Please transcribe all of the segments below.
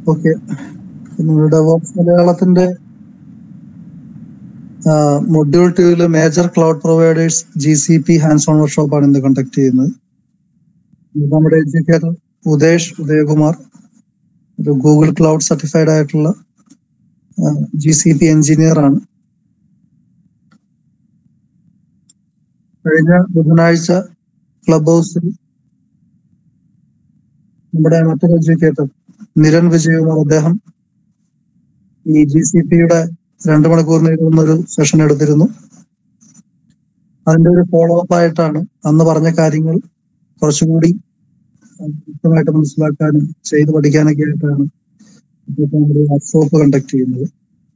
Okay നമ്മുടെ DevOps മലയാളത്തിന്റെ module ടൂവില് major cloud providers G C P hands on വർക്ക്ഷോപ്പാണ് ഇന്ന് കണ്ടക്ട് ചെയ്യുന്നത് ഇത് നമ്മുടെ എഡ്യൂക്കേറ്റർ ഉദേശ് ഉദയകുമാർ ഒരു ഗൂഗിൾ ക്ലൗഡ് സർട്ടിഫൈഡ് ആയിട്ടുള്ള ജി സി പി എഞ്ചിനീയർ ആണ് കഴിഞ്ഞ ബുധനാഴ്ച ക്ലബ് ഹൗസിൽ നമ്മുടെ മറ്റൊരു എഡ്യൂക്കേറ്റർ നിരൻ വിജയകുമാർ അദ്ദേഹം ഈ ജി സി പിയുടെ രണ്ടു മണിക്കൂർ നീളുന്ന ഒരു സെഷൻ എടുത്തിരുന്നു അതിന്റെ ഒരു ഫോളോ അപ്പ് ആയിട്ടാണ് അന്ന് പറഞ്ഞ കാര്യങ്ങൾ കുറച്ചുകൂടി വ്യക്തമായിട്ട് മനസ്സിലാക്കാനും ചെയ്ത് പഠിക്കാനൊക്കെ ആയിട്ടാണ് ഇപ്പോഴത്തെ നമ്മുടെ വർക്ക്ഷോപ്പ് കണ്ടക്ട് ചെയ്യുന്നത്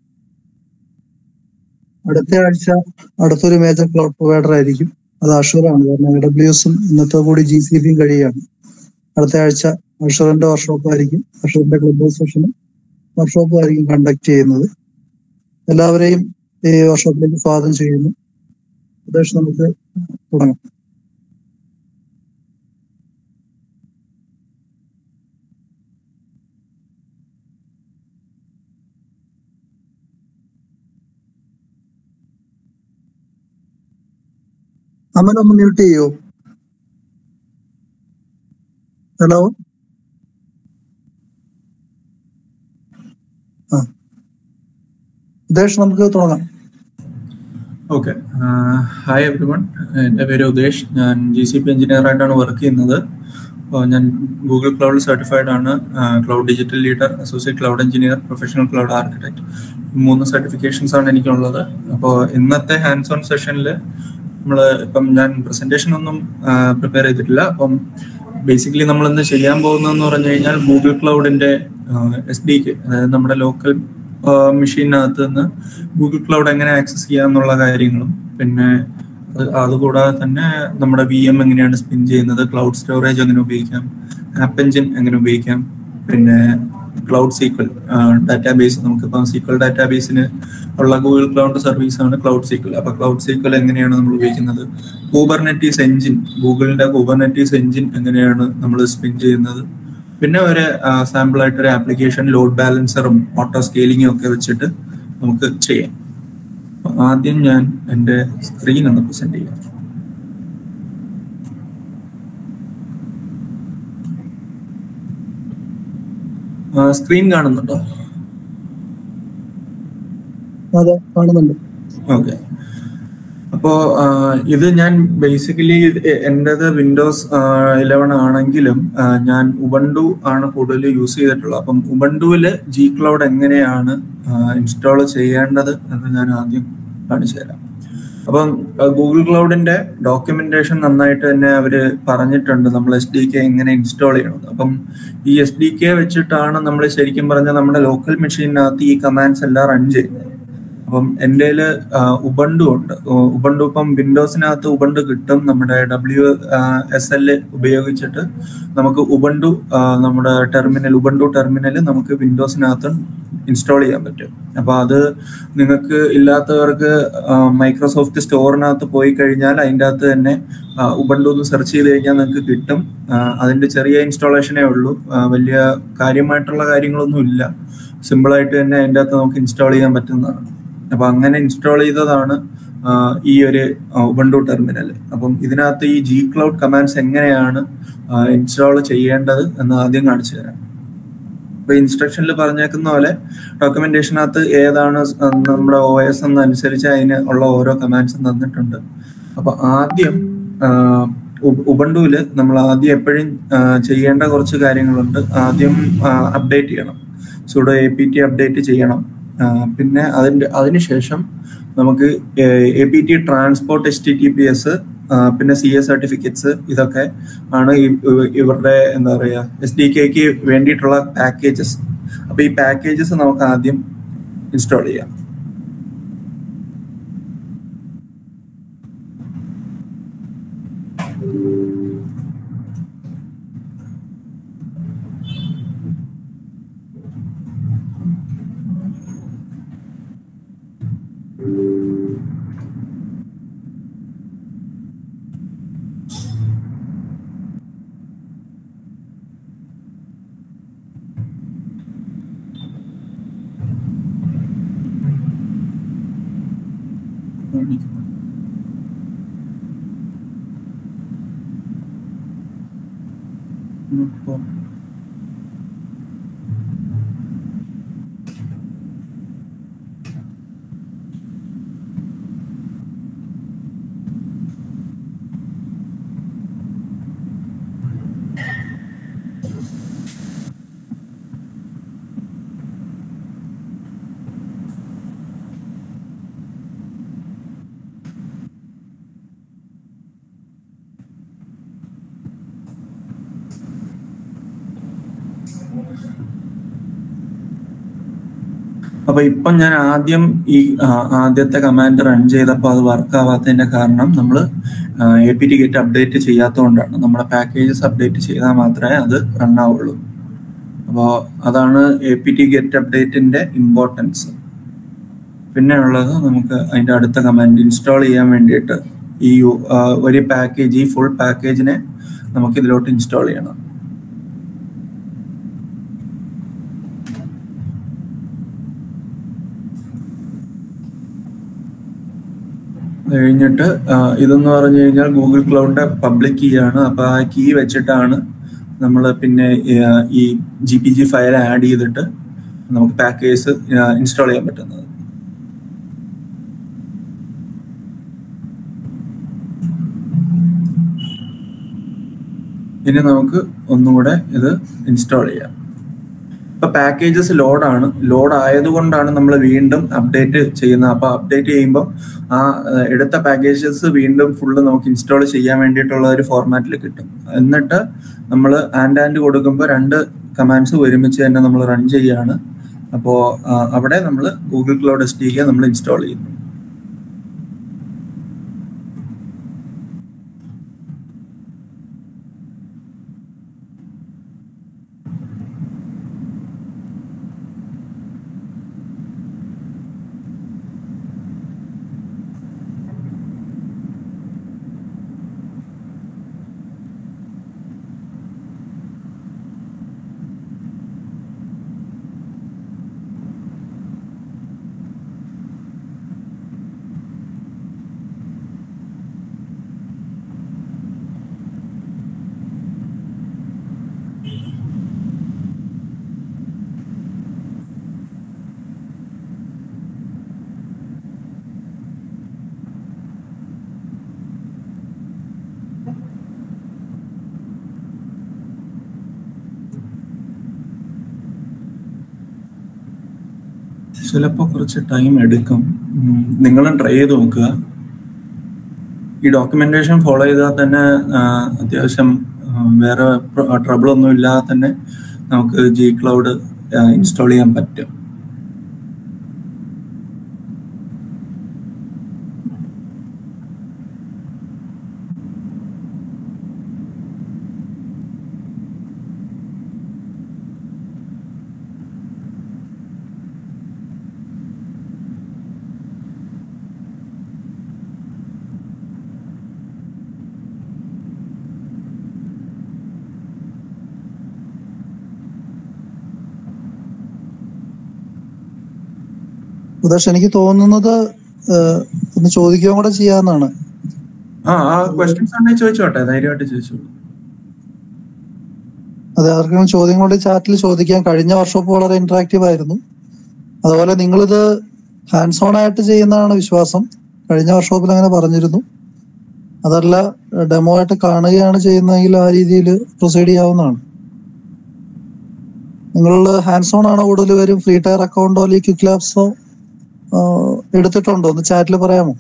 അടുത്ത ആഴ്ച അടുത്തൊരു മേജർ ക്ലൗഡ് പ്രൊവൈഡർ ആയിരിക്കും അത് അഷൂറാണ് കാരണം എ ഡബ്ല്യു എസും ഇന്നത്തെ കൂടി ജി സി ബിയും കഴിയാണ് അടുത്ത ആഴ്ച അഷൂറിന്റെ വർക്ക്ഷോപ്പ് ആയിരിക്കും അഷൂറിന്റെ ക്ലബ് ഹൗസ് സെഷനും വർക്ക്ഷോപ്പ് ആയിരിക്കും കണ്ടക്ട് ചെയ്യുന്നത് എല്ലാവരെയും ഈ വർക്ക്ഷോപ്പിലേക്ക് സ്വാഗതം ചെയ്യുന്നു ഉദ്ദേശം നമുക്ക് തുടങ്ങാം അമൻ ഒന്ന് മ്യൂട്ട് ചെയ്യോ ഹലോ ആ ഉദ്ദേശം നമുക്ക് തുടങ്ങാം ഓക്കെ ഹായ് എവരി വൺ എൻ്റെ പേര് ഉദേശ് ഞാൻ ജി സി പി എഞ്ചിനീയർ ആയിട്ടാണ് വർക്ക് ചെയ്യുന്നത് അപ്പോൾ ഞാൻ ഗൂഗിൾ ക്ലൗഡ് സർട്ടിഫൈഡ് ആണ് cloud digital leader associate cloud engineer professional cloud architect മൂന്ന് സർട്ടിഫിക്കേഷൻസ് ആണ് എനിക്കുള്ളത് അപ്പോൾ ഇന്നത്തെ ഹാൻഡ്സ് ഓൺ സെഷനിൽ നമ്മൾ ഇപ്പം ഞാൻ പ്രസന്റേഷൻ ഒന്നും പ്രിപ്പയർ ചെയ്തിട്ടില്ല അപ്പം ബേസിക്കലി നമ്മൾ ഇന്ന് ചെയ്യാൻ പോകുന്നതെന്ന് പറഞ്ഞു കഴിഞ്ഞാൽ ഗൂഗിൾ ക്ലൗഡിന്റെ എസ് ഡിക്ക് അതായത് നമ്മുടെ ലോക്കൽ മെഷീനകത്ത് നിന്ന് ഗൂഗിൾ ക്ലൗഡ് എങ്ങനെ ആക്സസ് ചെയ്യാന്നുള്ള കാര്യങ്ങളും പിന്നെ അതുകൂടാതെ തന്നെ നമ്മുടെ വി എം എങ്ങനെയാണ് സ്പിൻ ചെയ്യുന്നത് ക്ലൗഡ് സ്റ്റോറേജ് എങ്ങനെ ഉപയോഗിക്കാം ആപ്പ് എഞ്ചിൻ എങ്ങനെ ഉപയോഗിക്കാം പിന്നെ ക്ലൗഡ് സീക്വൽ ഡാറ്റാബേസ് നമുക്കിപ്പം സീക്വൽ ഡാറ്റാബേസിന് ഉള്ള ഗൂഗിൾ ക്ലൗഡ് സർവീസ് ആണ് ക്ലൗഡ് സീക്വൽ അപ്പൊ ക്ലൗഡ് സീക്വൽ എങ്ങനെയാണ് നമ്മൾ ഉപയോഗിക്കുന്നത് കൂബർനെറ്റീസ് എഞ്ചിൻ ഗൂഗിളിന്റെ കൂബർനെറ്റീസ് എഞ്ചിൻ എങ്ങനെയാണ് നമ്മൾ സ്പിൻ ചെയ്യുന്നത് പിന്നെ ഒരു സാമ്പിൾ ആയിട്ട് ഒരു ആപ്ലിക്കേഷൻ ലോഡ് ബാലൻസറും ഓട്ടോ സ്കെയിലിങ്ങും ഒക്കെ വെച്ചിട്ട് നമുക്ക് ചെയ്യാം ആദ്യം ഞാൻ എൻ്റെ സ്ക്രീൻ ഒന്ന് പ്രസന്റ് ചെയ്യാം സ്ക്രീൻ കാണുന്നുണ്ടോ അതെ കാണുന്നുണ്ട് ഓക്കെ അപ്പോ ഇത് ഞാൻ ബേസിക്കലി എൻ്റെത് വിൻഡോസ് ഇലവൻ ആണെങ്കിലും ഞാൻ ഉബണ്ടു ആണ് കൂടുതൽ യൂസ് ചെയ്തിട്ടുള്ളത് അപ്പം ഉബണ്ടുവില് ജി ക്ലൗഡ് എങ്ങനെയാണ് ഇൻസ്റ്റാൾ ചെയ്യേണ്ടത് എന്ന് ഞാൻ ആദ്യം കാണിച്ചു തരാം അപ്പം ഗൂഗിൾ ക്ലൗഡിന്റെ ഡോക്യുമെന്റേഷൻ നന്നായിട്ട് തന്നെ അവര് പറഞ്ഞിട്ടുണ്ട് നമ്മൾ എസ് ഡി കെ എങ്ങനെ ഇൻസ്റ്റാൾ ചെയ്യണം അപ്പം ഈ എസ് ഡി കെ വെച്ചിട്ടാണ് നമ്മൾ ശരിക്കും പറഞ്ഞാൽ നമ്മുടെ ലോക്കൽ മെഷീനകത്ത് ഈ കമാൻഡ്സ് എല്ലാം റൺ ചെയ്യുന്നത് അപ്പം എൻ്റെ ഉബണ്ടു ഉണ്ട് ഉബണ്ടു ഇപ്പം വിൻഡോസിനകത്ത് ഉബണ്ടു കിട്ടും നമ്മുടെ ഡബ്ല്യു എസ് എൽ ഉപയോഗിച്ചിട്ട് നമുക്ക് ഉബണ്ടു നമ്മുടെ ടെർമിനൽ ഉബണ്ടു ടെർമിനൽ നമുക്ക് വിൻഡോസിനകത്ത് ഇൻസ്റ്റാൾ ചെയ്യാൻ പറ്റും അപ്പൊ അത് നിങ്ങൾക്ക് ഇല്ലാത്തവർക്ക് മൈക്രോസോഫ്റ്റ് സ്റ്റോറിനകത്ത് പോയി കഴിഞ്ഞാൽ അതിൻ്റെ അകത്ത് തന്നെ ഉബണ്ടു ഒന്ന് സെർച്ച് ചെയ്ത് കഴിഞ്ഞാൽ നിങ്ങൾക്ക് കിട്ടും അതിന്റെ ചെറിയ ഇൻസ്റ്റാളേഷനേ ഉള്ളൂ വലിയ കാര്യമായിട്ടുള്ള കാര്യങ്ങളൊന്നും ഇല്ല സിമ്പിളായിട്ട് തന്നെ അതിൻ്റെ അകത്ത് നമുക്ക് ഇൻസ്റ്റാൾ ചെയ്യാൻ പറ്റുന്നതാണ് അപ്പൊ അങ്ങനെ ഇൻസ്റ്റാൾ ചെയ്തതാണ് ഈ ഒരു ഉബണ്ടു ടെർമിനൽ അപ്പം ഇതിനകത്ത് ഈ ജി ക്ലൗഡ് കമാൻഡ്സ് എങ്ങനെയാണ് ഇൻസ്റ്റാൾ ചെയ്യേണ്ടത് എന്ന് ആദ്യം കാണിച്ചു തരാം ഇപ്പൊ ഇൻസ്ട്രക്ഷനിൽ പറഞ്ഞേക്കുന്ന പോലെ ഡോക്യുമെന്റേഷനകത്ത് ഏതാണ് നമ്മുടെ ഒ എസ് എന്നനുസരിച്ച് അതിന് ഉള്ള ഓരോ കമാൻഡ്സും തന്നിട്ടുണ്ട് അപ്പൊ ആദ്യം ഉബണ്ടുവില് നമ്മൾ ആദ്യം എപ്പോഴും ചെയ്യേണ്ട കുറച്ച് കാര്യങ്ങളുണ്ട് ആദ്യം അപ്ഡേറ്റ് ചെയ്യണം sudo A P T update ചെയ്യണം പിന്നെ അതിൻ്റെ അതിനുശേഷം നമുക്ക് A P T transport H T T P S പിന്നെ സി എസ് സർട്ടിഫിക്കറ്റ്സ് ഇതൊക്കെ ആണ് ഇവരുടെ എന്താ പറയുക എസ് ഡി കെക്ക് വേണ്ടിയിട്ടുള്ള പാക്കേജസ് അപ്പൊ ഈ പാക്കേജസ് നമുക്ക് ആദ്യം ഇൻസ്റ്റാൾ ചെയ്യാം കാണിക്കുന്നു ഇപ്പോ അപ്പൊ ഇപ്പം ഞാൻ ആദ്യം ഈ ആ, ആദ്യത്തെ കമാൻഡ് റൺ ചെയ്തപ്പോൾ അത് വർക്ക് ആവാത്തതിന്റെ കാരണം നമ്മൾ A P T get update ചെയ്യാത്തതുകൊണ്ടാണ് നമ്മുടെ പാക്കേജസ് അപ്ഡേറ്റ് ചെയ്താൽ മാത്രമേ അത് റൺ ആവുള്ളൂ അപ്പോൾ അതാണ് എ പി ടി ഗെറ്റ് അപ്ഡേറ്റിന്റെ ഇമ്പോർട്ടൻസ് പിന്നെ ഉള്ളത് നമുക്ക് അതിന്റെ അടുത്ത കമാൻഡ് ഇൻസ്റ്റാൾ ചെയ്യാൻ വേണ്ടിയിട്ട് ഈ യു- ആ, ഒരു പാക്കേജ് ഈ ഫുൾ പാക്കേജിനെ നമുക്ക് ഇതിലോട്ട് ഇൻസ്റ്റാൾ ചെയ്യണം അത് കഴിഞ്ഞിട്ട് ആ, ഇതെന്ന് പറഞ്ഞു കഴിഞ്ഞാൽ ഗൂഗിൾ ക്ലൗഡിന്റെ പബ്ലിക് കീ ആണ് അപ്പൊ ആ കീ വെച്ചിട്ടാണ് നമ്മൾ പിന്നെ ആ, ഈ G P G file add ചെയ്തിട്ട് നമുക്ക് പാക്കേജ് ഇൻസ്റ്റാൾ ചെയ്യാൻ പറ്റുന്നത് ഇനി നമുക്ക് ഒന്നും കൂടെ ഇത് ഇൻസ്റ്റാൾ ചെയ്യാം ഇപ്പൊ പാക്കേജസ് ലോഡാണ് ലോഡ് ആയതുകൊണ്ടാണ് നമ്മൾ വീണ്ടും അപ്ഡേറ്റ് ചെയ്യുന്നത് അപ്പൊ അപ്ഡേറ്റ് ചെയ്യുമ്പോൾ ആ ഏഹ്, എടുത്ത പാക്കേജസ് വീണ്ടും ഫുള്ള് നമുക്ക് ഇൻസ്റ്റാൾ ചെയ്യാൻ വേണ്ടിയിട്ടുള്ള ഒരു ഫോർമാറ്റിൽ കിട്ടും എന്നിട്ട് നമ്മൾ ആൻഡ് ആൻഡ് കൊടുക്കുമ്പോൾ രണ്ട് കമാൻഡ്സ് ഒരുമിച്ച് തന്നെ നമ്മൾ റൺ ചെയ്യാണ് അപ്പോൾ അവിടെ നമ്മൾ ഗൂഗിൾ ക്ലൗഡ് എസ് ഡി നമ്മൾ ഇൻസ്റ്റാൾ ചെയ്യുന്നു ചിലപ്പോൾ കുറച്ച് ടൈം എടുക്കും ഉം, നിങ്ങളും ട്രൈ ചെയ്ത് നോക്കുക ഈ ഡോക്യുമെന്റേഷൻ ഫോളോ ചെയ്താൽ തന്നെ ആ, അത്യാവശ്യം ആ, വേറെ ട്രബിൾ ഒന്നും ഇല്ലാതെ തന്നെ നമുക്ക് ജി ക്ലൗഡ് ഇൻസ്റ്റാൾ ചെയ്യാൻ പറ്റും ഉദാഷ് എനിക്ക് തോന്നുന്നത് ഏഹ്, ഒന്ന് ചോദിക്കുകയും കൂടെ ചെയ്യാന്നാണ് ആ ആ ക്വസ്റ്റ്യൻസ് ഉണ്ടെങ്കിൽ ചോദിച്ചോട്ടെ ധൈര്യമായിട്ട് ചോദിച്ചോളൂ അത് ആർക്കെങ്കിലും ചോദ്യം കൊണ്ട് ചാറ്റിൽ ചോദിക്കാം കഴിഞ്ഞ വർക്ക്ഷോപ്പ് വളരെ ഇന്ററാക്റ്റീവ് ആയിരുന്നു അതുപോലെ നിങ്ങളിത് ഹാൻഡ്സ് ഓൺ ആയിട്ട് ചെയ്യുന്നതാണ് വിശ്വാസം കഴിഞ്ഞ വർക്ക്ഷോപ്പിൽ അങ്ങനെ പറഞ്ഞിരുന്നു അതല്ല ഡെമോ ആയിട്ട് കാണുകയാണ് ചെയ്യുന്നതെങ്കിൽ ആ രീതിയിൽ പ്രൊസീഡ് ചെയ്യാവുന്നതാണ് നിങ്ങൾ ഹാൻഡ്സ് ഓൺ ആണോ കൂടുതൽ പേരും ഫ്രീ ടയർ അക്കൗണ്ടോ അല്ലെങ്കിൽ ക്വിക്ക് ലാബ്സോ എടുത്തിട്ടുണ്ടോ ഒന്ന് ചാറ്റിൽ പറയാമോ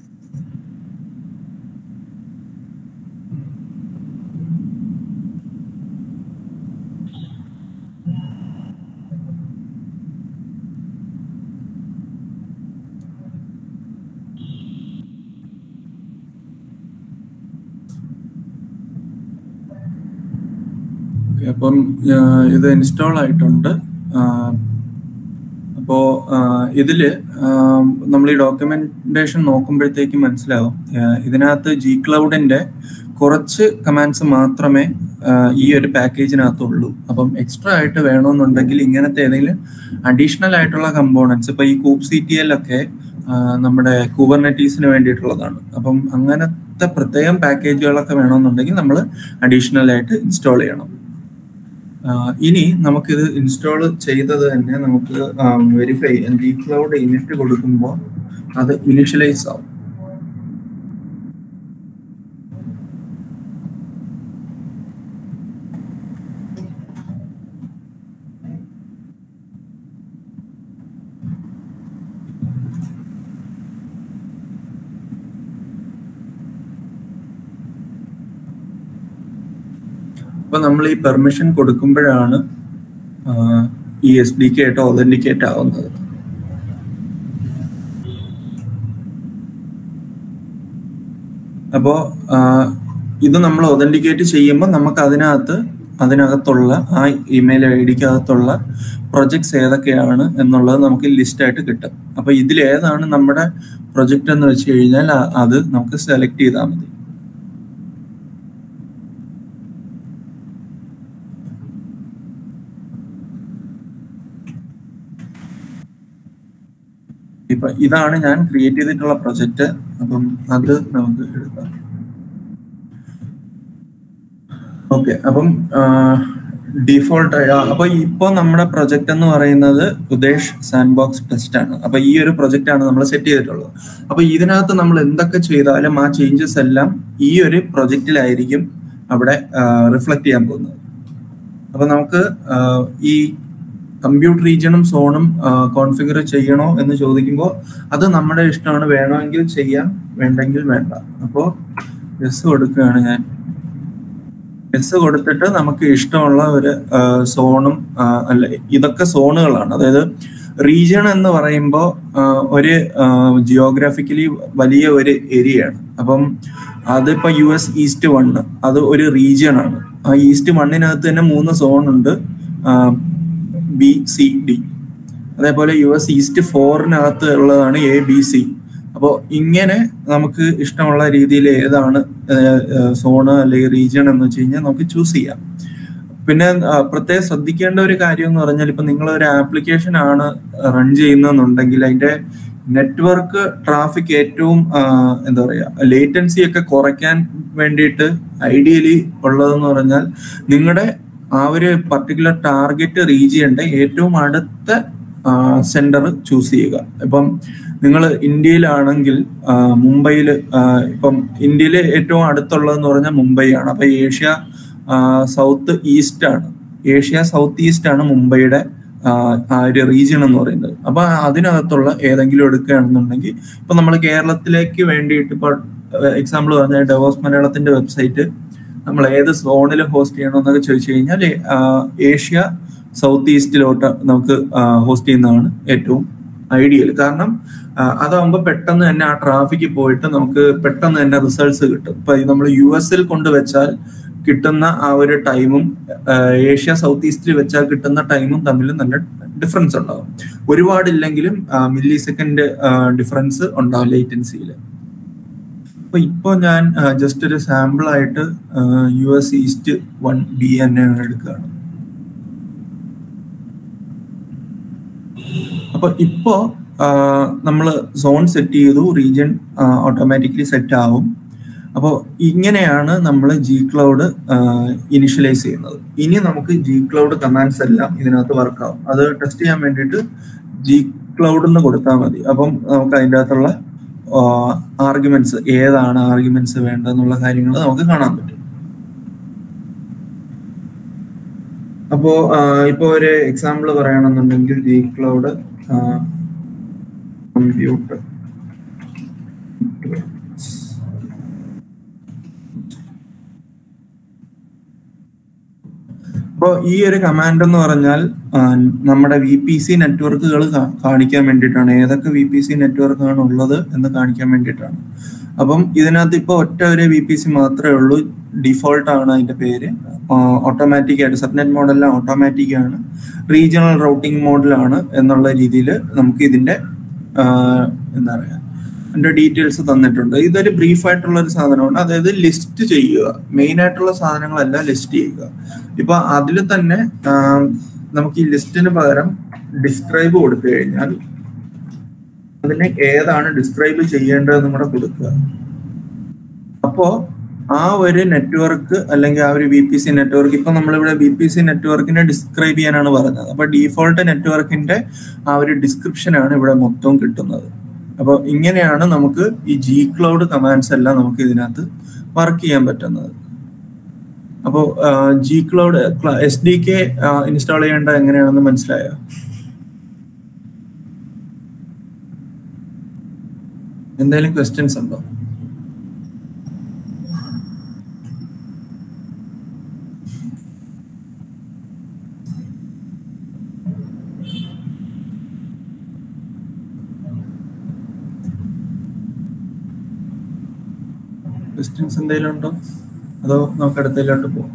ഓക്കെ അപ്പം ആ, ഇത് ഇൻസ്റ്റാൾ ആയിട്ടുണ്ട് ആ, അപ്പോ ആ, ഇതില് നമ്മൾ ഈ ഡോക്യുമെന്റേഷൻ നോക്കുമ്പോഴത്തേക്ക് മനസ്സിലാവും ആ, ഇതിനകത്ത് ജി ക്ലൗഡിന്റെ കുറച്ച് കമാൻഡ്സ് മാത്രമേ ആ, ഈ ഒരു പാക്കേജിനകത്തുള്ളൂ അപ്പം എക്സ്ട്രാ ആയിട്ട് വേണമെന്നുണ്ടെങ്കിൽ ഇങ്ങനത്തെ ഏതെങ്കിലും അഡീഷണൽ ആയിട്ടുള്ള കമ്പോണൻസ് ഇപ്പൊ ഈ കൂപ്പ് സി ടി എൽ ഒക്കെ നമ്മുടെ കുബർനെറ്റീസിന് വേണ്ടിയിട്ടുള്ളതാണ് അപ്പം അങ്ങനത്തെ പ്രത്യേകം പാക്കേജുകളൊക്കെ വേണമെന്നുണ്ടെങ്കിൽ നമ്മൾ അഡീഷണൽ ആയിട്ട് ഇൻസ്റ്റാൾ ചെയ്യണം ഇനി നമുക്കിത് ഇൻസ്റ്റാൾ ചെയ്തത് തന്നെ നമുക്ക് വെരിഫൈ ജി ക്ലൗഡ് ഇനിറ്റ് കൊടുക്കുമ്പോൾ അത് ഇനിഷ്യലൈസ് ആവും അപ്പൊ നമ്മൾ ഈ പെർമിഷൻ കൊടുക്കുമ്പോഴാണ് ഈ എസ് ഡി കെ ആയിട്ട് ഒതന്റിക്കേറ്റ് ആവുന്നത് അപ്പോ ഇത് നമ്മൾ ഒതന്റിക്കേറ്റ് ചെയ്യുമ്പോൾ നമുക്ക് അതിനകത്ത് അതിനകത്തുള്ള ആ ഇമെയിൽ ഐ ഡിക്കകത്തുള്ള പ്രൊജക്ട്സ് ഏതൊക്കെയാണ് എന്നുള്ളത് നമുക്ക് ലിസ്റ്റ് ആയിട്ട് കിട്ടും അപ്പൊ ഇതിൽ ഏതാണ് നമ്മുടെ പ്രൊജക്ട് എന്ന് വെച്ച് കഴിഞ്ഞാൽ അത് നമുക്ക് സെലക്ട് ചെയ്താൽ മതി ഇപ്പൊ ഇതാണ് ഞാൻ ക്രിയേറ്റ് ചെയ്തിട്ടുള്ള പ്രൊജക്റ്റ് അപ്പം അത് നമുക്ക് എടുക്കാം ഓക്കെ അപ്പം ഡിഫോൾട്ട് അപ്പൊ ഇപ്പൊ നമ്മുടെ പ്രൊജക്ട് എന്ന് പറയുന്നത് ഉദേശ് സാൻഡ് ബോക്സ് ടെസ്റ്റ് ആണ് അപ്പൊ ഈ ഒരു പ്രൊജക്റ്റ് ആണ് നമ്മൾ സെറ്റ് ചെയ്തിട്ടുള്ളത് അപ്പൊ ഇതിനകത്ത് നമ്മൾ എന്തൊക്കെ ചെയ്താലും ആ ചേഞ്ചസ് എല്ലാം ഈ ഒരു പ്രൊജക്റ്റിലായിരിക്കും അവിടെ റിഫ്ലക്ട് ചെയ്യാൻ പോകുന്നത് അപ്പൊ നമുക്ക് ഈ കമ്പ്യൂട്ടർ റീജിയണും സോണും കോൺഫിഗർ ചെയ്യണോ എന്ന് ചോദിക്കുമ്പോൾ അത് നമ്മുടെ ഇഷ്ടമാണ് വേണമെങ്കിൽ ചെയ്യാം വേണ്ടെങ്കിൽ വേണ്ട അപ്പോൾ എസ് കൊടുക്കുകയാണ് ഞാൻ എസ് കൊടുത്തിട്ട് നമുക്ക് ഇഷ്ടമുള്ള ഒരു സോണും അല്ല ഇതൊക്കെ സോണുകളാണ് അതായത് റീജിയൺ എന്ന് പറയുമ്പോൾ ഒരു ജിയോഗ്രാഫിക്കലി വലിയ ഒരു ഏരിയയാണ് അപ്പം അതിപ്പോ യു എസ് ഈസ്റ്റ് വണ്ണ് അത് ഒരു റീജിയൺ ആണ് ആ ഈസ്റ്റ് വണ്ണിനകത്ത് തന്നെ മൂന്ന് സോൺ ഉണ്ട് ബി സി ഡി അതേപോലെ യു എസ് ഈസ്റ്റ് ഫോറിനകത്ത് ഉള്ളതാണ് എ ബി സി അപ്പോൾ ഇങ്ങനെ നമുക്ക് ഇഷ്ടമുള്ള രീതിയിൽ ഏതാണ് സോണ് അല്ലെങ്കിൽ റീജിയൺ എന്ന് വെച്ച് കഴിഞ്ഞാൽ നമുക്ക് ചൂസ് ചെയ്യാം പിന്നെ പ്രത്യേകം ശ്രദ്ധിക്കേണ്ട ഒരു കാര്യം എന്ന് പറഞ്ഞാൽ ഇപ്പൊ നിങ്ങൾ ഒരു ആപ്ലിക്കേഷൻ ആണ് റൺ ചെയ്യുന്നതെന്നുണ്ടെങ്കിൽ അതിന്റെ നെറ്റ്വർക്ക് ട്രാഫിക് ഏറ്റവും എന്താ പറയുക ലേറ്റൻസി ഒക്കെ കുറയ്ക്കാൻ വേണ്ടിയിട്ട് ഐഡിയലി ഉള്ളതെന്ന് പറഞ്ഞാൽ നിങ്ങളുടെ ആ ഒരു പർട്ടിക്കുലർ ടാർഗറ്റ് റീച്ച് ചെയ്യേണ്ട ഏറ്റവും അടുത്ത സെന്റർ ചൂസ് ചെയ്യുക ഇപ്പം നിങ്ങൾ ഇന്ത്യയിലാണെങ്കിൽ മുംബൈയിൽ ഇപ്പം ഇന്ത്യയിൽ ഏറ്റവും അടുത്തുള്ളതെന്ന് പറഞ്ഞാൽ മുംബൈ ആണ് അപ്പൊ ഏഷ്യ സൗത്ത് ഈസ്റ്റ് ആണ് ഏഷ്യ സൗത്ത് ഈസ്റ്റ് ആണ് മുംബൈയുടെ ആ ഒരു റീജിയൺ എന്ന് പറയുന്നത് അപ്പൊ അതിനകത്തുള്ള ഏതെങ്കിലും എടുക്കുകയാണെന്നുണ്ടെങ്കിൽ ഇപ്പൊ നമ്മൾ കേരളത്തിലേക്ക് വേണ്ടിയിട്ട് ഇപ്പൊ എക്സാമ്പിൾ പറഞ്ഞാൽ ഡെവോസ് മലയാളത്തിന്റെ വെബ്സൈറ്റ് നമ്മൾ ഏത് സോണിൽ ഹോസ്റ്റ് ചെയ്യണമെന്നൊക്കെ ചോദിച്ചു കഴിഞ്ഞാൽ ഏഷ്യ സൗത്ത് ഈസ്റ്റിലോട്ട് നമുക്ക് ഹോസ്റ്റ് ചെയ്യുന്നതാണ് ഏറ്റവും ഐഡിയൽ കാരണം അതാകുമ്പോൾ പെട്ടെന്ന് തന്നെ ആ ട്രാഫിക്ക് പോയിട്ട് നമുക്ക് പെട്ടെന്ന് തന്നെ റിസൾട്ട്സ് കിട്ടും ഇപ്പൊ നമ്മൾ യു എസിൽ കൊണ്ടുവച്ചാൽ കിട്ടുന്ന ആ ഒരു ടൈമും ഏഷ്യ സൗത്ത് ഈസ്റ്റിൽ വെച്ചാൽ കിട്ടുന്ന ടൈമും തമ്മിൽ നല്ല ഡിഫറൻസ് ഉണ്ടാവും ഒരുപാടില്ലെങ്കിലും മില്ലി സെക്കൻഡ് ഡിഫറൻസ് ഉണ്ടാവും ലേറ്റൻസിയിൽ അപ്പൊ ഇപ്പൊ ഞാൻ ജസ്റ്റ് ഒരു സാമ്പിൾ ആയിട്ട് U S east one B തന്നെ എടുക്കുകയാണ് അപ്പൊ ഇപ്പോ നമ്മൾ സോൺ സെറ്റ് ചെയ്തു റീജിയൻ ഓട്ടോമാറ്റിക്കലി സെറ്റ് ആവും അപ്പോൾ ഇങ്ങനെയാണ് നമ്മൾ ജി ക്ലൗഡ് ഇനിഷ്യലൈസ് ചെയ്യുന്നത് ഇനി നമുക്ക് ജി ക്ലൗഡ് കമാൻഡ്സ് എല്ലാം ഇതിനകത്ത് വർക്ക് ആവും അത് ടെസ്റ്റ് ചെയ്യാൻ വേണ്ടിയിട്ട് ജി ക്ലൗഡ് എന്ന് കൊടുത്താൽ മതി അപ്പം നമുക്ക് അതിൻ്റെ അകത്തുള്ള ആർഗ്യുമെന്റ്സ് ഏതാണ് ആർഗ്യുമെന്റ്സ് വേണ്ടതെന്നുള്ള കാര്യങ്ങൾ നമുക്ക് കാണാൻ പറ്റും അപ്പോ ഇപ്പൊ ഒരു എക്സാമ്പിൾ പറയുകയാണെന്നുണ്ടെങ്കിൽ ജി ക്ലൗഡ് കമ്പ്യൂട്ടർ അപ്പോൾ ഈ ഒരു കമാൻഡ് എന്ന് പറഞ്ഞാൽ നമ്മുടെ വി പി സി നെറ്റ്വർക്കുകൾ കാണിക്കാൻ വേണ്ടിയിട്ടാണ് ഏതൊക്കെ വി പി സി നെറ്റ്വർക്കാണ് ഉള്ളത് എന്ന് കാണിക്കാൻ വേണ്ടിയിട്ടാണ് അപ്പം ഇതിനകത്ത് ഇപ്പോൾ ഒറ്റ ഒരു വി പി സി മാത്രമേ ഉള്ളൂ ഡിഫോൾട്ട് ആണ് അതിന്റെ പേര് ഓട്ടോമാറ്റിക് ആയിട്ട് സബ്നെറ്റ് മോഡലെല്ലാം ഓട്ടോമാറ്റിക് ആണ് റീജിയണൽ റൗട്ടിംഗ് മോഡലാണ് എന്നുള്ള രീതിയിൽ നമുക്ക് ഇതിന്റെ എന്താ പറയുക അതിന്റെ ഡീറ്റെയിൽസ് തന്നിട്ടുണ്ട് ഇതൊരു ബ്രീഫ് ആയിട്ടുള്ള ഒരു സാധനമാണ് അതായത് ലിസ്റ്റ് ചെയ്യുക മെയിൻ ആയിട്ടുള്ള സാധനങ്ങളെല്ലാം ലിസ്റ്റ് ചെയ്യുക ഇപ്പൊ അതിൽ തന്നെ നമുക്ക് ഈ ലിസ്റ്റിന് പകരം ഡിസ്ക്രൈബ് കൊടുത്തു കഴിഞ്ഞാൽ അതിനെ ഏതാണ് ഡിസ്ക്രൈബ് ചെയ്യേണ്ടതെന്നും കൂടെ കൊടുക്കുക അപ്പോ ആ ഒരു നെറ്റ്വർക്ക് അല്ലെങ്കിൽ ആ ഒരു വി പി സി നെറ്റ്വർക്ക് ഇപ്പൊ നമ്മളിവിടെ വി പി സി നെറ്റ്വർക്കിനെ ഡിസ്ക്രൈബ് ചെയ്യാനാണ് പറഞ്ഞത് അപ്പൊ ഡീഫോൾട്ട് നെറ്റ്വർക്കിന്റെ ആ ഒരു ഡിസ്ക്രിപ്ഷൻ ആണ് ഇവിടെ മൊത്തം കിട്ടുന്നത് അപ്പോൾ ഇങ്ങനെയാണ് നമുക്ക് ഈ ജി ക്ലൗഡ് കമാൻഡ്സ് എല്ലാം നമുക്ക് ഇതിനകത്ത് വർക്ക് ചെയ്യാൻ പറ്റുന്നത് അപ്പോൾ G cloud S D K install ചെയ്യേണ്ട എങ്ങനെയാണെന്ന് മനസ്സിലായോ എന്തെങ്കിലും ക്വസ്റ്റ്യൻസ് ഉണ്ടോ ക്വസ്റ്റ്യൻസ് എന്തെങ്കിലും ഉണ്ടോ അതോ നമുക്ക് അടുത്തതിലോട്ട് പോകാം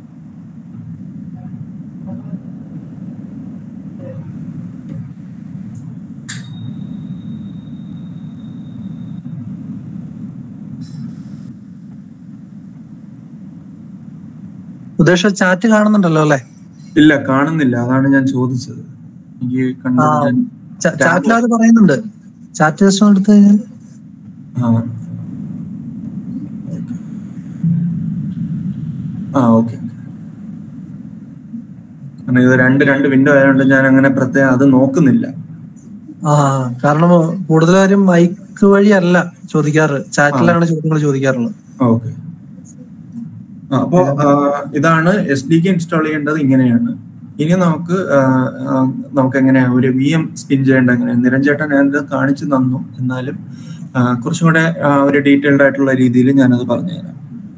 ഉദ്ദേശ ചാറ്റ് കാണുന്നുണ്ടല്ലോ അല്ലെ ഇല്ല കാണുന്നില്ല അതാണ് ഞാൻ ചോദിച്ചത് എനിക്ക് കണ്ടു ആ. ഞാൻ ചാറ്റിൽ അത് പറയുന്നുണ്ട് ചാറ്റ് ജസ്റ്റ് ഒന്ന് എടുത്ത് കഴിഞ്ഞാൽ ആ ആ ഓക്കെ കാരണം ഇത് രണ്ട് രണ്ട് വിൻഡോ ആയതുകൊണ്ട് ഞാൻ അങ്ങനെ പ്രത്യേകം അത് നോക്കുന്നില്ല ആ കാരണം കൂടുതലാരും മൈക്ക് വഴിയല്ല ചോദിക്കാറ് ചാറ്റിലാണ് ചോദ്യങ്ങൾ ചോദിക്കാറുള്ളത് ഓക്കെ അപ്പോ ആ, ഇതാണ് എസ് ഡി കെ ഇൻസ്റ്റാൾ ചെയ്യേണ്ടത് ഇങ്ങനെയാണ് ഇനി നമുക്ക് ആ, ആ, നമുക്ക് എങ്ങനെയാ ഒരു വി എം സ്പിൻ ചെയ്യേണ്ടത് എങ്ങനെയാണ് നിരഞ്ജേട്ടൻ ഞാനത് കാണിച്ചു തന്നു എന്നാലും ആ, കുറച്ചും കൂടെ ആ, ഒരു ഡീറ്റെയിൽഡ് ആയിട്ടുള്ള രീതിയിൽ ഞാനത് പറഞ്ഞുതരാം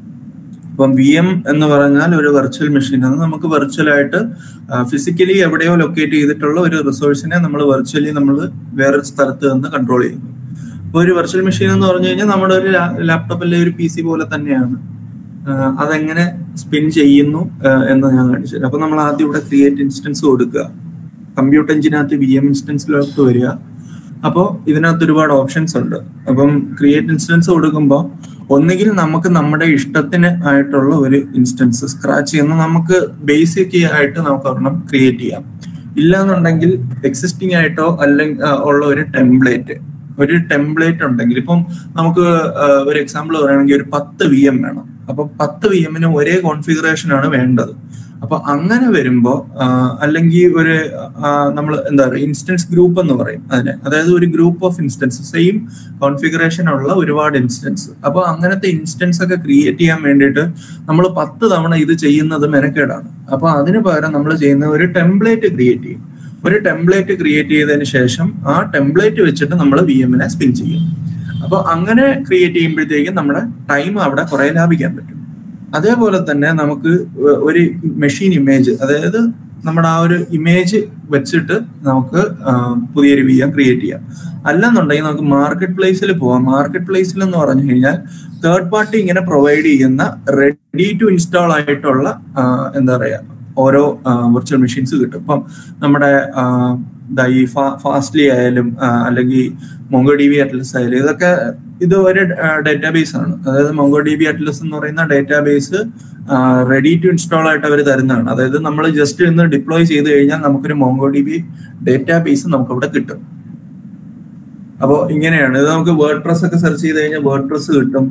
അപ്പം വി എം എന്ന് പറഞ്ഞാൽ ഒരു വെർച്വൽ മെഷീൻ ആണ് നമുക്ക് വെർച്വൽ ആയിട്ട് ഫിസിക്കലി എവിടെയോ ലൊക്കേറ്റ് ചെയ്തിട്ടുള്ള ഒരു റിസോഴ്സിനെ നമ്മൾ വെർച്വലി നമ്മൾ വേറൊരു സ്ഥലത്ത് നിന്ന് കൺട്രോൾ ചെയ്യുന്നു അപ്പോൾ ഒരു വെർച്വൽ മെഷീൻ എന്ന് പറഞ്ഞു കഴിഞ്ഞാൽ നമ്മുടെ ഒരു ലാപ്ടോപ്പിലെ ഒരു പി സി പോലെ തന്നെയാണ് ആഹ് അതെങ്ങനെ സ്പിൻ ചെയ്യുന്നു ആഹ് എന്ന് ഞാൻ കാണിച്ചു തരാം. അപ്പൊ നമ്മൾ ആദ്യം ഇവിടെ ക്രിയേറ്റ് ഇൻസ്റ്റൻസ് കൊടുക്കുക കമ്പ്യൂട്ടർ എഞ്ചിനകത്ത് വി എം ഇൻസ്റ്റൻസിലോട്ട് വരിക അപ്പോൾ ഇതിനകത്ത് ഒരുപാട് ഓപ്ഷൻസ് ഉണ്ട് അപ്പം ക്രിയേറ്റ് ഇൻസ്റ്റൻസ് കൊടുക്കുമ്പോൾ ഒന്നുകിൽ നമുക്ക് നമ്മുടെ ഇഷ്ടത്തിന് ആയിട്ടുള്ള ഒരു ഇൻസ്റ്റൻസ് സ്ക്രാച്ച് ചെയ്യുന്ന നമുക്ക് ബേസിക് ആയിട്ട് നമുക്ക് ഒരെണ്ണം ക്രിയേറ്റ് ചെയ്യാം ഇല്ലാന്നുണ്ടെങ്കിൽ എക്സിസ്റ്റിംഗ് ആയിട്ടോ അല്ലെങ്കിൽ ഉള്ള ഒരു ടെംപ്ലേറ്റ് ഒരു ടെംപ്ലേറ്റ് ഉണ്ടെങ്കിൽ ഇപ്പം നമുക്ക് ആ, ഒരു എക്സാമ്പിൾ പറയുകയാണെങ്കിൽ ഒരു പത്ത് വി എം വേണം അപ്പൊ പത്ത് വി എമ്മിന് ഒരേ കോൺഫിഗറേഷൻ ആണ് വേണ്ടത് അപ്പൊ അങ്ങനെ വരുമ്പോ ആ, അല്ലെങ്കിൽ ഒരു നമ്മൾ എന്താ പറയുക ഇൻസ്റ്റൻസ് ഗ്രൂപ്പ് എന്ന് പറയും അതിനെ അതായത് ഒരു group of instance same configuration ഉള്ള ഒരുപാട് ഇൻസ്റ്റൻസ് അപ്പൊ അങ്ങനത്തെ ഇൻസ്റ്റൻസ് ഒക്കെ ക്രിയേറ്റ് ചെയ്യാൻ വേണ്ടിയിട്ട് നമ്മൾ പത്ത് തവണ ഇത് ചെയ്യുന്നത് മെനക്കേടാണ് അപ്പൊ അതിന് പകരം നമ്മൾ ചെയ്യുന്ന ഒരു ടെംപ്ലേറ്റ് ക്രിയേറ്റ് ചെയ്യും ഒരു ടെംപ്ലേറ്റ് ക്രിയേറ്റ് ചെയ്തതിന് ശേഷം ആ ടെംപ്ലേറ്റ് വെച്ചിട്ട് നമ്മൾ വി എമ്മിനെ സ്പിൻ ചെയ്യും അപ്പൊ അങ്ങനെ ക്രിയേറ്റ് ചെയ്യുമ്പോഴത്തേക്കും നമ്മുടെ ടൈം അവിടെ കുറെ ലാഭിക്കാൻ പറ്റും അതേപോലെ തന്നെ നമുക്ക് ഒരു മെഷീൻ ഇമേജ് അതായത് നമ്മുടെ ആ ഒരു ഇമേജ് വെച്ചിട്ട് നമുക്ക് ആ, പുതിയൊരു വി എം ക്രിയേറ്റ് ചെയ്യാം അല്ലെന്നുണ്ടെങ്കിൽ നമുക്ക് മാർക്കറ്റ് പ്ലേസിൽ പോവാം മാർക്കറ്റ് പ്ലേസിൽ എന്ന് പറഞ്ഞു കഴിഞ്ഞാൽ തേർഡ് പാർട്ടി ഇങ്ങനെ പ്രൊവൈഡ് ചെയ്യുന്ന റെഡി ടു ഇൻസ്റ്റാൾ ആയിട്ടുള്ള ആ, എന്താ പറയാ ഓരോ വിർച്വൽ മെഷീൻസ് കിട്ടും ഇപ്പം നമ്മുടെ ആ, ദാ ഈ ഫാസ്റ്റ്ലി ആയാലും ആ, അല്ലെങ്കിൽ മോങ്കോ ഡി ബി അറ്റ്ലസ് ആയാലും ഇതൊക്കെ ഇത് ഒരു ഡേറ്റാബേസ് ആണ് അതായത് മോങ്കോ ഡി ബി അറ്റ്ലസ് എന്ന് പറയുന്ന ഡേറ്റാബേസ് റെഡി ടു ഇൻസ്റ്റാൾ ആയിട്ട് അവർ തരുന്നതാണ് അതായത് നമ്മൾ ജസ്റ്റ് ഇന്ന് ഡിപ്ലോയ് ചെയ്ത് കഴിഞ്ഞാൽ നമുക്കൊരു മോങ്കോ ഡി ബി ഡേറ്റാബേസ് നമുക്ക് അവിടെ കിട്ടും അപ്പോൾ ഇങ്ങനെയാണ് ഇത് നമുക്ക് വേർഡ് പ്രസ് ഒക്കെ സെർച്ച് ചെയ്ത് കഴിഞ്ഞാൽ വേർഡ് പ്രസ് കിട്ടും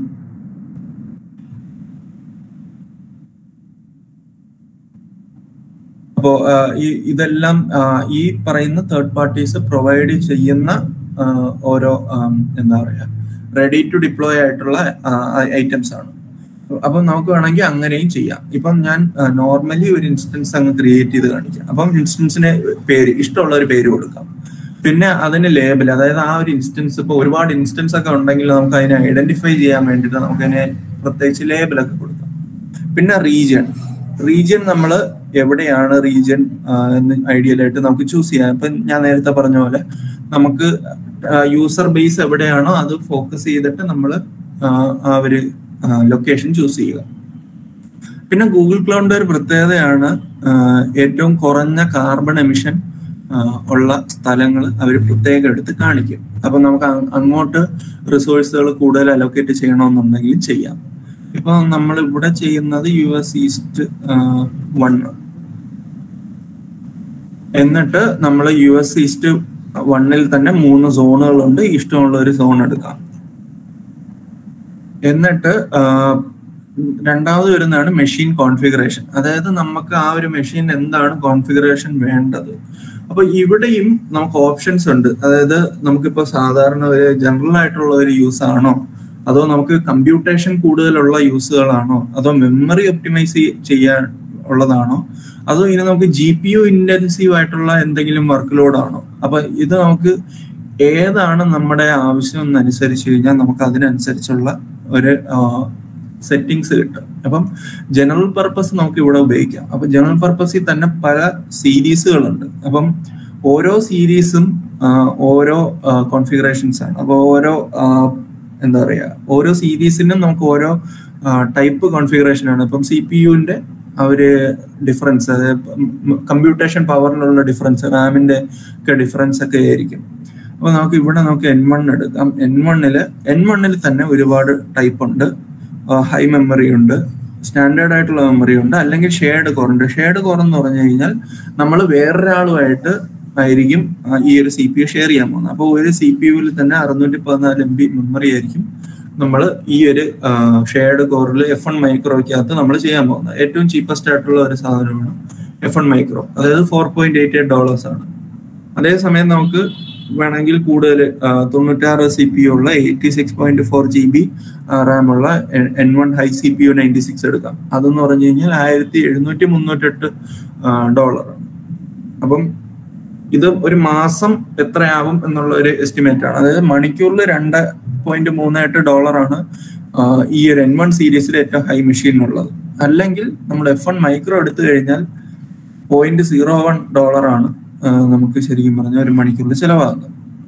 അപ്പോ ഈ ഇതെല്ലാം ആ, ഈ പറയുന്ന തേർഡ് പാർട്ടീസ് പ്രൊവൈഡ് ചെയ്യുന്ന ആ, ഓരോ ആം, എന്താ പറയാ റെഡി ടു ഡിപ്ലോയ് ആയിട്ടുള്ള ഐറ്റംസ് ആണ് അപ്പം നമുക്ക് വേണമെങ്കിൽ അങ്ങനെയും ചെയ്യാം ഇപ്പം ഞാൻ നോർമലി ഒരു ഇൻസ്റ്റൻസ് അങ്ങ് ക്രിയേറ്റ് ചെയ്ത് കാണിക്കാം അപ്പം ഇൻസ്റ്റൻസിന് പേര് ഇഷ്ടമുള്ള ഒരു പേര് കൊടുക്കാം പിന്നെ അതിന് ലേബൽ അതായത് ആ ഒരു ഇൻസ്റ്റൻസ് ഇപ്പൊ ഒരുപാട് ഇൻസ്റ്റൻസ് ഒക്കെ ഉണ്ടെങ്കിൽ നമുക്ക് അതിനെ ഐഡന്റിഫൈ ചെയ്യാൻ വേണ്ടിയിട്ട് നമുക്ക് അതിനെ പ്രത്യേകിച്ച് ലേബലൊക്കെ കൊടുക്കാം പിന്നെ റീജിയൻ റീജിയൻ നമ്മൾ എവിടെയാണ് റീജിയൻ എന്ന് ഐഡിയലായിട്ട് നമുക്ക് ചൂസ് ചെയ്യാം ഇപ്പൊ ഞാൻ നേരത്തെ പറഞ്ഞ പോലെ നമുക്ക് യൂസർ ബേസ് എവിടെയാണോ അത് ഫോക്കസ് ചെയ്തിട്ട് നമ്മൾ ആ ഒരു ലൊക്കേഷൻ ചൂസ് ചെയ്യുക പിന്നെ ഗൂഗിൾ ക്ലൗഡിന്റെ ഒരു പ്രത്യേകതയാണ് ആ, ഏറ്റവും കുറഞ്ഞ കാർബൺ എമിഷൻ ഉള്ള സ്ഥലങ്ങൾ അവർ പ്രത്യേകം എടുത്ത് കാണിക്കും അപ്പൊ നമുക്ക് അ- അങ്ങോട്ട് റിസോഴ്സുകൾ കൂടുതൽ അലോക്കേറ്റ് ചെയ്യണമെന്നുണ്ടെങ്കിൽ ചെയ്യാം ഇപ്പൊ നമ്മൾ ഇവിടെ ചെയ്യുന്നത് യു എസ് ഈസ്റ്റ് വൺ എന്നിട്ട് നമ്മൾ യു എസ് ഈസ്റ്റ് വണ്ണിൽ തന്നെ മൂന്ന് സോണുകളുണ്ട് ഇഷ്ടമുള്ള ഒരു സോൺ എടുക്കാം എന്നിട്ട് രണ്ടാമത് വരുന്നതാണ് മെഷീൻ കോൺഫിഗറേഷൻ അതായത് നമുക്ക് ആ ഒരു മെഷീൻ എന്താണ് കോൺഫിഗറേഷൻ വേണ്ടത് അപ്പൊ ഇവിടെയും നമുക്ക് ഓപ്ഷൻസ് ഉണ്ട് അതായത് നമുക്കിപ്പോ സാധാരണ ഒരു ജനറൽ ആയിട്ടുള്ള ഒരു യൂസ് ആണോ അതോ നമുക്ക് കമ്പ്യൂട്ടേഷൻ കൂടുതലുള്ള യൂസുകളാണോ അതോ മെമ്മറി ഒപ്റ്റിമൈസ് ചെയ്യാൻ ഉള്ളതാണോ അതോ ഇനി നമുക്ക് ജി പി യു ഇന്റൻസീവ് ആയിട്ടുള്ള എന്തെങ്കിലും വർക്ക് ലോഡ് ആണോ അപ്പൊ ഇത് നമുക്ക് ഏതാണ് നമ്മുടെ ആവശ്യം എന്നനുസരിച്ച് കഴിഞ്ഞാൽ നമുക്ക് അതിനനുസരിച്ചുള്ള ഒരു സെറ്റിങ്സ് കിട്ടും അപ്പം ജനറൽ പർപ്പസ് നമുക്ക് ഇവിടെ ഉപയോഗിക്കാം അപ്പൊ ജനറൽ പർപ്പസിൽ തന്നെ പല സീരീസുകളുണ്ട് അപ്പം ഓരോ സീരീസും ഓരോ കോൺഫിഗറേഷൻസ് ആണ് അപ്പോൾ ഓരോ എന്താ പറയുക ഓരോ സീരീസിനും നമുക്ക് ഓരോ ടൈപ്പ് കോൺഫിഗറേഷൻ ആണ് ഇപ്പം സി പി യുവിന്റെ ഒരു ഡിഫറൻസ് അതായത് കമ്പ്യൂട്ടേഷൻ പവറിലുള്ള ഡിഫറൻസ് റാമിന്റെ ഒക്കെ ഡിഫറൻസ് ഒക്കെ ആയിരിക്കും അപ്പൊ നമുക്ക് ഇവിടെ നമുക്ക് എൻ വൺ എടുക്കാം എൻ വണ്ണില് എൻ വണ്ണിൽ തന്നെ ഒരുപാട് ടൈപ്പ് ഉണ്ട് ഹൈ മെമ്മറി ഉണ്ട് സ്റ്റാൻഡേർഡ് ആയിട്ടുള്ള മെമ്മറി ഉണ്ട് അല്ലെങ്കിൽ ഷെയർഡ് കോർ ഉണ്ട് ഷെയർഡ് കോർ എന്ന് പറഞ്ഞു കഴിഞ്ഞാൽ നമ്മൾ വേറൊരാളുമായിട്ട് ആയിരിക്കും ഈ ഒരു സി പി യു ഷെയർ ചെയ്യാൻ പോകുന്നത് അപ്പോൾ ഒരു സി പി യുവിൽ തന്നെ അറുന്നൂറ്റി പതിനാല് എം ബി മെമ്മറി ആയിരിക്കും നമ്മൾ ഈ ഒരു ഷെയർഡ് കോറിൽ എഫ് വൺ മൈക്രോയ്ക്കകത്ത് നമ്മൾ ചെയ്യാൻ പോകുന്നത് ഏറ്റവും ചീപ്പസ്റ്റ് ആയിട്ടുള്ള ഒരു സാധനമാണ് എഫ് വൺ മൈക്രോ അതായത് four point eight eight dollars ആണ് അതേസമയം നമുക്ക് വേണമെങ്കിൽ കൂടുതൽ തൊണ്ണൂറ്റാറ് സി പി ഉള്ള eighty six point four G B RAM ഉള്ള N one high C P U ninety six എടുക്കാം അതെന്ന് പറഞ്ഞു കഴിഞ്ഞാൽ ആയിരത്തി എഴുന്നൂറ്റി മുന്നൂറ്റെട്ട് ഡോളറാണ് അപ്പം ഇത് ഒരു മാസം എത്രയാവും എന്നുള്ള ഒരു എസ്റ്റിമേറ്റ് ആണ് അതായത് മണിക്കൂറിൽ രണ്ട് പോയിന്റ് മൂന്ന് എട്ട് ഡോളറാണ് ഈ ഒരു എൻ വൺ സീരീസിൽ ഏറ്റവും ഹൈ മെഷീനുള്ളത് അല്ലെങ്കിൽ നമ്മൾ എഫ് വൺ മൈക്രോ എടുത്തു കഴിഞ്ഞാൽ പോയിന്റ് സീറോ വൺ ഡോളറാണ് നമുക്ക് ശരിക്കും പറഞ്ഞ ഒരു മണിക്കൂറിൽ ചിലവാകുന്നത്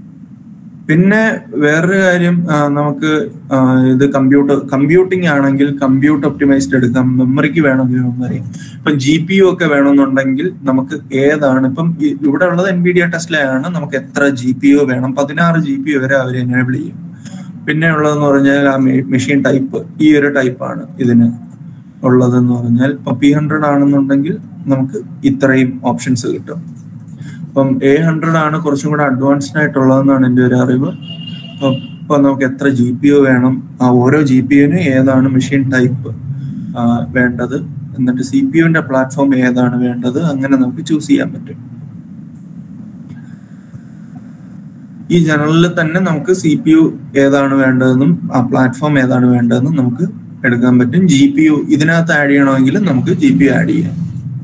പിന്നെ വേറൊരു കാര്യം നമുക്ക് ഇത് കമ്പ്യൂട്ടർ കമ്പ്യൂട്ടിംഗ് ആണെങ്കിൽ കമ്പ്യൂട്ട് ഒപ്റ്റിമൈസ്ഡ് എടുക്കാം മെമ്മറിക്ക് വേണമെങ്കിൽ മെമ്മറി ഇപ്പം ജി പി യു ഒക്കെ വേണമെന്നുണ്ടെങ്കിൽ നമുക്ക് ഏതാണ് ഇപ്പം ഇവിടെ ഉള്ളത് എൻ ബി ഡി ടെസ്റ്റിലാണ് നമുക്ക് എത്ര ജി പി യു വേണം പതിനാറ് ജി പി യു വരെ അവർ എനേബിൾ ചെയ്യും പിന്നെ ഉള്ളതെന്ന് പറഞ്ഞാൽ ആ മെഷീൻ ടൈപ്പ് ഈ ഒരു ടൈപ്പാണ് ഇതിന് ഉള്ളതെന്ന് പറഞ്ഞാൽ ഇപ്പൊ പി ഹൺഡ്രഡ് ആണെന്നുണ്ടെങ്കിൽ നമുക്ക് ഇത്രയും ഓപ്ഷൻസ് കിട്ടും അപ്പം എ ഹൺഡ്രഡ് ആണ് കുറച്ചും കൂടെ അഡ്വാൻസ്ഡ് ആയിട്ടുള്ളതെന്നാണ് എൻ്റെ ഒരു അറിവ് അപ്പം ഇപ്പൊ നമുക്ക് എത്ര ജി പി യു വേണം ആ ഓരോ ജി പി യുവിന് ഏതാണ് മെഷീൻ ടൈപ്പ് വേണ്ടത് എന്നിട്ട് സി പി യുവിന്റെ പ്ലാറ്റ്ഫോം ഏതാണ് വേണ്ടത് അങ്ങനെ നമുക്ക് ചൂസ് ചെയ്യാൻ പറ്റും ഈ ജനറലിൽ തന്നെ നമുക്ക് സി പി യു ഏതാണ് വേണ്ടതെന്നും ആ പ്ലാറ്റ്ഫോം ഏതാണ് വേണ്ടതെന്നും നമുക്ക് എടുക്കാൻ പറ്റും ജി പി യു ഇതിനകത്ത് ആഡ് ചെയ്യണമെങ്കിൽ നമുക്ക് ജി പി യു ആഡ് ചെയ്യാം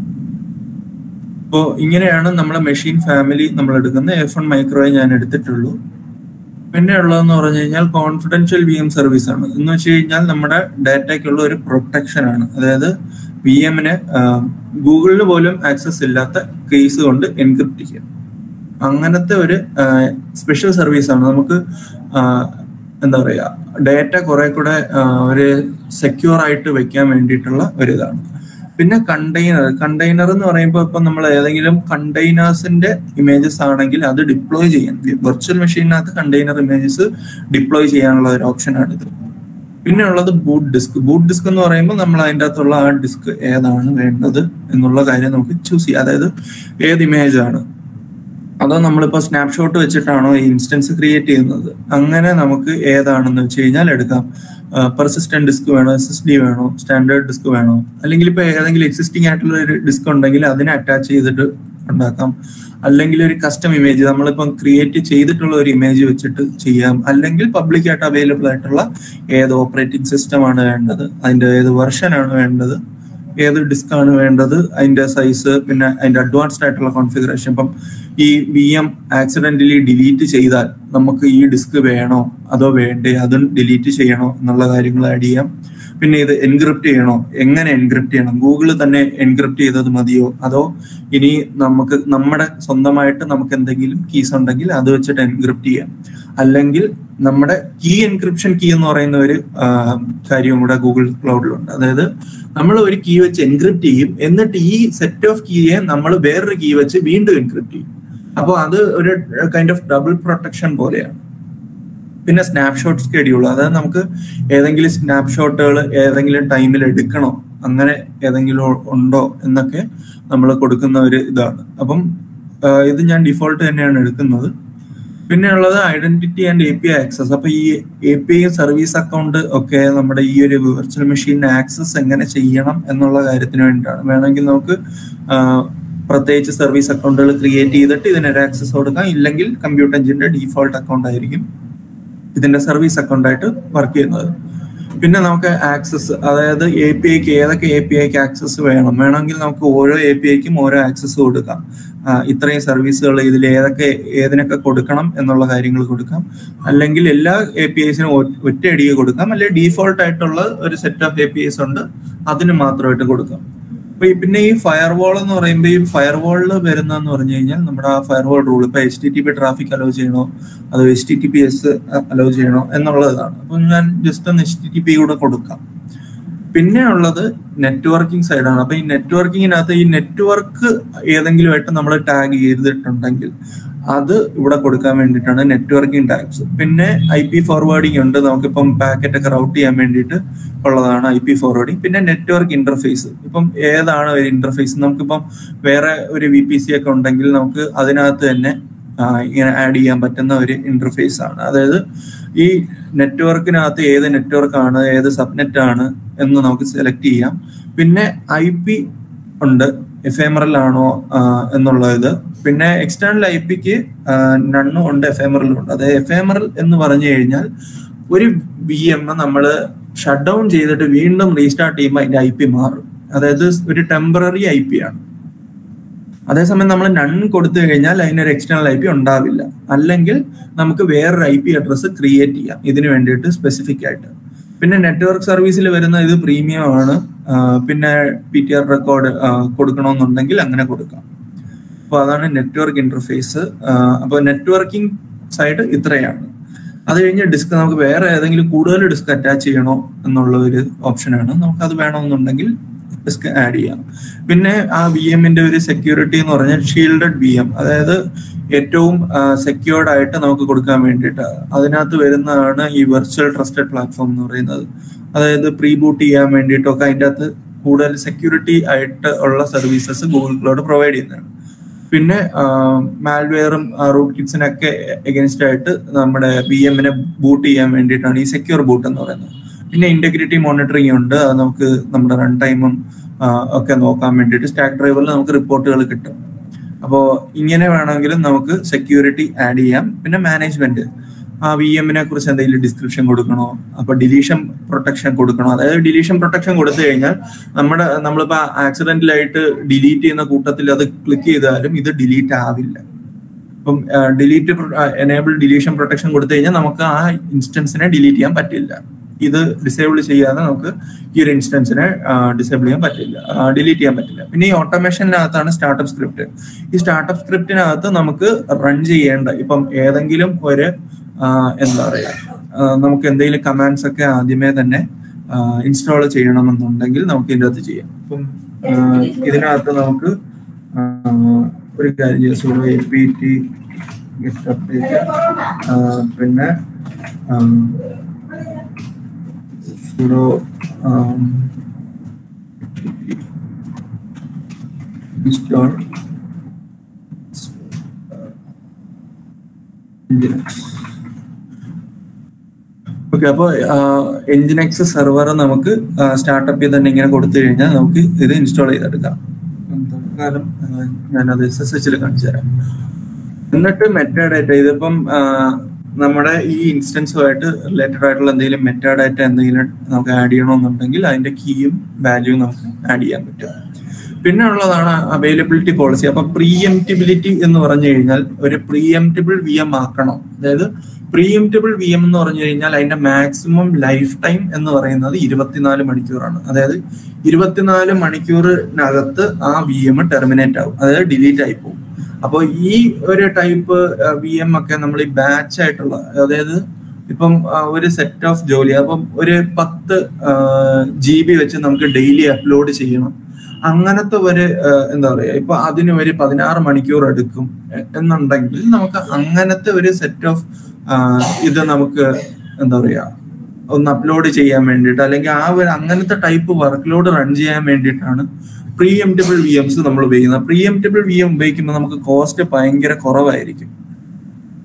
അപ്പോൾ ഇങ്ങനെയാണ് നമ്മളെ മെഷീൻ ഫാമിലി നമ്മൾ എടുക്കുന്ന എഫ് വൺ മൈക്രോയെ ഞാൻ എടുത്തിട്ടുള്ളൂ പിന്നെ ഉള്ളതെന്ന് പറഞ്ഞു കഴിഞ്ഞാൽ കോൺഫിഡൻഷ്യൽ വി എം സർവീസ് ആണ് എന്ന് വെച്ച് കഴിഞ്ഞാൽ നമ്മുടെ ഡാറ്റയ്ക്കുള്ള ഒരു പ്രൊട്ടക്ഷൻ ആണ് അതായത് വി എമ്മിന് ഗൂഗിളിന് പോലും ആക്സസ് ഇല്ലാത്ത കേസ് കൊണ്ട് എൻക്രിപ്റ്റ് ചെയ്യാം അങ്ങനത്തെ ഒരു സ്പെഷ്യൽ സർവീസ് ആണ് നമുക്ക് എന്താ പറയുക ഡേറ്റ കുറെ കൂടെ ഒരു സെക്യൂർ ആയിട്ട് വെക്കാൻ വേണ്ടിയിട്ടുള്ള ഒരു ഇതാണ് പിന്നെ കണ്ടെയ്നർ കണ്ടെയ്നർ എന്ന് പറയുമ്പോൾ ഇപ്പൊ നമ്മൾ ഏതെങ്കിലും കണ്ടെയ്നേഴ്സിന്റെ ഇമേജസ് ആണെങ്കിൽ അത് ഡിപ്ലോയ് ചെയ്യാൻ വെർച്വൽ മെഷീനകത്ത് കണ്ടെയ്നർ ഇമേജസ് ഡിപ്ലോയ് ചെയ്യാനുള്ള ഒരു ഓപ്ഷനാണ് ഇത് പിന്നെ ഉള്ളത് ബൂട്ട് ഡിസ്ക് ബൂട്ട് ഡിസ്ക് എന്ന് പറയുമ്പോൾ നമ്മൾ അതിൻ്റെ അകത്തുള്ള ആ ഡിസ്ക് ഏതാണ് വേണ്ടത് എന്നുള്ള കാര്യം നമുക്ക് ചൂസ് ചെയ്യാം അതായത് ഏത് ഇമേജ് ആണ് അതോ നമ്മളിപ്പോൾ സ്നാപ്ഷോട്ട് വെച്ചിട്ടാണോ ഈ ഇൻസ്റ്റൻസ് ക്രിയേറ്റ് ചെയ്യുന്നത് അങ്ങനെ നമുക്ക് ഏതാണെന്ന് വെച്ച് കഴിഞ്ഞാൽ എടുക്കാം പെർസിസ്റ്റന്റ് ഡിസ്ക് വേണോ എസ് എസ് ഡി വേണോ സ്റ്റാൻഡേർഡ് ഡിസ്ക് വേണോ അല്ലെങ്കിൽ ഇപ്പൊ ഏതെങ്കിലും എക്സിസ്റ്റിംഗ് ആയിട്ടുള്ള ഒരു ഡിസ്ക് ഉണ്ടെങ്കിൽ അതിനെ അറ്റാച്ച് ചെയ്തിട്ട് ഉണ്ടാക്കാം അല്ലെങ്കിൽ ഒരു കസ്റ്റം ഇമേജ് നമ്മളിപ്പം ക്രിയേറ്റ് ചെയ്തിട്ടുള്ള ഒരു ഇമേജ് വെച്ചിട്ട് ചെയ്യാം അല്ലെങ്കിൽ പബ്ലിക് ആയിട്ട് അവൈലബിൾ ആയിട്ടുള്ള ഏത് ഓപ്പറേറ്റിംഗ് സിസ്റ്റം ആണ് വേണ്ടത് അതിന്റെ ഏത് വെർഷൻ ആണ് വേണ്ടത് ഏത് ഡിസ്ക് ആണ് വേണ്ടത് അതിന്റെ സൈസ് പിന്നെ അതിന്റെ അഡ്വാൻസ്ഡ് ആയിട്ടുള്ള കോൺഫിഗറേഷൻ ഇപ്പം ഈ വി എം ആക്സിഡന്റലി ഡിലീറ്റ് ചെയ്താൽ നമുക്ക് ഈ ഡിസ്ക് വേണോ അതോ വേണ്ടേ അതും ഡിലീറ്റ് ചെയ്യണോ എന്നുള്ള കാര്യങ്ങൾ ആഡ് ചെയ്യാം പിന്നെ ഇത് എൻക്രിപ്റ്റ് ചെയ്യണോ എങ്ങനെ എൻക്രിപ്റ്റ് ചെയ്യണം ഗൂഗിളിൽ തന്നെ എൻക്രിപ്റ്റ് ചെയ്തത് മതിയോ അതോ ഇനി നമുക്ക് നമ്മുടെ സ്വന്തമായിട്ട് നമുക്ക് എന്തെങ്കിലും കീസ് ഉണ്ടെങ്കിൽ അത് വെച്ചിട്ട് എൻക്രിപ്റ്റ് ചെയ്യാം അല്ലെങ്കിൽ നമ്മുടെ കീ എൻക്രിപ്ഷൻ കീ എന്ന് പറയുന്ന ഒരു കാര്യം കൂടെ ഗൂഗിൾ ക്ലൗഡിലുണ്ട് അതായത് നമ്മൾ ഒരു കീ വെച്ച് എൻക്രിപ്റ്റ് ചെയ്യും എന്നിട്ട് ഈ സെറ്റ് ഓഫ് കീയെ നമ്മൾ വേറൊരു കീ വെച്ച് വീണ്ടും എൻക്രിപ്റ്റ് ചെയ്യും അപ്പോൾ അത് ഒരു കൈൻഡ് ഓഫ് ഡബിൾ പ്രൊട്ടക്ഷൻ പോലെയാണ് പിന്നെ സ്നാപ്ഷോട്ട് സ്കെഡ്യൂൾ അതായത് നമുക്ക് ഏതെങ്കിലും സ്നാപ്ഷോട്ടുകൾ ഏതെങ്കിലും ടൈമിൽ എടുക്കണോ അങ്ങനെ ഏതെങ്കിലും ഉണ്ടോ എന്നൊക്കെ നമ്മൾ കൊടുക്കുന്ന ഒരു ഇതാണ് അപ്പം ഇത് ഞാൻ ഡിഫോൾട്ട് തന്നെയാണ് എടുക്കുന്നത് പിന്നെ ഉള്ളത് identity and A P I access അപ്പൊ ഈ A P I service account ഒക്കെ നമ്മുടെ ഈ ഒരു വിർച്വൽ മെഷീൻ ആക്സസ് എങ്ങനെ ചെയ്യണം എന്നുള്ള കാര്യത്തിന് വേണ്ടിയിട്ടാണ് വേണമെങ്കിൽ നമുക്ക് പ്രത്യേകിച്ച് സർവീസ് അക്കൗണ്ടുകൾ ക്രിയേറ്റ് ചെയ്തിട്ട് ഇതിനൊരു ആക്സസ് കൊടുക്കാം ഇല്ലെങ്കിൽ കമ്പ്യൂട്ടർ എഞ്ചിന്റെ ഡീഫോൾട്ട് അക്കൗണ്ട് ആയിരിക്കും ഇതിന്റെ സർവീസ് അക്കൗണ്ട് ആയിട്ട് വർക്ക് ചെയ്യുന്നത് പിന്നെ നമുക്ക് ആക്സസ് അതായത് എ പി ഐക്ക് ഏതൊക്കെ എ പി ഐക്ക് ആക്സസ് വേണം വേണമെങ്കിൽ നമുക്ക് ഓരോ എ പി ഐക്കും ഓരോ ആക്സസ് കൊടുക്കാം ഇത്രയും സർവീസുകൾ ഇതിൽ ഏതൊക്കെ ഏതിനൊക്കെ കൊടുക്കണം എന്നുള്ള കാര്യങ്ങൾ കൊടുക്കാം അല്ലെങ്കിൽ എല്ലാ എ പി ഐസിനും ഒറ്റയടിക്ക് കൊടുക്കാം അല്ലെങ്കിൽ ഡീഫോൾട്ട് ആയിട്ടുള്ള ഒരു set of A P Is ഉണ്ട് അതിന് മാത്രമായിട്ട് കൊടുക്കാം അപ്പൊ ഈ പിന്നെ ഈ ഫയർ വാൾ എന്ന് പറയുമ്പോൾ ഈ ഫയർ വാളിൽ വരുന്നതെന്ന് പറഞ്ഞു കഴിഞ്ഞാൽ നമ്മുടെ ആ ഫയർ വാൾ റൂൾ ഇപ്പൊ H T T P traffic allow ചെയ്യണോ അതോ H T T P S allow ചെയ്യണോ എന്നുള്ളതാണ് അപ്പൊ ഞാൻ ജസ്റ്റ് ഒന്ന് എച്ച് ടി ടി പി കൂടെ കൊടുക്കാം പിന്നെ ഉള്ളത് നെറ്റ്വർക്കിംഗ് സൈഡാണ് അപ്പൊ ഈ നെറ്റ്വർക്കിങ്ങിനകത്ത് ഈ നെറ്റ്വർക്ക് ഏതെങ്കിലും ആയിട്ട് നമ്മൾ ടാഗ് ചെയ്തിട്ടുണ്ടെങ്കിൽ അത് ഇവിടെ കൊടുക്കാൻ വേണ്ടിയിട്ടാണ് നെറ്റ്വർക്കിംഗ് ടാഗ്സ് പിന്നെ ഐ പി ഫോർവേഡിംഗ് ഉണ്ട് നമുക്കിപ്പം പാക്കറ്റ് ഒക്കെ റൗട്ട് ചെയ്യാൻ വേണ്ടിയിട്ട് ഉള്ളതാണ് ഐ പി ഫോർവേഡിംഗ് പിന്നെ നെറ്റ്വർക്ക് ഇന്റർഫേസ് ഇപ്പം ഏതാണ് ഒരു ഇന്റർഫേസ് നമുക്കിപ്പം വേറെ ഒരു വി പി സി ഒക്കെ ഉണ്ടെങ്കിൽ നമുക്ക് അതിനകത്ത് തന്നെ ഇങ്ങനെ ആഡ് ചെയ്യാൻ പറ്റുന്ന ഒരു ഇന്റർഫേസ് ആണ് അതായത് ഈ നെറ്റ്വർക്കിനകത്ത് ഏത് നെറ്റ്വർക്ക് ആണ് ഏത് സബ്നെറ്റ് ആണ് എന്ന് നമുക്ക് സെലക്ട് ചെയ്യാം പിന്നെ ഐ പി ഉണ്ട് എഫേമറൽ ആണോ എന്നുള്ളത് പിന്നെ എക്സ്റ്റേണൽ ഐ പിക്ക് നണ്ണും ഉണ്ട് എഫേമറലും ഉണ്ട് അതായത് എഫേമറൽ എന്ന് പറഞ്ഞു കഴിഞ്ഞാൽ ഒരു വി എം നമ്മൾ ഷട്ട് ഡൗൺ ചെയ്തിട്ട് വീണ്ടും റീസ്റ്റാർട്ട് ചെയ്യുമ്പോൾ അതിന്റെ ഐ പി മാറും അതായത് ഒരു ടെമ്പററി ഐ പി ആണ് അതേസമയം നമ്മൾ നൺ കൊടുത്തു കഴിഞ്ഞാൽ അതിനൊരു എക്സ്റ്റേണൽ ഐ പി ഉണ്ടാവില്ല അല്ലെങ്കിൽ നമുക്ക് വേറൊരു ഐ പി അഡ്രസ്സ് ക്രിയേറ്റ് ചെയ്യാം ഇതിനു വേണ്ടിയിട്ട് സ്പെസിഫിക് ആയിട്ട് പിന്നെ നെറ്റ്വർക്ക് സർവീസിൽ വരുന്ന ഇത് പ്രീമിയം ആണ് പിന്നെ പി ടി ആർ റെക്കോർഡ് കൊടുക്കണമെന്നുണ്ടെങ്കിൽ അങ്ങനെ കൊടുക്കാം അപ്പോൾ അതാണ് നെറ്റ്വർക്ക് ഇന്റർഫേസ് അപ്പോൾ നെറ്റ്വർക്കിംഗ് സൈഡ് ഇത്രയാണ് അത് കഴിഞ്ഞ് ഡിസ്ക് നമുക്ക് വേറെ ഏതെങ്കിലും കൂടുതൽ ഡിസ്ക് അറ്റാച്ച് ചെയ്യണോ എന്നുള്ള ഒരു ഓപ്ഷനാണ് നമുക്ക് അത് വേണമെന്നുണ്ടെങ്കിൽ ഡിസ്ക് ആഡ് ചെയ്യാം പിന്നെ ആ വി എമ്മിന്റെ ഒരു സെക്യൂരിറ്റി എന്ന് പറഞ്ഞാൽ ഷീൽഡഡ് വി എം അതായത് ഏറ്റവും സെക്യൂർഡ് ആയിട്ട് നമുക്ക് കൊടുക്കാൻ വേണ്ടിയിട്ട് അതിനകത്ത് വരുന്നതാണ് ഈ വെർച്വൽ ട്രസ്റ്റഡ് പ്ലാറ്റ്ഫോം എന്ന് പറയുന്നത് അതായത് പ്രീ ബൂട്ട് ചെയ്യാൻ വേണ്ടിയിട്ടൊക്കെ അതിൻ്റെ അകത്ത് കൂടുതൽ സെക്യൂരിറ്റി ആയിട്ട് ഉള്ള സർവീസസ് ഗൂഗിൾ ക്ലൗഡ് പ്രൊവൈഡ് ചെയ്യുന്നതാണ് പിന്നെ മാൽവെയറും റൂട്ട് കിറ്റ്സിനൊക്കെ എഗൻസ്റ്റ് ആയിട്ട് നമ്മുടെ വി എമ്മിനെ ബൂട്ട് ചെയ്യാൻ വേണ്ടിയിട്ടാണ് ഈ സെക്യൂർ ബൂട്ട് എന്ന് പറയുന്നത് പിന്നെ ഇന്റഗ്രിറ്റി മോണിറ്ററിംഗ് ഉണ്ട് അത് നമുക്ക് നമ്മുടെ റൺ ടൈമും ഒക്കെ നോക്കാൻ വേണ്ടിയിട്ട് സ്റ്റാക്ക് ഡ്രൈവറിൽ നമുക്ക് റിപ്പോർട്ടുകൾ കിട്ടും അപ്പോൾ ഇങ്ങനെ വേണമെങ്കിലും നമുക്ക് സെക്യൂരിറ്റി ആഡ് ചെയ്യാം പിന്നെ മാനേജ്മെന്റ് ആ വി എമ്മിനെ കുറിച്ച് എന്തെങ്കിലും ഡിസ്ക്രിപ്ഷൻ കൊടുക്കണോ അപ്പൊ ഡിലീഷൻ പ്രൊട്ടക്ഷൻ കൊടുക്കണോ അതായത് ഡിലീഷൻ പ്രൊട്ടക്ഷൻ കൊടുത്തു കഴിഞ്ഞാൽ നമ്മുടെ നമ്മളിപ്പോ ആക്സിഡന്റിലായിട്ട് ഡിലീറ്റ് ചെയ്യുന്ന കൂട്ടത്തിൽ അത് ക്ലിക്ക് ചെയ്താലും ഇത് ഡിലീറ്റ് ആവില്ല ഇപ്പം ഡിലീറ്റ് എനേബിൾ ഡിലീഷൻ പ്രൊട്ടക്ഷൻ കൊടുത്തു കഴിഞ്ഞാൽ നമുക്ക് ആ ഇൻസ്റ്റൻസിനെ ഡിലീറ്റ് ചെയ്യാൻ പറ്റില്ല ഇത് ഡിസേബിൾ ചെയ്യാതെ നമുക്ക് ഈ ഒരു ഇൻസ്റ്റൻസിനെ ഡിസേബിൾ ചെയ്യാൻ പറ്റില്ല ഡിലീറ്റ് ചെയ്യാൻ പറ്റില്ല പിന്നെ ഈ ഓട്ടോമേഷനിനകത്താണ് സ്റ്റാർട്ടപ്പ് സ്ക്രിപ്റ്റ് ഈ സ്റ്റാർട്ടപ്പ് സ്ക്രിപ്റ്റിനകത്ത് നമുക്ക് റൺ ചെയ്യേണ്ട ഇപ്പം ഏതെങ്കിലും ഒരു എന്താ പറയാ നമുക്ക് എന്തെങ്കിലും കമാൻഡ്സ് ഒക്കെ ആദ്യമേ തന്നെ ഇൻസ്റ്റാൾ ചെയ്യണമെന്നുണ്ടെങ്കിൽ നമുക്ക് ഇതിൻ്റെ അകത്ത് ചെയ്യാം ഇപ്പം ഇതിനകത്ത് നമുക്ക് ഒരു കാര്യം ചെയ്യാം sudo A P T get update പിന്നെ sudo um, install ഓക്കെ അപ്പോൾ എൻജിനെക്സ് സെർവർ നമുക്ക് സ്റ്റാർട്ടപ്പിൽ തന്നെ ഇങ്ങനെ കൊടുത്തു കഴിഞ്ഞാൽ നമുക്ക് ഇത് ഇൻസ്റ്റാൾ ചെയ്തെടുക്കാം തൽക്കാലം ഞാനത് എസ് എസ് എച്ചിൽ കാണിച്ചു തരാം എന്നിട്ട് മെറ്റാ ഡാറ്റ ഇതിപ്പം നമ്മുടെ ഈ ഇൻസ്റ്റൻസുമായിട്ട് റിലേറ്റഡ് ആയിട്ടുള്ള എന്തെങ്കിലും മെറ്റാ ഡാറ്റ എന്തെങ്കിലും നമുക്ക് ആഡ് ചെയ്യണമെന്നുണ്ടെങ്കിൽ അതിന്റെ കീയും വാല്യൂവും നമുക്ക് ആഡ് ചെയ്യാൻ പറ്റും പിന്നെ ഉള്ളതാണ് അവൈലബിലിറ്റി പോളിസി അപ്പൊ പ്രീഎംറ്റിബിലിറ്റി എന്ന് പറഞ്ഞു കഴിഞ്ഞാൽ ഒരു പ്രീഎംറ്റബിൾ വി എം ആക്കണം അതായത് പ്രീഎംറ്റബിൾ വി എം എന്ന് പറഞ്ഞു കഴിഞ്ഞാൽ അതിന്റെ മാക്സിമം ലൈഫ് ടൈം എന്ന് പറയുന്നത് ഇരുപത്തിനാല് മണിക്കൂറാണ് അതായത് ഇരുപത്തിനാല് മണിക്കൂറിനകത്ത് ആ വി എം ടെർമിനേറ്റ് ആവും അതായത് ഡിലീറ്റ് ആയി പോകും അപ്പോൾ ഈ ഒരു ടൈപ്പ് വി എം ഒക്കെ നമ്മൾ ഈ ബാച്ച് ആയിട്ടുള്ള അതായത് ഇപ്പം ഒരു സെറ്റ് ഓഫ് ജോലി അപ്പം ഒരു പത്ത് ജി ബി വെച്ച് നമുക്ക് ഡെയിലി അപ്ലോഡ് ചെയ്യണം അങ്ങനത്തെ ഒരു എന്താ പറയാ ഇപ്പൊ അതിന് ഒരു പതിനാറ് മണിക്കൂർ എടുക്കും എന്നുണ്ടെങ്കിൽ നമുക്ക് അങ്ങനത്തെ ഒരു സെറ്റ് ഓഫ് ഇത് നമുക്ക് എന്താ പറയാ ഒന്ന് അപ്ലോഡ് ചെയ്യാൻ വേണ്ടിയിട്ട് അല്ലെങ്കിൽ ആ ഒരു അങ്ങനത്തെ ടൈപ്പ് വർക്ക് ലോഡ് റൺ ചെയ്യാൻ വേണ്ടിയിട്ടാണ് പ്രീ എംറ്റബിൾ വി എംസ് നമ്മൾ ഉപയോഗിക്കുന്നത് പ്രീ എംറ്റബിൾ വി എം ഉപയോഗിക്കുമ്പോൾ നമുക്ക് കോസ്റ്റ് ഭയങ്കര കുറവായിരിക്കും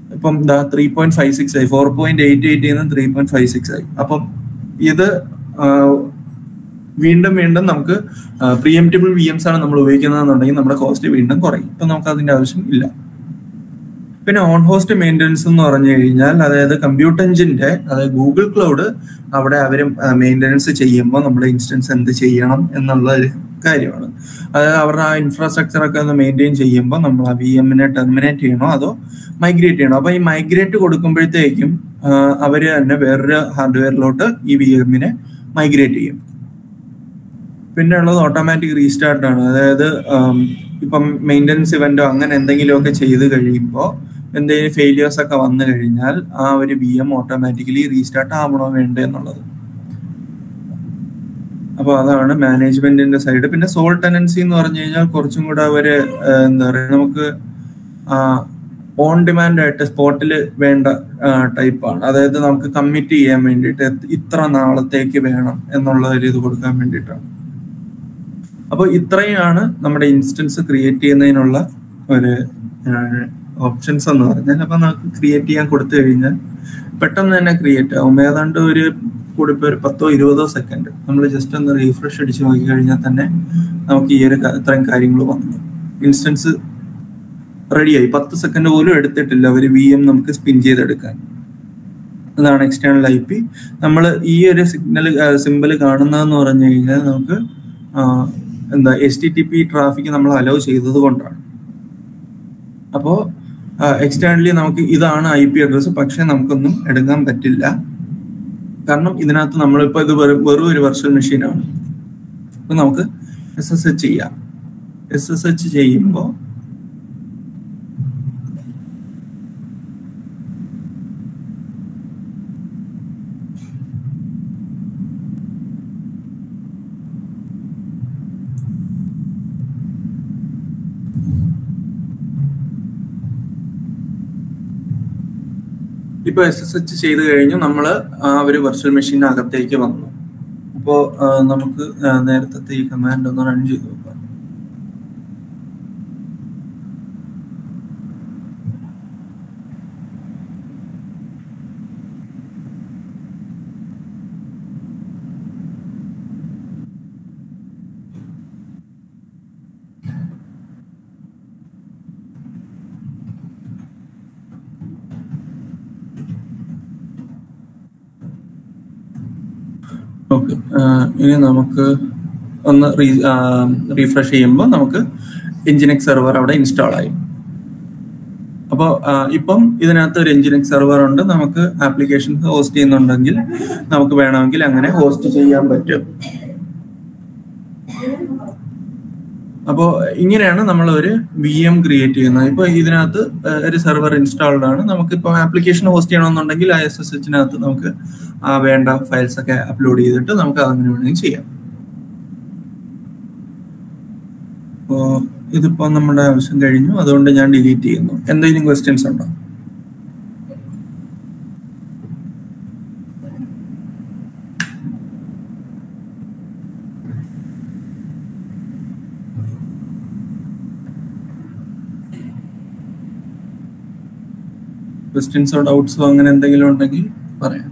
ഇപ്പം ദാ ത്രീ പോയിന്റ് ഫൈവ് സിക്സ് ആയി ഫോർ പോയിന്റ് എയ്റ്റ് എയ്റ്റ് നിന്ന് ത്രീ പോയിന്റ് ഫൈവ് സിക്സ് ആയി അപ്പം ഇത് ആ, വീണ്ടും വീണ്ടും നമുക്ക് പ്രിയംറ്റബിൾ വി എംസ് ആണ് നമ്മൾ ഉപയോഗിക്കുന്നതെന്നുണ്ടെങ്കിൽ നമ്മുടെ കോസ്റ്റ് വീണ്ടും കുറയും ഇപ്പൊ നമുക്ക് അതിന്റെ ആവശ്യം ഇല്ല പിന്നെ ഓൺ ഹോസ്റ്റ് മെയിൻ്റനൻസ് എന്ന് പറഞ്ഞു കഴിഞ്ഞാൽ അതായത് കമ്പ്യൂട്ടർ എഞ്ചിന്റെ അതായത് ഗൂഗിൾ ക്ലൗഡ് അവിടെ അവർ മെയിൻ്റനൻസ് ചെയ്യുമ്പോൾ നമ്മുടെ ഇൻസ്റ്റൻസ് എന്ത് ചെയ്യണം എന്നുള്ള ഒരു കാര്യമാണ് അതായത് അവരുടെ ആ ഇൻഫ്രാസ്ട്രക്ചർ ഒക്കെ ഒന്ന് മെയിൻറ്റെയിൻ ചെയ്യുമ്പോൾ നമ്മൾ ആ വി എമ്മിനെ ടെർമിനേറ്റ് ചെയ്യണോ അതോ മൈഗ്രേറ്റ് ചെയ്യണോ അപ്പൊ ഈ മൈഗ്രേറ്റ് കൊടുക്കുമ്പോഴത്തേക്കും ആ, അവര് തന്നെ വേറൊരു ഹാർഡ്വെയറിലോട്ട് ഈ വി എമ്മിനെ മൈഗ്രേറ്റ് ചെയ്യും പിന്നെ ഉള്ളത് ഓട്ടോമാറ്റിക് റീസ്റ്റാർട്ട് ആണ് അതായത് ആം, ഇപ്പം മെയിൻ്റനൻസ് ഇവന്റോ അങ്ങനെ എന്തെങ്കിലുമൊക്കെ ചെയ്ത് കഴിയുമ്പോൾ എന്തെങ്കിലും ഫെയിലിയേഴ്സ് ഒക്കെ വന്നു കഴിഞ്ഞാൽ ആ ഒരു വി എം ഓട്ടോമാറ്റിക്കലി റീസ്റ്റാർട്ട് ആവണോ വേണ്ടേ എന്നുള്ളത് അപ്പൊ അതാണ് മാനേജ്മെന്റിന്റെ സൈഡ് പിന്നെ സോൾ ടെനൻസി എന്ന് പറഞ്ഞു കഴിഞ്ഞാൽ കുറച്ചും കൂടെ അവര് ആ, എന്താ പറയുക നമുക്ക് ഓൺ ഡിമാൻഡ് ആയിട്ട് സ്പോട്ടിൽ വേണ്ട ടൈപ്പാണ് അതായത് നമുക്ക് കമ്മിറ്റ് ചെയ്യാൻ വേണ്ടിയിട്ട് ഇത്ര നാളത്തേക്ക് വേണം എന്നുള്ള ഒരു ഇത് കൊടുക്കാൻ വേണ്ടിയിട്ടാണ് അപ്പോൾ ഇത്രയാണ് നമ്മുടെ ഇൻസ്റ്റൻസ് ക്രിയേറ്റ് ചെയ്യുന്നതിനുള്ള ഒരു ഓപ്ഷൻസ് എന്ന് പറഞ്ഞാൽ അപ്പൊ നമുക്ക് ക്രിയേറ്റ് ചെയ്യാൻ കൊടുത്തു കഴിഞ്ഞാൽ പെട്ടെന്ന് തന്നെ ക്രിയേറ്റ് ആവും ഏതാണ്ട് ഒരു കൂടി ഇപ്പോൾ ഒരു പത്തോ ഇരുപതോ സെക്കൻഡ് നമ്മൾ ജസ്റ്റ് ഒന്ന് റീഫ്രഷ് അടിച്ച് നോക്കി കഴിഞ്ഞാൽ തന്നെ നമുക്ക് ഈ ഒരു ക- ഇത്രയും കാര്യങ്ങൾ വന്നു ഇൻസ്റ്റൻസ് റെഡിയായി പത്ത് സെക്കൻഡ് പോലും എടുത്തിട്ടില്ല ഒരു വി എം നമുക്ക് സ്പിൻ ചെയ്തെടുക്കാൻ അതാണ് എക്സ്റ്റേണൽ ഐ പി നമ്മൾ ഈ ഒരു സിഗ്നൽ സിമ്പിൾ കാണുന്നതെന്ന് പറഞ്ഞു കഴിഞ്ഞാൽ നമുക്ക് ആ, എന്താ S T T P traffic നമ്മൾ അലോ ചെയ്തത് കൊണ്ടാണ് അപ്പോൾ എക്സ്റ്റേണലി നമുക്ക് ഇതാണ് ഐ പി അഡ്രസ്സ് പക്ഷെ നമുക്കൊന്നും എടുക്കാൻ പറ്റില്ല കാരണം ഇതിനകത്ത് നമ്മളിപ്പോൾ ഇത് വെറും വെറും ഒരു വെർച്വൽ മെഷീനാണ് അപ്പൊ നമുക്ക് എസ് എസ് എച്ച് ചെയ്യാം എസ് എസ് എച്ച് ചെയ്യുമ്പോൾ ഇപ്പൊ എസ് എസ് എച്ച് ചെയ്ത് കഴിഞ്ഞു നമ്മൾ ആ ഒരു വെർച്വൽ മെഷീനകത്തേക്ക് വന്നു അപ്പോ നമുക്ക് ആ, നേരത്തെ ഈ കമാൻഡ് ഒന്ന് റൺ ചെയ്ത് നോക്കാം ഓക്കെ ഇനി നമുക്ക് ഒന്ന് റീഫ്രഷ് ചെയ്യുമ്പോൾ നമുക്ക് എഞ്ചിനെക് സെർവർ അവിടെ ഇൻസ്റ്റാൾ ആയി അപ്പോൾ ഇപ്പം ഇതിനകത്ത് ഒരു എഞ്ചിനെക് സെർവർ ഉണ്ട് നമുക്ക് ആപ്ലിക്കേഷൻ ഹോസ്റ്റ് ചെയ്യുന്നുണ്ടെങ്കിൽ നമുക്ക് വേണമെങ്കിൽ അങ്ങനെ ഹോസ്റ്റ് ചെയ്യാൻ പറ്റും അപ്പോൾ ഇങ്ങനെയാണ് നമ്മൾ ഒരു വി എം ക്രിയേറ്റ് ചെയ്യുന്നത് ഇപ്പോൾ ഇതിനകത്ത് ആ, ഒരു സെർവർ ഇൻസ്റ്റാൾഡ് ആണ് നമുക്ക് ഇപ്പോൾ ആപ്ലിക്കേഷൻ ഹോസ്റ്റ് ചെയ്യണമെന്നുണ്ടെങ്കിൽ ഐ എസ് എസ് എച്ചിനകത്ത് നമുക്ക് ആ വേണ്ട ഫയൽസ് ഒക്കെ അപ്ലോഡ് ചെയ്തിട്ട് നമുക്ക് അതങ്ങനെ വേണമെങ്കിൽ ചെയ്യാം അപ്പോൾ ഇതിപ്പോ നമ്മുടെ ആവശ്യം കഴിഞ്ഞു അതുകൊണ്ട് ഞാൻ ഡിലീറ്റ് ചെയ്യുന്നു എന്തെങ്കിലും ക്വസ്റ്റ്യൻസ് ഉണ്ടോ ക്വസ്റ്റ്യൻസോ ഡൗട്ട്സോ അങ്ങനെ എന്തെങ്കിലും ഉണ്ടെങ്കിൽ പറയാം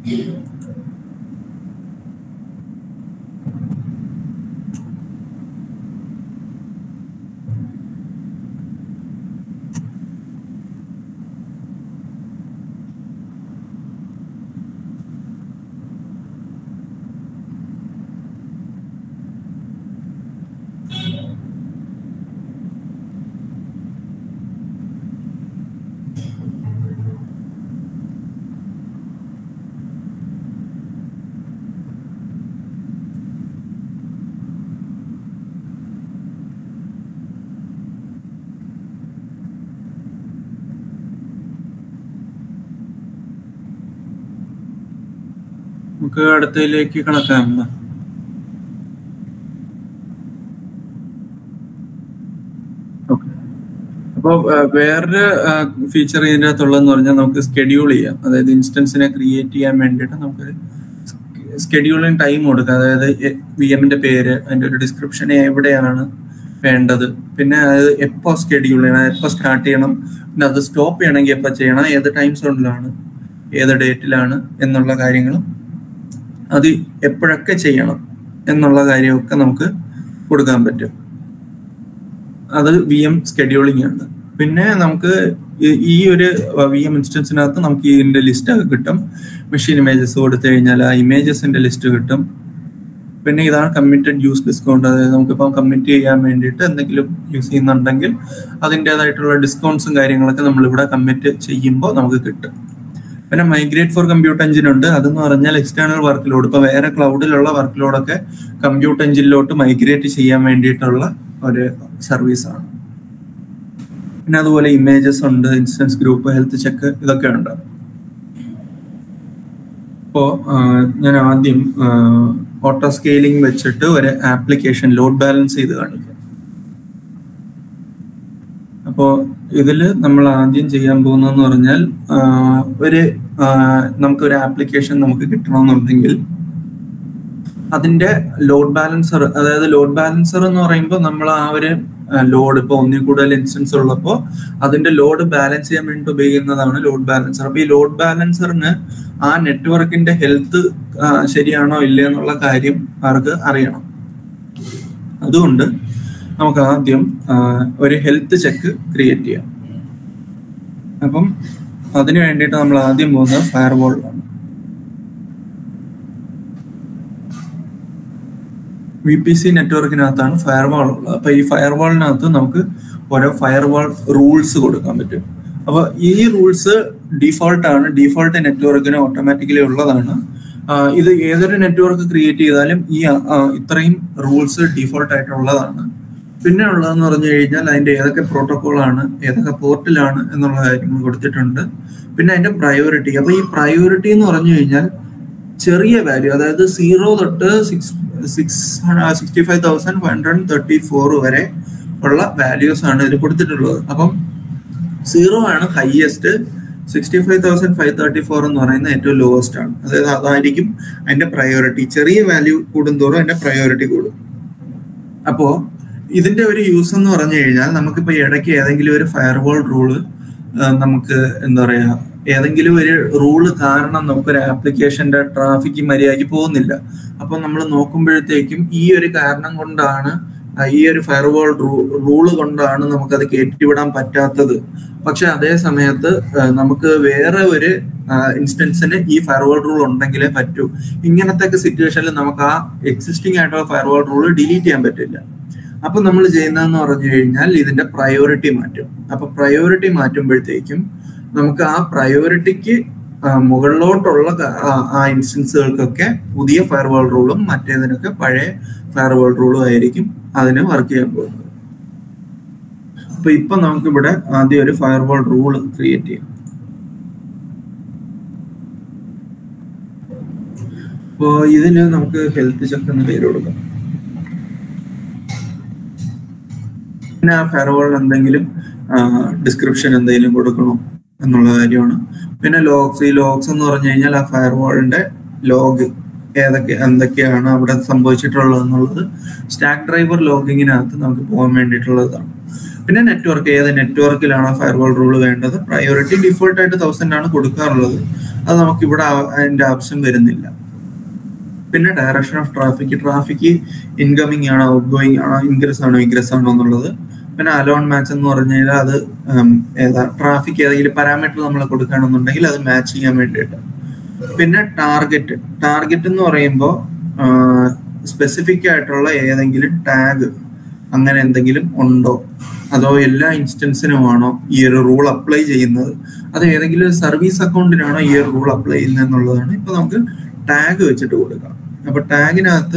നമുക്ക് അടുത്തതിലേക്ക് കണക്കാം എന്നാ. Okay. അപ്പോൾ വേറൊരു ഫീച്ചർ ഇതിൻ്റെ അകത്തുള്ളതെന്ന് പറഞ്ഞാൽ നമുക്ക് സ്കെഡ്യൂൾ ചെയ്യാം അതായത് ഇൻസ്റ്റൻസിനെ ക്രിയേറ്റ് ചെയ്യാൻ വേണ്ടിയിട്ട് നമുക്ക് സ്കെഡ്യൂളിങ് ടൈം കൊടുക്കാം അതായത് വി എമ്മിന്റെ പേര് അതിന്റെ ഒരു ഡിസ്ക്രിപ്ഷൻ എവിടെയാണ് വേണ്ടത് പിന്നെ അത് എപ്പോൾ സ്കെഡ്യൂൾ ചെയ്യണം എപ്പോൾ സ്റ്റാർട്ട് ചെയ്യണം പിന്നെ അത് സ്റ്റോപ്പ് ചെയ്യണമെങ്കിൽ എപ്പോൾ ചെയ്യണം ഏത് ടൈം സോണിലാണ് ഏത് ഡേറ്റിലാണ് എന്നുള്ള കാര്യങ്ങളും അത് എപ്പോഴൊക്കെ ചെയ്യണം എന്നുള്ള കാര്യമൊക്കെ നമുക്ക് കൊടുക്കാൻ പറ്റും അത് വി എം സ്കെഡ്യൂളിംഗ് ആണ് പിന്നെ നമുക്ക് ഈ- ഈ ഒരു വി എം ഇൻസ്റ്റൻസിനകത്ത് നമുക്ക് ഇതിന്റെ ലിസ്റ്റ് ഒക്കെ കിട്ടും മെഷീൻ ഇമേജസ് കൊടുത്തു കഴിഞ്ഞാൽ ആ ഇമേജസിന്റെ ലിസ്റ്റ് കിട്ടും പിന്നെ ഇതാണ് കമ്മിറ്റഡ് യൂസ് ഡിസ്കൗണ്ട് അതായത് നമുക്കിപ്പം കമ്മിറ്റ് ചെയ്യാൻ വേണ്ടിയിട്ട് എന്തെങ്കിലും യൂസ് ചെയ്യുന്നുണ്ടെങ്കിൽ അതിൻ്റെതായിട്ടുള്ള ഡിസ്കൗണ്ട്സും കാര്യങ്ങളൊക്കെ നമ്മളിവിടെ കമ്മിറ്റ് ചെയ്യുമ്പോൾ നമുക്ക് കിട്ടും പിന്നെ മൈഗ്രേറ്റ് ഫോർ കമ്പ്യൂട്ടർ എഞ്ചിൻ ഉണ്ട് അതെന്ന് പറഞ്ഞാൽ എക്സ്റ്റേണൽ വർക്ക് ലോഡ് ഇപ്പൊ വേറെ ക്ലൗഡിലുള്ള വർക്ക് ലോഡൊക്കെ കമ്പ്യൂട്ടർ എഞ്ചിനിലോട്ട് മൈഗ്രേറ്റ് ചെയ്യാൻ വേണ്ടിയിട്ടുള്ള ഒരു സർവീസ് ആണ് പിന്നെ അതുപോലെ ഇമേജസ് ഉണ്ട് ഇൻസ്റ്റൻസ് ഗ്രൂപ്പ് ഹെൽത്ത് ചെക്ക് ഇതൊക്കെ ഉണ്ട് ഇപ്പോ ഞാൻ ആദ്യം ഓട്ടോ സ്കെയിലിംഗ് വെച്ചിട്ട് ഒരു ആപ്ലിക്കേഷൻ ലോഡ് ബാലൻസ് ചെയ്ത് കാണിക്കാം അപ്പോ ഇതില് നമ്മൾ ആദ്യം ചെയ്യാൻ പോകുന്നതെന്ന് പറഞ്ഞാൽ ആ, ഒരു ആ, നമുക്കൊരു ആപ്ലിക്കേഷൻ നമുക്ക് കിട്ടണമെന്നുണ്ടെങ്കിൽ അതിന്റെ ലോഡ് ബാലൻസർ അതായത് ലോഡ് ബാലൻസർ എന്ന് പറയുമ്പോൾ നമ്മൾ ആ ഒരു ലോഡ് ഇപ്പോൾ ഒന്നിൽ കൂടുതൽ ഇൻസ്റ്റൻസ് ഉള്ളപ്പോൾ അതിന്റെ ലോഡ് ബാലൻസ് ചെയ്യാൻ വേണ്ടി ഉപയോഗിക്കുന്നതാണ് ലോഡ് ബാലൻസർ അപ്പൊ ഈ ലോഡ് ബാലൻസറിന് ആ നെറ്റ്വർക്കിന്റെ ഹെൽത്ത് ശരിയാണോ ഇല്ലേ എന്നുള്ള കാര്യം അവർക്ക് അറിയണം അതുകൊണ്ട് നമുക്ക് ആദ്യം ആ, ഒരു ഹെൽത്ത് ചെക്ക് ക്രിയേറ്റ് ചെയ്യാം അപ്പം അതിന് വേണ്ടിയിട്ട് നമ്മൾ ആദ്യം പോകുന്നത് ഫയർവാളിലാണ് വി പി സി നെറ്റ്വർക്കിനകത്താണ് ഫയർവാൾ ഉള്ളത് അപ്പൊ ഈ ഫയർവാളിനകത്ത് നമുക്ക് ഓരോ ഫയർവാൾ റൂൾസ് കൊടുക്കാൻ പറ്റും അപ്പൊ ഈ റൂൾസ് ഡിഫോൾട്ട് ആണ് ഡിഫോൾട്ട് നെറ്റ്വർക്കിന് ഓട്ടോമാറ്റിക്കലി ഉള്ളതാണ് ആ, ഇത് ഏതൊരു നെറ്റ്വർക്ക് ക്രിയേറ്റ് ചെയ്താലും ഈ ആ, ഇത്രയും റൂൾസ് ഡിഫോൾട്ട് ആയിട്ടുള്ളതാണ് പിന്നെ ഉള്ളതെന്ന് പറഞ്ഞു കഴിഞ്ഞാൽ അതിന്റെ ഏതൊക്കെ പ്രോട്ടോകോൾ ആണ് ഏതൊക്കെ പോർട്ടിലാണ് എന്നുള്ള കാര്യങ്ങൾ കൊടുത്തിട്ടുണ്ട് പിന്നെ അതിന്റെ പ്രയോറിറ്റി അപ്പൊ ഈ പ്രയോറിറ്റി എന്ന് പറഞ്ഞു കഴിഞ്ഞാൽ ചെറിയ വാല്യൂ അതായത് സീറോ തൊട്ട് six six sixty five thousand five hundred thirty four വരെ ഉള്ള വാല്യൂസ് ആണ് ഇതിൽ കൊടുത്തിട്ടുള്ളത് അപ്പം സീറോ ആണ് highest sixty five thousand five thirty four എന്ന് പറയുന്ന ഏറ്റവും ലോവസ്റ്റ് ആണ് അതായത് അതായിരിക്കും അതിന്റെ പ്രയോറിറ്റി ചെറിയ വാല്യൂ കൂടുന്തോറും അതിന്റെ പ്രയോറിറ്റി കൂടും അപ്പോ ഇതിന്റെ ഒരു യൂസ് എന്ന് പറഞ്ഞു കഴിഞ്ഞാൽ നമുക്കിപ്പോ ഇടയ്ക്ക് ഏതെങ്കിലും ഒരു ഫയർവാൾ റൂള് നമുക്ക് എന്താ പറയാ ഏതെങ്കിലും ഒരു റൂള് കാരണം നമുക്കൊരു ആപ്ലിക്കേഷന്റെ ട്രാഫിക് മര്യാദയ്ക്ക് പോകുന്നില്ല അപ്പൊ നമ്മൾ നോക്കുമ്പോഴത്തേക്കും ഈ ഒരു കാരണം കൊണ്ടാണ് ആ ഈ ഒരു ഫയർവാൾ റൂള് കൊണ്ടാണ് നമുക്കത് കയറ്റിവിടാൻ പറ്റാത്തത് പക്ഷെ അതേ സമയത്ത് ആ, നമുക്ക് വേറെ ഒരു ഇൻസ്റ്റൻസിന് ഈ ഫയർവാൾ റൂൾ ഉണ്ടെങ്കിലേ പറ്റൂ ഇങ്ങനത്തെ സിറ്റുവേഷനിൽ നമുക്ക് ആ എക്സിസ്റ്റിംഗ് ആയിട്ടുള്ള ഫയർവാൾ റൂൾ ഡിലീറ്റ് ചെയ്യാൻ പറ്റില്ല അപ്പൊ നമ്മൾ ചെയ്യുന്നതെന്ന് പറഞ്ഞു കഴിഞ്ഞാൽ ഇതിന്റെ പ്രയോറിറ്റി മാറ്റും അപ്പൊ പ്രയോറിറ്റി മാറ്റുമ്പോഴത്തേക്കും നമുക്ക് ആ പ്രയോറിറ്റിക്ക് മുകളിലോട്ടുള്ള ക- ആ- ആ ഇൻസ്റ്റൻസുകൾക്കൊക്കെ പുതിയ ഫയർവാൾ റൂളും മറ്റേതിനൊക്കെ പഴയ ഫയർവാൾ റൂളും ആയിരിക്കും അതിന് വർക്ക് ചെയ്യാൻ പോകുന്നത് അപ്പൊ ഇപ്പൊ നമുക്കിവിടെ ആദ്യം ഒരു ഫയർവാൾ റൂൾ ക്രിയേറ്റ് ചെയ്യാം അപ്പോ ഇതിന് നമുക്ക് ഹെൽത്ത് ചെക്ക് എന്ന് പേര് കൊടുക്കാം പിന്നെ ആ ഫെയർവാളിന് എന്തെങ്കിലും ഡിസ്ക്രിപ്ഷൻ എന്തെങ്കിലും കൊടുക്കണോ എന്നുള്ള കാര്യമാണ് പിന്നെ ലോഗ്സ് ഈ ലോഗ്സ് എന്ന് പറഞ്ഞു കഴിഞ്ഞാൽ ആ ഫയർവാളിന്റെ ലോഗ് ഏതൊക്കെ എന്തൊക്കെയാണ് അവിടെ സംഭവിച്ചിട്ടുള്ളത് എന്നുള്ളത് സ്റ്റാക്ക് ഡ്രൈവർ ലോഗിങ്ങിനകത്ത് നമുക്ക് പോകാൻ വേണ്ടിയിട്ടുള്ളതാണ് പിന്നെ നെറ്റ്വർക്ക് ഏത് നെറ്റ്വർക്കിലാണ് ഫയർവാൾ റൂൾ വേണ്ടത് പ്രയോറിറ്റി ഡിഫോൾട്ട് ആയിട്ട് തൗസൻഡ് ആണ് കൊടുക്കാറുള്ളത് അത് നമുക്ക് ഇവിടെ അതിന്റെ ആവശ്യം വരുന്നില്ല പിന്നെ direction of traffic traffic incoming ആണോ ഔട്ട് ഗോയിങ് ആണോ ഇൻഗ്രസ് ആണോ ഇൻഗ്രസ് ആണോ എന്നുള്ളത് പിന്നെ അലോൺ മാച്ച് എന്ന് പറഞ്ഞു കഴിഞ്ഞാൽ അത് ഉം, ഏതാ ട്രാഫിക് ഏതെങ്കിലും പാരാമീറ്റർ നമ്മൾ കൊടുക്കുകയാണെന്നുണ്ടെങ്കിൽ അത് മാച്ച് ചെയ്യാൻ വേണ്ടിയിട്ട് പിന്നെ ടാർഗറ്റ് ടാർഗറ്റ് എന്ന് പറയുമ്പോൾ സ്പെസിഫിക് ആയിട്ടുള്ള ഏതെങ്കിലും ടാഗ് അങ്ങനെ എന്തെങ്കിലും ഉണ്ടോ അതോ എല്ലാ ഇൻസ്റ്റൻസിനുമാണോ ഈ ഒരു റൂൾ അപ്ലൈ ചെയ്യുന്നത് അത് ഏതെങ്കിലും ഒരു സർവീസ് അക്കൗണ്ടിനാണോ ഈ ഒരു റൂൾ അപ്ലൈ ചെയ്യുന്നത് എന്നുള്ളതാണ് ഇപ്പൊ നമുക്ക് ടാഗ് വെച്ചിട്ട് കൊടുക്കാം അപ്പൊ ടാഗിനകത്ത്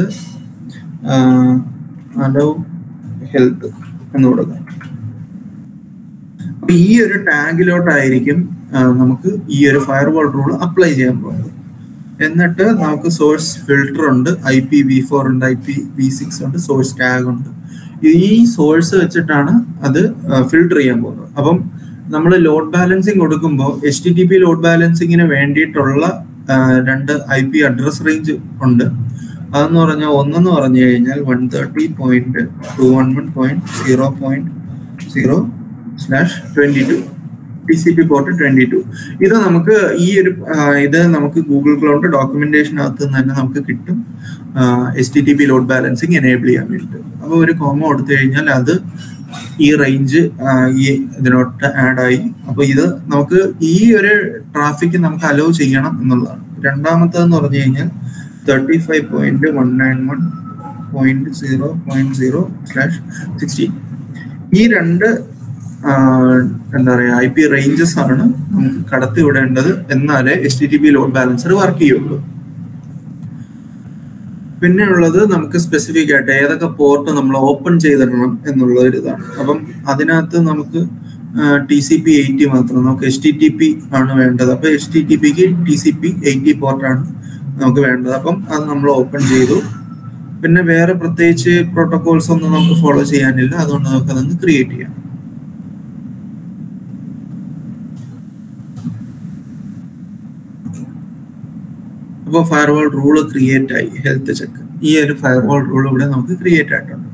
അലോ ഹെൽത്ത് എന്ന് കൊടുക്കാം അപ്പൊ ഈ ഒരു ടാഗിലോട്ടായിരിക്കും ആ, നമുക്ക് ഈ ഒരു ഫയർവാൾ റൂൾ അപ്ലൈ ചെയ്യാൻ പോകുന്നത് എന്നിട്ട് നമുക്ക് സോഴ്സ് ഫിൽട്ടർ ഉണ്ട് ഐ പി വി ഫോർ ഉണ്ട് ഐ പി വി സിക്സ് ഉണ്ട് സോഴ്സ് ടാഗ് ഉണ്ട് ഈ സോഴ്സ് വെച്ചിട്ടാണ് അത് ഫിൽട്ടർ ചെയ്യാൻ പോകുന്നത് അപ്പം നമ്മൾ ലോഡ് ബാലൻസിങ് കൊടുക്കുമ്പോൾ H T T P load ബാലൻസിങ്ങിന് വേണ്ടിയിട്ടുള്ള ആ, രണ്ട് ഐ പി അഡ്രസ് റേഞ്ച് ഉണ്ട് അതെന്ന് പറഞ്ഞാൽ ഒന്നെന്ന് പറഞ്ഞു കഴിഞ്ഞാൽ one thirty point two one one point zero point zero slash twenty two T C P port twenty two ഇത് നമുക്ക് ഈ ഒരു ആ, ഇത് നമുക്ക് ഗൂഗിൾ ക്ലൗഡ് ഡോക്യുമെന്റേഷനകത്ത് നിന്ന് തന്നെ നമുക്ക് കിട്ടും S T T P load balancing enable ചെയ്യാൻ വേണ്ടിയിട്ട് അപ്പോൾ ഒരു കോമ കൊടുത്തു കഴിഞ്ഞാൽ അത് ഈ റേഞ്ച് ഈ ഇതിനോട്ട് ആഡ് ആയി അപ്പൊ ഇത് നമുക്ക് ഈ ഒരു ട്രാഫിക് നമുക്ക് അലോ ചെയ്യണം എന്നുള്ളതാണ് രണ്ടാമത്തേന്ന് പറഞ്ഞു കഴിഞ്ഞാൽ thirty five point one nine one point zero point zero slash sixteen ഈ രണ്ട് ആ, എന്താ പറയാ ഐ പി റേഞ്ചസ് ആണ് നമുക്ക് കടത്തി വിടേണ്ടത് എന്നാലേ H T T P load balancer work ചെയ്യുള്ളൂ പിന്നെ ഉള്ളത് നമുക്ക് സ്പെസിഫിക് ആയിട്ട് ഏതൊക്കെ പോർട്ട് നമ്മൾ ഓപ്പൺ ചെയ്തിടണം എന്നുള്ള ഒരു ഇതാണ് അപ്പം അതിനകത്ത് നമുക്ക് ടി സി പി എയ്റ്റി മാത്രം നമുക്ക് എച്ച് ടി ടി പി ആണ് വേണ്ടത് അപ്പൊ എച്ച് ടി ടി പിക്ക് ടി സി പി എയ്റ്റി പോർട്ടാണ് നമുക്ക് വേണ്ടത് അപ്പം അത് നമ്മൾ ഓപ്പൺ ചെയ്തു പിന്നെ വേറെ പ്രത്യേകിച്ച് പ്രോട്ടോകോൾസ് ഒന്നും നമുക്ക് ഫോളോ ചെയ്യാനില്ല അതുകൊണ്ട് നമുക്ക് അതൊന്ന് ക്രിയേറ്റ് ചെയ്യാം അപ്പോൾ ഫയർവാൾ റൂൾ ക്രിയേറ്റ് ആയി ഹെൽത്ത് ചെക്ക് ഈ ഒരു ഫയർവാൾ റൂൾ ഇവിടെ നമുക്ക് ക്രിയേറ്റ് ആയിട്ടുണ്ട്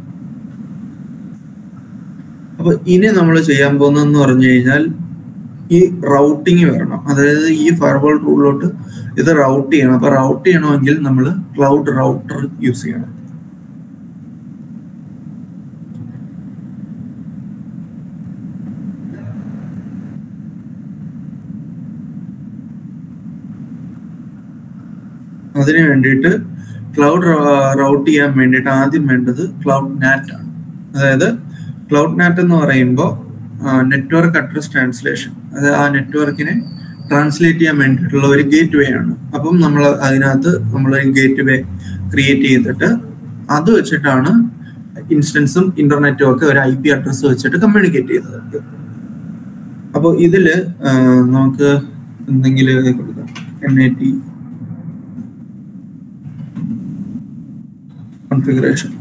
അപ്പൊ ഇനി നമ്മൾ ചെയ്യാൻ പോകുന്നതെന്ന് പറഞ്ഞു കഴിഞ്ഞാൽ ഈ റൗട്ടിങ് വരണം അതായത് ഈ ഫയർവാൾ റൂളിലോട്ട് ഇത് റൗട്ട് ചെയ്യണം അപ്പൊ റൗട്ട് ചെയ്യണമെങ്കിൽ നമ്മൾ ക്ലൗഡ് റൗട്ടർ യൂസ് ചെയ്യണം അതിന് വേണ്ടിയിട്ട് ക്ലൗഡ് റൗട്ട് ചെയ്യാൻ വേണ്ടിയിട്ട് ആദ്യം വേണ്ടത് ക്ലൗഡ് നാറ്റ് ആണ് അതായത് ക്ലൗഡ് നാറ്റ് എന്ന് പറയുമ്പോൾ നെറ്റ്വർക്ക് അഡ്രസ് ട്രാൻസ്ലേഷൻ അതായത് ആ നെറ്റ്വർക്കിനെ ട്രാൻസ്ലേറ്റ് ചെയ്യാൻ വേണ്ടിയിട്ടുള്ള ഒരു ഗേറ്റ് വേ ആണ് അപ്പം നമ്മൾ അതിനകത്ത് നമ്മൾ ഗേറ്റ് വേ ക്രിയേറ്റ് ചെയ്തിട്ട് അത് വെച്ചിട്ടാണ് ഇൻസ്റ്റൻസും ഇന്റർനെറ്റും ഒക്കെ ഒരു ഐ പി അഡ്രസ്സ് വെച്ചിട്ട് കമ്മ്യൂണിക്കേറ്റ് ചെയ്തത് അപ്പോൾ ഇതില് ആ, നമുക്ക് എന്തെങ്കിലും ഇത് കൊടുക്കാം എൻ ഐ ടി കോൺഫിഗറേഷൻ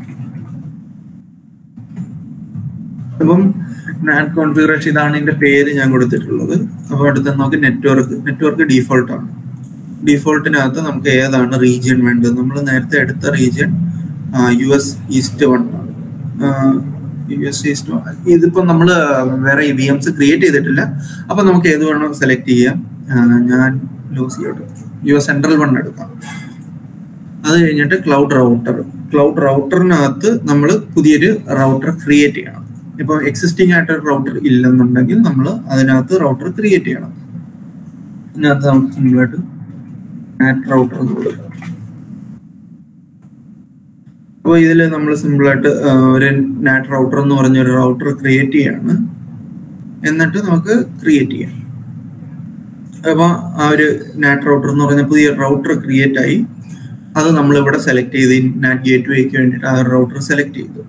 അപ്പം നാറ്റ് കോൺഫിഗറേഷൻ ഇതാണ് ഇതിന്റെ പേര് ഞാൻ കൊടുത്തിട്ടുള്ളത് അപ്പൊ അടുത്ത നമുക്ക് നെറ്റ്വർക്ക് നെറ്റ്വർക്ക് ഡീഫോൾട്ട് ആണ് ഡീഫോൾട്ടിനകത്ത് നമുക്ക് ഏതാണ് റീജിയൻ വേണ്ടത് നമ്മൾ നേരത്തെ എടുത്ത region U S east one ആണ് യു എസ് ഈസ്റ്റ് ഇതിപ്പോ നമ്മൾ വേറെ വി എംസ് ക്രിയേറ്റ് ചെയ്തിട്ടില്ല അപ്പൊ നമുക്ക് ഏത് വേണം സെലക്ട് ചെയ്യാം ആ, ഞാൻ ലൂസ് ചെയ്യട്ടെ യു എസ് സെൻട്രൽ വൺ എടുക്കാം അത് കഴിഞ്ഞിട്ട് ക്ലൗഡ് റൗട്ടർ ക്ലൗഡ് റൗട്ടറിനകത്ത് നമ്മൾ പുതിയൊരു റൗട്ടർ ക്രിയേറ്റ് ചെയ്യണം ഇപ്പൊ എക്സിസ്റ്റിംഗ് ആയിട്ട് ഒരു റൗട്ടർ ഇല്ലെന്നുണ്ടെങ്കിൽ നമ്മൾ അതിനകത്ത് റൗട്ടർ ക്രിയേറ്റ് ചെയ്യണം ഇതിനകത്ത് നമുക്ക് സിമ്പിളായിട്ട് നാറ്റ് റൗട്ടർ എന്ന് കൊടുക്കാം അപ്പോൾ ഇതിൽ നമ്മൾ സിമ്പിളായിട്ട് ഒരു നാറ്റ് റൗട്ടർ എന്ന് പറഞ്ഞ ഒരു റൗട്ടർ ക്രിയേറ്റ് ചെയ്യാണ് എന്നിട്ട് നമുക്ക് ക്രിയേറ്റ് ചെയ്യാം അപ്പോൾ ആ ഒരു നാറ്റ് റൗട്ടർ എന്ന് പറഞ്ഞ പുതിയ റൗട്ടർ ക്രിയേറ്റ് ആയി അത് നമ്മൾ ഇവിടെ സെലക്ട് ചെയ്ത് നാറ്റ് ഗേറ്റ് വേക്ക് വേണ്ടിയിട്ട് ആ റൗട്ടർ സെലക്ട് ചെയ്തു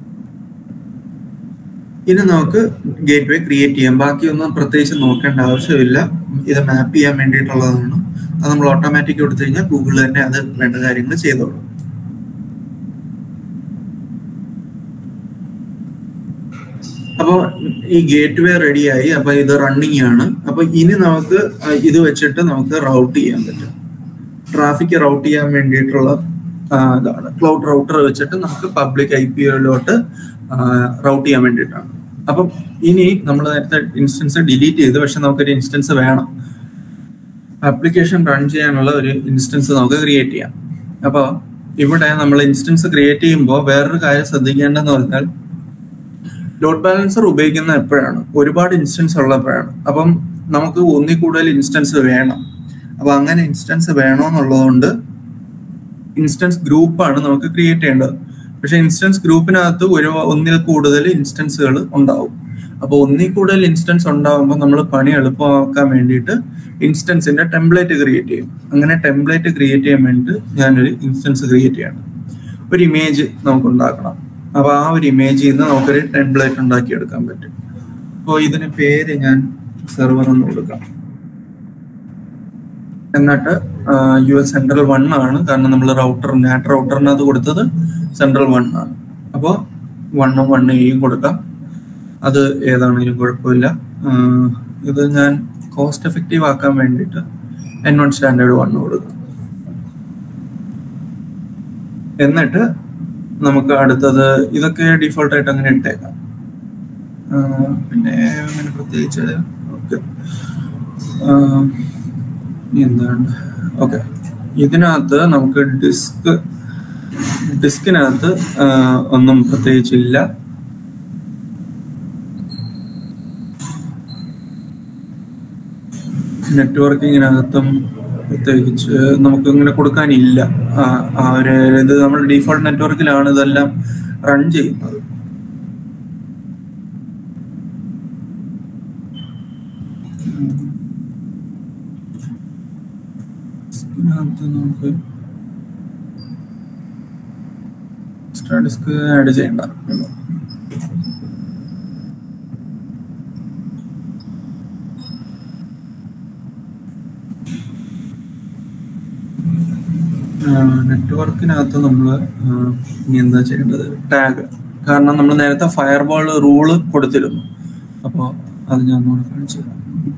ഇനി നമുക്ക് ഗേറ്റ് വേ ക്രിയേറ്റ് ചെയ്യാം ബാക്കിയൊന്നും പ്രത്യേകിച്ച് നോക്കേണ്ട ആവശ്യമില്ല ഇത് മാപ്പ് ചെയ്യാൻ വേണ്ടിയിട്ടുള്ളതാണ് അത് നമ്മൾ ഓട്ടോമാറ്റിക് കൊടുത്തു കഴിഞ്ഞാൽ ഗൂഗിൾ തന്നെ അത് വേണ്ട കാര്യങ്ങൾ ചെയ്തോളും അപ്പോൾ ഈ ഗേറ്റ് വേ റെഡിയായി അപ്പൊ ഇത് റണ്ണിങ് ആണ് അപ്പൊ ഇനി നമുക്ക് ആ ഇത് വെച്ചിട്ട് നമുക്ക് റൗട്ട് ചെയ്യാൻ പറ്റും ട്രാഫിക് റൗട്ട് ചെയ്യാൻ വേണ്ടിയിട്ടുള്ള ആ, ഇതാണ് ക്ലൗഡ് റൗട്ടർ വെച്ചിട്ട് നമുക്ക് പബ്ലിക് ഐ പി ഒയിലോട്ട് റൗട്ട് ചെയ്യാൻ വേണ്ടിയിട്ടാണ് അപ്പം ഇനി നമ്മൾ നേരത്തെ ഇൻസ്റ്റൻസ് ഡിലീറ്റ് ചെയ്തു പക്ഷെ നമുക്കൊരു ഇൻസ്റ്റൻസ് വേണം ആപ്ലിക്കേഷൻ റൺ ചെയ്യാനുള്ള ഒരു ഇൻസ്റ്റൻസ് നമുക്ക് ക്രിയേറ്റ് ചെയ്യാം അപ്പോൾ ഇവിടെ നമ്മൾ ഇൻസ്റ്റൻസ് ക്രിയേറ്റ് ചെയ്യുമ്പോൾ വേറൊരു കാര്യം ശ്രദ്ധിക്കേണ്ടതെന്ന് പറഞ്ഞാൽ ലോഡ് ബാലൻസർ ഉപയോഗിക്കുന്ന എപ്പോഴാണ് ഒരുപാട് ഇൻസ്റ്റൻസ് ഉള്ളപ്പോഴാണ് അപ്പം നമുക്ക് ഒന്നിൽ കൂടുതൽ ഇൻസ്റ്റൻസ് വേണം അപ്പൊ അങ്ങനെ ഇൻസ്റ്റൻസ് വേണമെന്നുള്ളതുകൊണ്ട് ഇൻസ്റ്റൻസ് ഗ്രൂപ്പാണ് നമുക്ക് ക്രിയേറ്റ് ചെയ്യേണ്ടത് പക്ഷെ ഇൻസ്റ്റൻസ് ഗ്രൂപ്പിനകത്ത് ഒരു ഒന്നിൽ കൂടുതൽ ഇൻസ്റ്റൻസുകൾ ഉണ്ടാവും അപ്പൊ ഒന്നിൽ കൂടുതൽ ഇൻസ്റ്റൻസ് ഉണ്ടാവുമ്പോൾ നമ്മൾ പണി എളുപ്പമാക്കാൻ വേണ്ടിയിട്ട് ഇൻസ്റ്റൻസിന്റെ ടെംപ്ലേറ്റ് ക്രിയേറ്റ് ചെയ്യും അങ്ങനെ ടെംപ്ലേറ്റ് ക്രിയേറ്റ് ചെയ്യാൻ വേണ്ടിയിട്ട് ഞാനൊരു ഇൻസ്റ്റൻസ് ക്രിയേറ്റ് ചെയ്യണം ഒരു ഇമേജ് നമുക്ക് ഉണ്ടാക്കണം അപ്പൊ ആ ഒരു ഇമേജിൽ നിന്ന് നമുക്കൊരു ടെംപ്ലേറ്റ് ഉണ്ടാക്കിയെടുക്കാൻ പറ്റും അപ്പോൾ ഇതിന് പേര് ഞാൻ സെർവർ എന്ന് കൊടുക്കാം എന്നിട്ട് യു എസ് സെൻട്രൽ വൺ ആണ് കാരണം നമ്മൾ റൗട്ടർ നാറ്റ് റൗട്ടറിനകത്ത് കൊടുത്തത് സെൻട്രൽ വൺ ആണ് അപ്പോൾ വണ്ണും വൺ എയും കൊടുക്കാം അത് ഏതാണെങ്കിലും കുഴപ്പമില്ല ആ, ഇത് ഞാൻ കോസ്റ്റ് എഫക്റ്റീവ് ആക്കാൻ വേണ്ടിയിട്ട് എൻ വൺ സ്റ്റാൻഡേർഡ് വൺ കൊടുക്കാം എന്നിട്ട് നമുക്ക് അടുത്തത് ഇതൊക്കെ ഡിഫോൾട്ട് ആയിട്ട് അങ്ങനെ ഇട്ടേക്കാം ആ, പിന്നെ അങ്ങനെ പ്രത്യേകിച്ച് ഓക്കെ എന്താണ് ഓക്കെ ഇതിനകത്ത് നമുക്ക് ഡിസ്ക് ഡിസ്കിനകത്ത് ആ, ഒന്നും പ്രത്യേകിച്ചില്ല നെറ്റ്വർക്കിങ്ങിനകത്തും പ്രത്യേകിച്ച് നമുക്ക് ഇങ്ങനെ കൊടുക്കാനില്ല ആ, ആ ഒരു ഇത് നമ്മൾ ഡീഫോൾട്ട് നെറ്റ്വർക്കിലാണ് ഇതെല്ലാം റൺ ചെയ്യുന്നത് ഇതിനകത്ത് നമുക്ക് എക്സ്ട്രാ ഡിസ്ക് ആഡ് ചെയ്യണ്ട നെറ്റ്വർക്കിനകത്ത് നമ്മൾ ഇനി എന്താ ചെയ്യേണ്ടത് ടാഗ് കാരണം നമ്മൾ നേരത്തെ ഫയർവാൾ റൂള് കൊടുത്തിരുന്നു അപ്പോൾ അത് ഞാൻ ഒന്നുകൂടെ കാണിച്ചു തരാം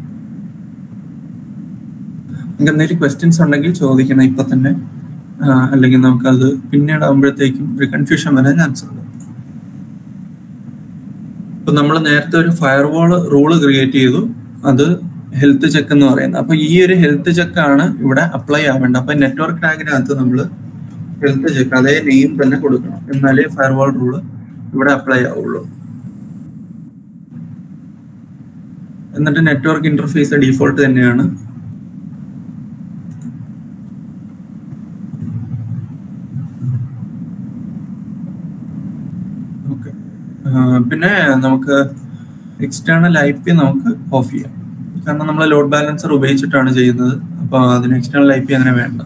നിങ്ങൾക്ക് എന്തെങ്കിലും ക്വസ്റ്റ്യൻസ് ഉണ്ടെങ്കിൽ ചോദിക്കണം ഇപ്പൊ തന്നെ ആ, അല്ലെങ്കിൽ നമുക്കത് പിന്നീട് ആകുമ്പോഴത്തേക്കും ഒരു കൺഫ്യൂഷൻ വരാൻ ചാൻസ് ഉണ്ട് ഇപ്പൊ നമ്മൾ നേരത്തെ ഒരു ഫയർവാൾ റൂള് ക്രിയേറ്റ് ചെയ്തു അത് ഹെൽത്ത് ചെക്ക് എന്ന് പറയുന്നത് അപ്പൊ ഈ ഒരു ഹെൽത്ത് ചെക്ക് ആണ് ഇവിടെ അപ്ലൈ ആവേണ്ടത് അപ്പൊ നെറ്റ്വർക്ക് ടാഗിനകത്ത് നമ്മൾ ഹെൽത്ത് ചെക്ക് അതേ നെയിം തന്നെ കൊടുക്കണം എന്നാലേ ഫയർവാൾ റൂള് ഇവിടെ അപ്ലൈ ആവുള്ളൂ എന്നിട്ട് നെറ്റ്വർക്ക് ഇന്റർഫേസ് ഡീഫോൾട്ട് തന്നെയാണ് ഓക്കെ പിന്നെ നമുക്ക് എക്സ്റ്റേണൽ ഐ പി നമുക്ക് ഓഫ് ചെയ്യാം കാരണം നമ്മൾ ലോഡ് ബാലൻസർ ഉപയോഗിച്ചിട്ടാണ് ചെയ്യുന്നത് അപ്പോൾ അതിന് എക്സ്റ്റേണൽ ഐ പി അങ്ങനെ വേണ്ട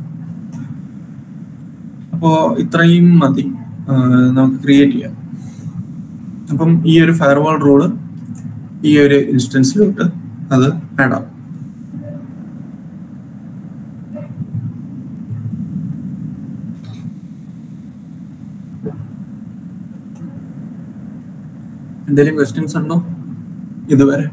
അപ്പോൾ ഇത്രയും മതി ആ, നമുക്ക് ക്രിയേറ്റ് ചെയ്യാം അപ്പം ഈ ഒരു ഫയർവാൾ റൂള് ഈ ഒരു ഇൻസ്റ്റൻസിലോട്ട് അത് ആഡ് ആവും എന്തെങ്കിലും ക്വസ്റ്റ്യൻസ് ഉണ്ടോ ഇതുവരെ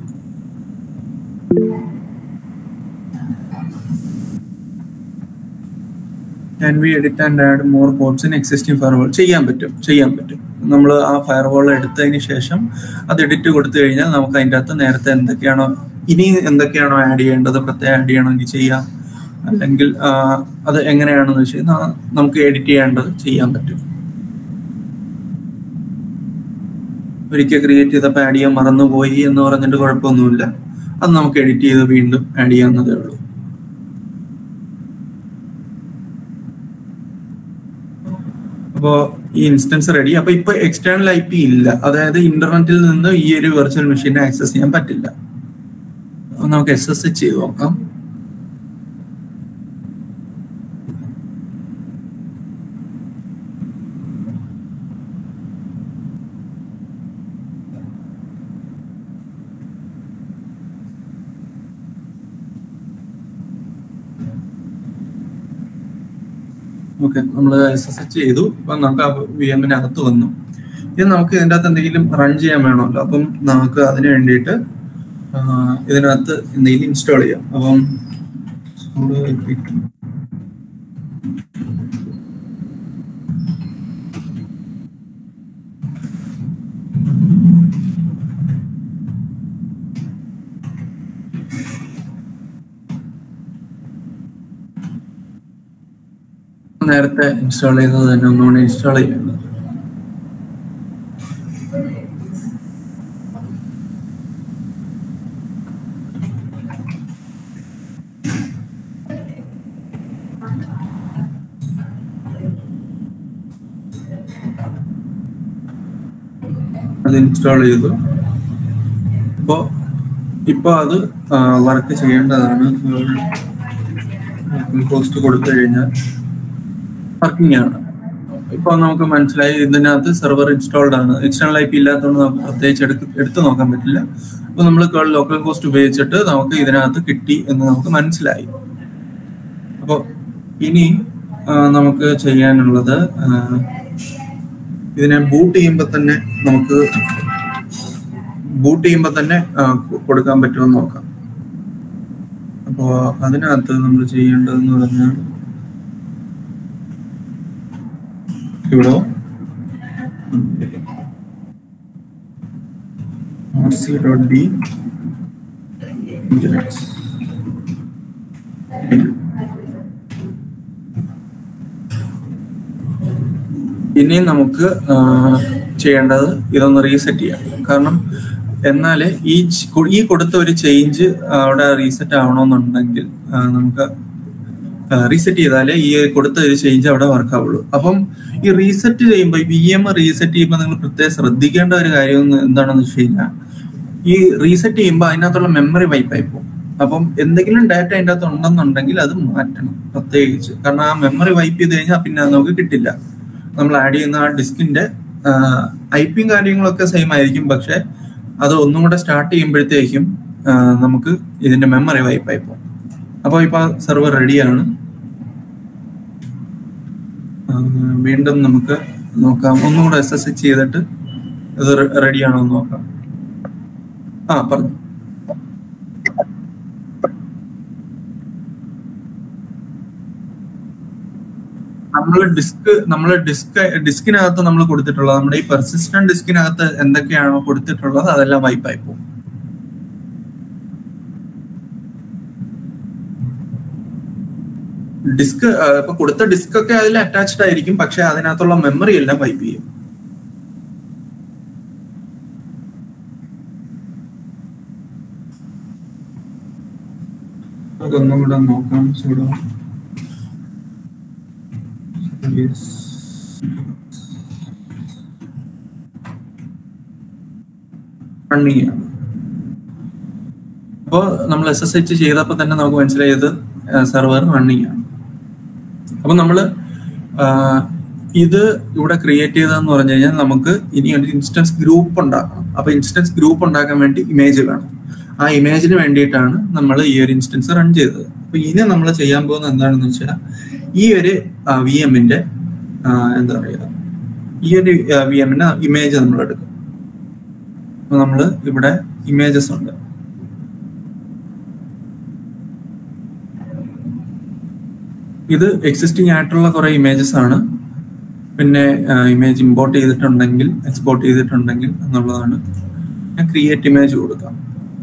can we edit and add more ports in existing firewall ചെയ്യാൻ പറ്റും ചെയ്യാൻ പറ്റും നമ്മൾ ആ ഫയർവാൾ എടുത്തതിന് ശേഷം അത് എഡിറ്റ് കൊടുത്തു കഴിഞ്ഞാൽ നമുക്ക് അതിൻ്റെ അകത്ത് നേരത്തെ എന്തൊക്കെയാണോ ഇനി എന്തൊക്കെയാണോ ആഡ് ചെയ്യേണ്ടത് പ്രത്യേകം ആഡ് ചെയ്യണമെങ്കിൽ ചെയ്യാം അല്ലെങ്കിൽ ആ, അത് എങ്ങനെയാണെന്ന് വെച്ച് കഴിഞ്ഞാൽ നമുക്ക് എഡിറ്റ് ചെയ്യേണ്ടത് ചെയ്യാൻ പറ്റും ഒരിക്കൽ ക്രിയേറ്റ് ചെയ്തപ്പോൾ ആഡ് ചെയ്യാൻ മറന്നുപോയി എന്ന് പറഞ്ഞിട്ട് കുഴപ്പമൊന്നുമില്ല അത് നമുക്ക് എഡിറ്റ് ചെയ്ത് വീണ്ടും ആഡ് ചെയ്യാവുന്നതേ ഉള്ളൂ അപ്പോ ഈ ഇൻസ്റ്റൻസ് റെഡി അപ്പൊ ഇപ്പൊ എക്സ്റ്റേണൽ ഐ പി ഇല്ല അതായത് ഇന്റർനെറ്റിൽ നിന്ന് ഈ ഒരു വെർച്വൽ മെഷീനെ ആക്സസ് ചെയ്യാൻ പറ്റില്ല അപ്പൊ നമുക്ക് എസ് എസ് ചെയ്ത് നോക്കാം ഓക്കെ നമ്മൾ എസ് എസ് എച്ച് ചെയ്തു അപ്പൊ നമുക്ക് ആ വി എമ്മിനകത്ത് വന്നു ഇത് നമുക്ക് ഇതിൻ്റെ അകത്ത് എന്തെങ്കിലും റൺ ചെയ്യാൻ വേണമല്ലോ അപ്പം നമുക്ക് അതിന് വേണ്ടിയിട്ട് ആ, ഇതിനകത്ത് എന്തെങ്കിലും ഇൻസ്റ്റാൾ ചെയ്യാം അപ്പം നമ്മള് നേരത്തെ ഇൻസ്റ്റാൾ ചെയ്തത് തന്നെ ഒന്നുകൂടി ഇൻസ്റ്റാൾ ചെയ്യുന്നത് അത് ഇൻസ്റ്റാൾ ചെയ്തു ഇപ്പോ ഇപ്പൊ അത് വർക്ക് ചെയ്യേണ്ടതാണ് പോസ്റ്റ് കൊടുത്തു കഴിഞ്ഞാൽ വർക്കിംഗ് ആണ് ഇപ്പൊ നമുക്ക് മനസ്സിലായി ഇതിനകത്ത് സെർവർ ഇൻസ്റ്റാൾഡ് ആണ് എക്സ്റ്റേണൽ ഐ പി ഇല്ലാത്തതുകൊണ്ട് നമുക്ക് പ്രത്യേകിച്ച് എടുത്ത് എടുത്തു നോക്കാൻ പറ്റില്ല അപ്പൊ നമ്മൾ ലോക്കൽ ഹോസ്റ്റ് ഉപയോഗിച്ചിട്ട് നമുക്ക് ഇതിനകത്ത് കിട്ടി എന്ന് നമുക്ക് മനസ്സിലായി അപ്പോൾ ഇനി ആ, നമുക്ക് ചെയ്യാനുള്ളത് ആ, ഇതിനെ ബൂട്ട് ചെയ്യുമ്പോൾ തന്നെ നമുക്ക് ബൂട്ട് ചെയ്യുമ്പോൾ തന്നെ ആ, കൊ- കൊടുക്കാൻ പറ്റുമെന്ന് നോക്കാം അപ്പോൾ അതിനകത്ത് നമ്മൾ ചെയ്യേണ്ടതെന്ന് പറഞ്ഞാൽ sudo rc.d nginx ഇനി നമുക്ക് ആ, ചെയ്യേണ്ടത് ഇതൊന്ന് റീസെറ്റ് ചെയ്യാം കാരണം എന്നാല് ഈ ച്- കൊ- ഈ കൊടുത്ത ഒരു ചേഞ്ച് അവിടെ റീസെറ്റ് ആവണമെന്നുണ്ടെങ്കിൽ ആ, നമുക്ക് റീസെറ്റ് ചെയ്താലേ ഈ കൊടുത്ത ഒരു ചേഞ്ച് അവിടെ വർക്ക് ആവുള്ളൂ അപ്പം ഈ റീസെറ്റ് ചെയ്യുമ്പോൾ വി എം റീസെറ്റ് ചെയ്യുമ്പോൾ നിങ്ങൾ പ്രത്യേകം ശ്രദ്ധിക്കേണ്ട ഒരു കാര്യം ഒന്ന് എന്താണെന്ന് വെച്ച് കഴിഞ്ഞാൽ ഈ റീസെറ്റ് ചെയ്യുമ്പോൾ അതിനകത്തുള്ള മെമ്മറി വൈപ്പായി പോകും അപ്പം എന്തെങ്കിലും ഡാറ്റ അതിൻ്റെ അകത്ത് ഉണ്ടെന്നുണ്ടെങ്കിൽ അത് മാറ്റണം പ്രത്യേകിച്ച് കാരണം ആ മെമ്മറി വൈപ്പ് ചെയ്ത് കഴിഞ്ഞാൽ പിന്നെ അത് നമുക്ക് കിട്ടില്ല നമ്മൾ ആഡ് ചെയ്യുന്ന ആ ഡിസ്കിന്റെ ഐ പിയും കാര്യങ്ങളൊക്കെ സെയിം ആയിരിക്കും പക്ഷെ അത് ഒന്നും കൂടെ സ്റ്റാർട്ട് ചെയ്യുമ്പോഴത്തേക്കും ആ, നമുക്ക് ഇതിന്റെ മെമ്മറി വൈപ്പായി പോകും അപ്പോൾ ഇപ്പൊ സെർവർ റെഡിയാണ് വീണ്ടും നമുക്ക് നോക്കാം ഒന്നും കൂടെ എസ് എസ് എച്ച് ചെയ്തിട്ട് ഇത് റെഡിയാണോ എന്ന് നോക്കാം ആ പറഞ്ഞു നമ്മൾ ഡിസ്ക് നമ്മൾ ഡിസ്ക് ഡിസ്കിനകത്ത് നമ്മൾ കൊടുത്തിട്ടുള്ളത് നമ്മുടെ ഈ പെർസിസ്റ്റന്റ് ഡിസ്കിനകത്ത് എന്തൊക്കെയാണോ കൊടുത്തിട്ടുള്ളത് അതെല്ലാം വൈപ്പായി പോകും ഡിസ്ക് ഇപ്പൊ കൊടുത്ത ഡിസ്ക് ഒക്കെ അതിൽ അറ്റാച്ച്ഡ് ആയിരിക്കും പക്ഷെ അതിനകത്തുള്ള മെമ്മറി എല്ലാം വൈപ്പ് ചെയ്യും അതൊന്നും കൂടെ നോക്കാം ചൂടോ റണ്ണിങ് ആണ് അപ്പോൾ നമ്മൾ എസ് എസ് എച്ച് ചെയ്തപ്പോൾ തന്നെ നമുക്ക് മനസ്സിലായത് സെർവർ റണ്ണിങ് ആണ് അപ്പൊ നമ്മൾ ഇത് ഇവിടെ ക്രിയേറ്റ് ചെയ്തതെന്ന് പറഞ്ഞു കഴിഞ്ഞാൽ നമുക്ക് ഇനി ഒരു ഇൻസ്റ്റൻസ് ഗ്രൂപ്പ് ഉണ്ടാക്കണം അപ്പൊ ഇൻസ്റ്റൻസ് ഗ്രൂപ്പ് ഉണ്ടാക്കാൻ വേണ്ടി ഇമേജ് വേണം ആ ഇമേജിന് വേണ്ടിയിട്ടാണ് നമ്മൾ ഈ ഒരു ഇൻസ്റ്റൻസ് റൺ ചെയ്തത് അപ്പൊ ഇനി നമ്മൾ ചെയ്യാൻ പോകുന്നത് എന്താണെന്ന് വെച്ചാൽ ഈ ഒരു വി എമ്മിന്റെ എന്താ പറയുക ഈ ഒരു വി എമ്മിന്റെ ഇമേജ് നമ്മൾ എടുക്കും അപ്പൊ നമ്മൾ ഇവിടെ ഇമേജസ് ഉണ്ട് ഇത് എക്സിസ്റ്റിംഗ് ആയിട്ടുള്ള കുറെ ഇമേജസ് ആണ് പിന്നെ ഇമേജ് ഇമ്പോർട്ട് ചെയ്തിട്ടുണ്ടെങ്കിൽ എക്സ്പോർട്ട് ചെയ്തിട്ടുണ്ടെങ്കിൽ എന്നുള്ളതാണ് ഞാൻ ക്രിയേറ്റ് ഇമേജ് കൊടുക്കാം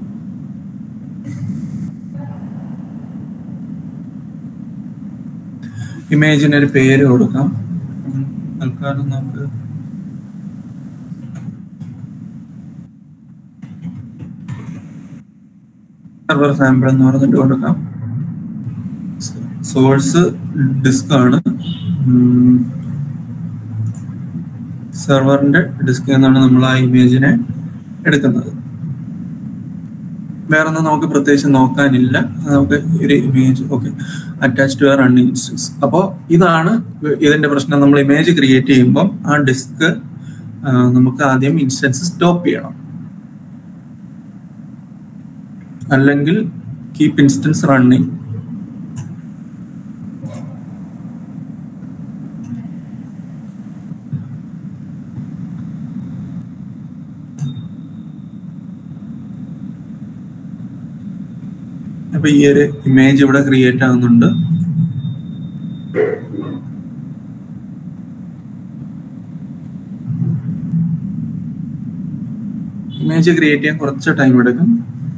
ഇമേജിന് ഒരു പേര് കൊടുക്കാം ഉം, തൽക്കാലം നമുക്ക് സെർവർ സാമ്പിൾ എന്ന് പറഞ്ഞിട്ട് കൊടുക്കാം സോഴ്സ് ഡിസ്ക് ആണ് സെർവറിന്റെ ഡിസ്ക് എന്നാണ് നമ്മൾ ആ ഇമേജിനെ എടുക്കുന്നത് വേറെ ഒന്നും നമുക്ക് പ്രത്യേകിച്ച് നോക്കാനില്ല നമുക്ക് ഒരു image okay attach to running instance അപ്പോൾ ഇതാണ് ഇതിന്റെ പ്രശ്നം നമ്മൾ ഇമേജ് ക്രിയേറ്റ് ചെയ്യുമ്പോൾ ആ ഡിസ്ക് നമുക്ക് ആദ്യം ഇൻസ്റ്റൻസ് സ്റ്റോപ്പ് ചെയ്യണം അല്ലെങ്കിൽ കീപ് ഇൻസ്റ്റൻസ് റണ്ണിങ് അപ്പൊ ഈ ഒരു ഇമേജ് ഇവിടെ ക്രിയേറ്റ് ആകുന്നുണ്ട് ഇമേജ് ക്രിയേറ്റ് ചെയ്യാൻ കുറച്ച് ടൈം എടുക്കും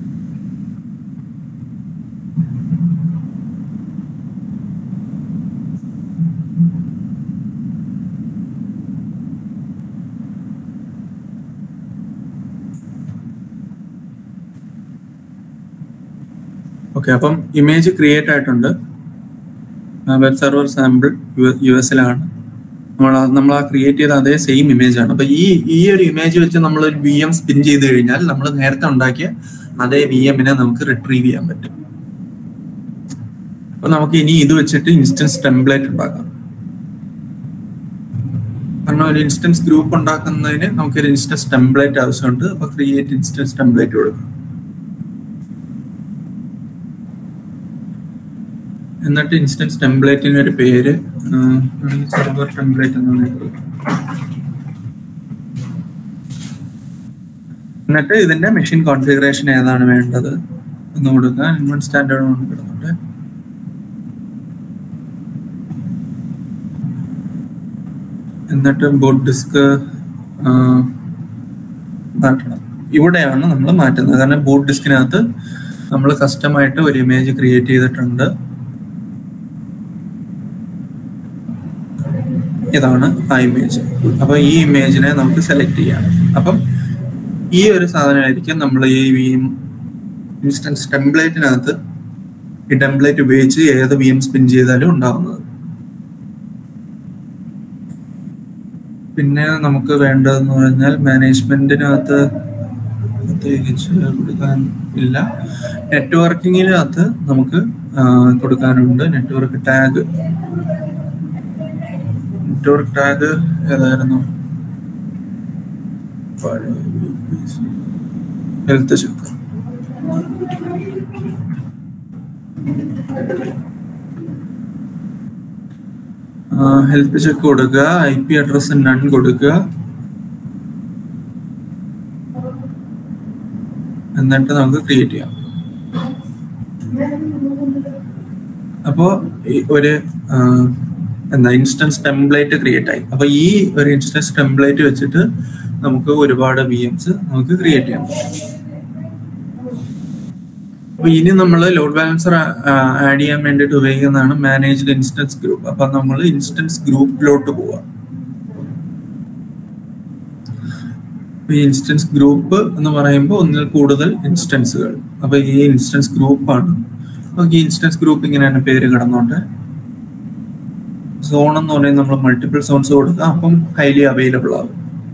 ഓക്കെ അപ്പം ഇമേജ് ക്രിയേറ്റ് ആയിട്ടുണ്ട് വെബ് സെർവർ സാമ്പിൾ യു എസിലാണ് നമ്മൾ നമ്മൾ ആ ക്രിയേറ്റ് ചെയ്ത അതേ സെയിം ഇമേജ് ആണ് അപ്പൊ ഈ ഈ ഒരു ഇമേജ് വെച്ച് നമ്മൾ ഒരു വി എം സ്പിൻ ചെയ്ത് കഴിഞ്ഞാൽ നമ്മൾ നേരത്തെ ഉണ്ടാക്കിയ അതേ വി എമ്മിനെ നമുക്ക് റിട്രീവ് ചെയ്യാൻ പറ്റും അപ്പൊ നമുക്ക് ഇനി ഇത് വെച്ചിട്ട് ഇൻസ്റ്റൻസ് ടെംപ്ലേറ്റ് ഉണ്ടാക്കാം കാരണം ഒരു ഇൻസ്റ്റൻസ് ഗ്രൂപ്പ് ഉണ്ടാക്കുന്നതിന് നമുക്ക് ഒരു ഇൻസ്റ്റൻസ് ടെംപ്ലേറ്റ് ആവശ്യമുണ്ട് അപ്പൊ ക്രിയേറ്റ് ഇൻസ്റ്റൻസ് ടെംപ്ലേറ്റ് കൊടുക്കും എന്നിട്ട് ഇൻസ്റ്റൻസ് ടെംപ്ലേറ്റിന് ഒരു പേര് സെർവർ ടെംപ്ലേറ്റ് എന്നാണ് കൊടുക്കുക. എന്നിട്ട് ഇതിന്റെ മെഷീൻ കോൺഫിഗറേഷൻ ഏതാണ് വേണ്ടത് എന്ന് കൊടുക്കുക ഇൻവൺ സ്റ്റാൻഡേർഡ് കൊണ്ട് കിടന്നുണ്ട് എന്നിട്ട് ബോട്ട് ഡിസ്ക് മാറ്റണം ഇവിടെയാണ് നമ്മൾ മാറ്റുന്നത് കാരണം ബോട്ട് ഡിസ്കിനകത്ത് നമ്മൾ കസ്റ്റമായിട്ട് ഒരു ഇമേജ് ക്രിയേറ്റ് ചെയ്തിട്ടുണ്ട് ഇതാണ് ആ ഇമേജ് അപ്പൊ ഈ ഇമേജിനെ നമുക്ക് സെലക്ട് ചെയ്യാം അപ്പം ഈ ഒരു സാധനമായിരിക്കും നമ്മൾ ഈ വി എം ഇൻസ്റ്റൻസ് ടെംപ്ലേറ്റിനകത്ത് ഈ ടെംപ്ലേറ്റ് ഉപയോഗിച്ച് ഏത് വി എം സ്പിൻ ചെയ്താലും ഉണ്ടാവുന്നത് പിന്നെ നമുക്ക് വേണ്ടതെന്ന് പറഞ്ഞാൽ മാനേജ്മെന്റിനകത്ത് പ്രത്യേകിച്ച് കൊടുക്കാൻ ഇല്ല നെറ്റ്വർക്കിങ്ങിനകത്ത് നമുക്ക് ആ, കൊടുക്കാനുണ്ട് നെറ്റ്വർക്ക് ടാഗ് നെറ്റ്വർക്ക് ടാഗ് ഏതായിരുന്നു ഹെൽത്ത് ചെക്ക് ഹെൽത്ത് ചെക്ക് കൊടുക്കുക ഐ പി അഡ്രസ് നൺ കൊടുക്കുക എന്നിട്ട് നമുക്ക് ക്രിയേറ്റ് ചെയ്യാം അപ്പോ ഈ ഒരു ആ, എന്താ ഇൻസ്റ്റൻസ് ടെംപ്ലേറ്റ് ക്രിയേറ്റ് ആയി അപ്പൊ ഈ ഒരു ഇൻസ്റ്റൻസ് ടെംപ്ലേറ്റ് വെച്ചിട്ട് നമുക്ക് ഒരുപാട് വി എംസ് നമുക്ക് ക്രിയേറ്റ് ചെയ്യാം അപ്പൊ ഇനി നമ്മൾ ലോഡ് ബാലൻസർ ആഡ് ചെയ്യാൻ വേണ്ടിയിട്ട് ഉപയോഗിക്കുന്നതാണ് മാനേജ്ഡ് ഇൻസ്റ്റൻസ് ഗ്രൂപ്പ് അപ്പൊ നമ്മൾ ഇൻസ്റ്റൻസ് ഗ്രൂപ്പിലോട്ട് പോവാം അപ്പൊ ഈ ഇൻസ്റ്റൻസ് ഗ്രൂപ്പ് എന്ന് പറയുമ്പോൾ ഒന്നിൽ കൂടുതൽ ഇൻസ്റ്റൻസുകൾ അപ്പൊ ഈ ഇൻസ്റ്റൻസ് ഗ്രൂപ്പാണ് അപ്പൊ ഈ ഇൻസ്റ്റൻസ് ഗ്രൂപ്പ് ഇങ്ങനെയാണ് പേര് കിടന്നോണ്ട് സോൺ എന്ന് പറയുന്നത് നമ്മൾ മൾട്ടിപ്പിൾ സോൺസ് കൊടുക്കുക അപ്പം ഹൈലി അവൈലബിൾ ആവും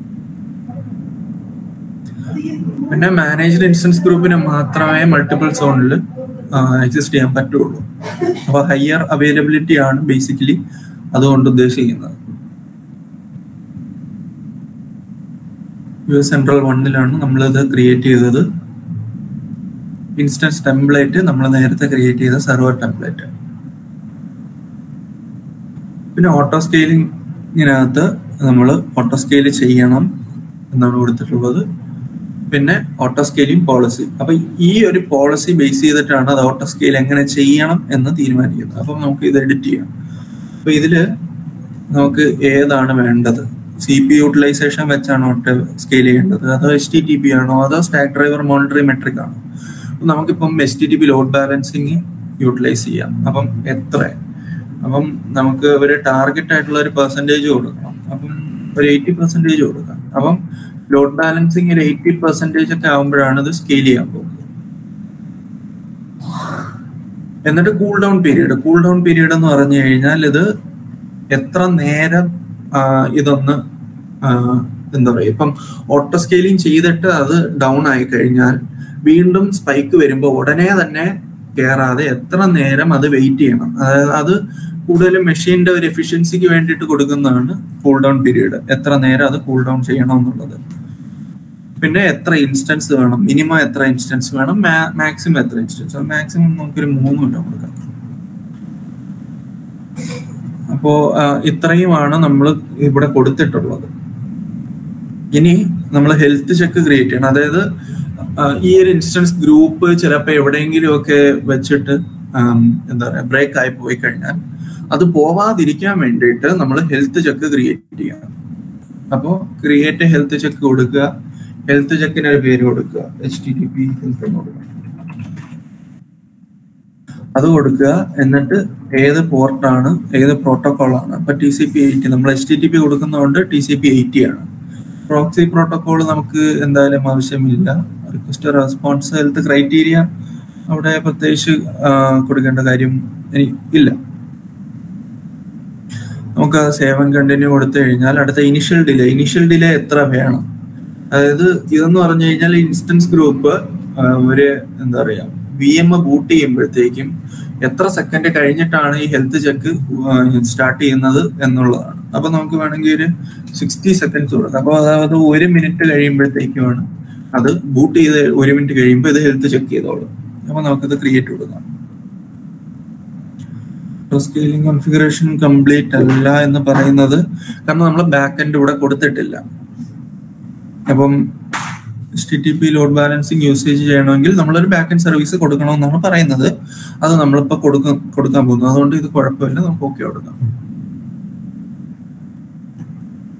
പിന്നെ മാനേജ്ഡ് ഇൻസ്റ്റൻസ് ഗ്രൂപ്പിന് മാത്രമേ മൾട്ടിപ്പിൾ സോണിൽ എക്സിസ്റ്റ് ചെയ്യാൻ പറ്റുള്ളൂ അപ്പൊ ഹയർ അവൈലബിലിറ്റി ആണ് ബേസിക്കലി അതുകൊണ്ട് ഉദ്ദേശിക്കുന്നത് യു എസ് സെൻട്രൽ വണ്ണിലാണ് നമ്മളിത് ക്രിയേറ്റ് ചെയ്തത് ഇൻസ്റ്റൻസ് ടെംപ്ലേറ്റ് നമ്മൾ നേരത്തെ ക്രിയേറ്റ് ചെയ്ത സെർവർ ടെംപ്ലേറ്റ് പിന്നെ ഓട്ടോ സ്കെയിലിങ്ങിനകത്ത് നമ്മൾ ഓട്ടോ സ്കെയിൽ ചെയ്യണം എന്നാണ് കൊടുത്തിട്ടുള്ളത് പിന്നെ ഓട്ടോ സ്കെയിലിംഗ് പോളിസി അപ്പൊ ഈ ഒരു പോളിസി ബേസ് ചെയ്തിട്ടാണ് അത് ഓട്ടോ സ്കെയിൽ എങ്ങനെ ചെയ്യണം എന്ന് തീരുമാനിക്കുന്നത് അപ്പം നമുക്ക് ഇത് എഡിറ്റ് ചെയ്യാം അപ്പൊ ഇതില് നമുക്ക് ഏതാണ് വേണ്ടത് സി പി യൂട്ടിലൈസേഷൻ വെച്ചാണ് ഓട്ടോ സ്കെയിൽ ചെയ്യേണ്ടത് അതോ എച്ച് ടി ടി പി ആണോ അതോ സ്റ്റാക്ക് ഡ്രൈവർ മോണിറ്ററിംഗ് മെട്രിക് ആണോ അപ്പൊ നമുക്കിപ്പം H T T P load balancing utilise ചെയ്യാം അപ്പം എത്ര അപ്പം നമുക്ക് ഒരു ടാർഗറ്റ് ആയിട്ടുള്ള ഒരു പെർസെൻറ്റേജ് കൊടുക്കണം അപ്പം ഒരു എയ്റ്റി പെർസെൻറ്റേജ് കൊടുക്കാം അപ്പം ലോഡ് ബാലൻസിങ് ഒരു എയ്റ്റി പെർസെൻറ്റേജ് ഒക്കെ ആകുമ്പോഴാണ് ഇത് സ്കെയിൽ ചെയ്യാൻ പോകുന്നത് എന്നിട്ട് cool down period cool down period എന്ന് പറഞ്ഞു കഴിഞ്ഞാൽ ഇത് എത്ര നേരം ആ, ഇതൊന്ന് ആ, എന്താ പറയുക ഇപ്പം ഓട്ടോ സ്കെയിലിംഗ് ചെയ്തിട്ട് അത് ഡൗൺ ആയി കഴിഞ്ഞാൽ വീണ്ടും സ്പൈക്ക് വരുമ്പോൾ ഉടനെ തന്നെ കയറാതെ എത്ര നേരം അത് വെയിറ്റ് ചെയ്യണം അതായത് അത് കൂടുതലും മെഷീന്റെ ഒരു എഫിഷ്യൻസിക്ക് വേണ്ടിയിട്ട് കൊടുക്കുന്നതാണ് കൂൾ ഡൗൺ പീരീഡ് എത്ര നേരം അത് കൂൾ ഡൗൺ ചെയ്യണം എന്നുള്ളത് പിന്നെ എത്ര ഇൻസ്റ്റൻസ് വേണം മിനിമം എത്ര ഇൻസ്റ്റൻസ് വേണം മാക്സിമം എത്ര ഇൻസ്റ്റൻസ് മാക്സിമം നമുക്കൊരു മൂന്ന് മിനിറ്റ് കൊടുക്കാം അപ്പോ ആ, ഇത്രയുമാണ് നമ്മൾ ഇവിടെ കൊടുത്തിട്ടുള്ളത് ഇനി നമ്മൾ ഹെൽത്ത് ചെക്ക് ക്രിയേറ്റ് ചെയ്യണം അതായത് ആ, ഈ ഒരു ഇൻസ്റ്റൻസ് ഗ്രൂപ്പ് ചിലപ്പോൾ എവിടെയെങ്കിലും ഒക്കെ വെച്ചിട്ട് ആം, എന്താ പറയാ ബ്രേക്ക് ആയി പോയി കഴിഞ്ഞാൽ അത് പോവാതിരിക്കാൻ വേണ്ടിയിട്ട് നമ്മൾ ഹെൽത്ത് ചെക്ക് ക്രിയേറ്റ് ചെയ്യണം അപ്പോൾ ക്രിയേറ്റ് ഹെൽത്ത് ചെക്ക് കൊടുക്കുക ഹെൽത്ത് ചെക്കിന് ഒരു പേര് കൊടുക്കുക H T T P health എന്ന് കൊടുക്കുക അത് കൊടുക്കുക എന്നിട്ട് ഏത് പോർട്ടാണ് ഏത് പ്രോട്ടോകോൾ ആണ് ഇപ്പൊ ടി സി പി എയ്റ്റി നമ്മൾ എച്ച് ടി ടി പി കൊടുക്കുന്നതുകൊണ്ട് ടി സി പി എയ്റ്റി ആണ് പ്രോക്സി പ്രോട്ടോകോൾ നമുക്ക് എന്തായാലും ആവശ്യമില്ല റിക്വസ്റ്റ് റെസ്പോൺസ് ഹെൽത്ത് ക്രൈറ്റീരിയ അവിടെ പ്രത്യേകിച്ച് ആ, കൊടുക്കേണ്ട കാര്യം ഇനി ഇല്ല നമുക്ക് സേവൻ കണ്ടിന്യൂ കൊടുത്തു കഴിഞ്ഞാൽ അടുത്ത ഇനിഷ്യൽ ഡിലേ ഇനിഷ്യൽ ഡിലേ എത്ര വേണം അതായത് ഇതെന്ന് പറഞ്ഞു കഴിഞ്ഞാൽ ഇൻസ്റ്റൻസ് ഗ്രൂപ്പ് ഒരു എന്താ പറയാ വി എം ബൂട്ട് ചെയ്യുമ്പോഴത്തേക്കും എത്ര സെക്കൻഡ് കഴിഞ്ഞിട്ടാണ് ഈ ഹെൽത്ത് ചെക്ക് സ്റ്റാർട്ട് ചെയ്യുന്നത് എന്നുള്ളതാണ് അപ്പൊ നമുക്ക് വേണമെങ്കിൽ ഒരു സിക്സ്റ്റി സെക്കൻഡ്സ് കൊടുക്കാം അപ്പൊ അതായത് ഒരു മിനിറ്റ് കഴിയുമ്പോഴത്തേക്കുമാണ് അത് ബൂട്ട് ചെയ്ത് ഒരു മിനിറ്റ് കഴിയുമ്പോൾ ഇത് ഹെൽത്ത് ചെക്ക് ചെയ്തോളും അപ്പൊ നമുക്കിത് ക്രിയേറ്റ് കൊടുക്കാം സ്കെയിലിംഗ് കോൺഫിഗറേഷൻ കംപ്ലീറ്റ് അല്ല എന്ന് പറയുന്നത് കാരണം നമ്മൾ ബാക്ക് എൻഡ് ഇവിടെ കൊടുത്തിട്ടില്ല അപ്പം H T T P load balancing usage ചെയ്യണമെങ്കിൽ നമ്മളൊരു ബാക്ക് എൻഡ് സർവീസ് കൊടുക്കണമെന്നാണ് പറയുന്നത് അത് നമ്മളിപ്പോൾ കൊടുക്കാൻ കൊടുക്കാൻ പോകുന്നു അതുകൊണ്ട് ഇത് കുഴപ്പമില്ല നമുക്ക് ഓക്കെ കൊടുക്കാം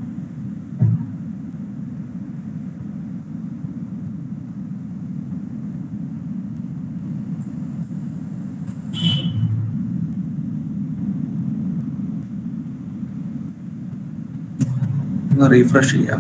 ഒന്ന് റീഫ്രഷ് ചെയ്യാം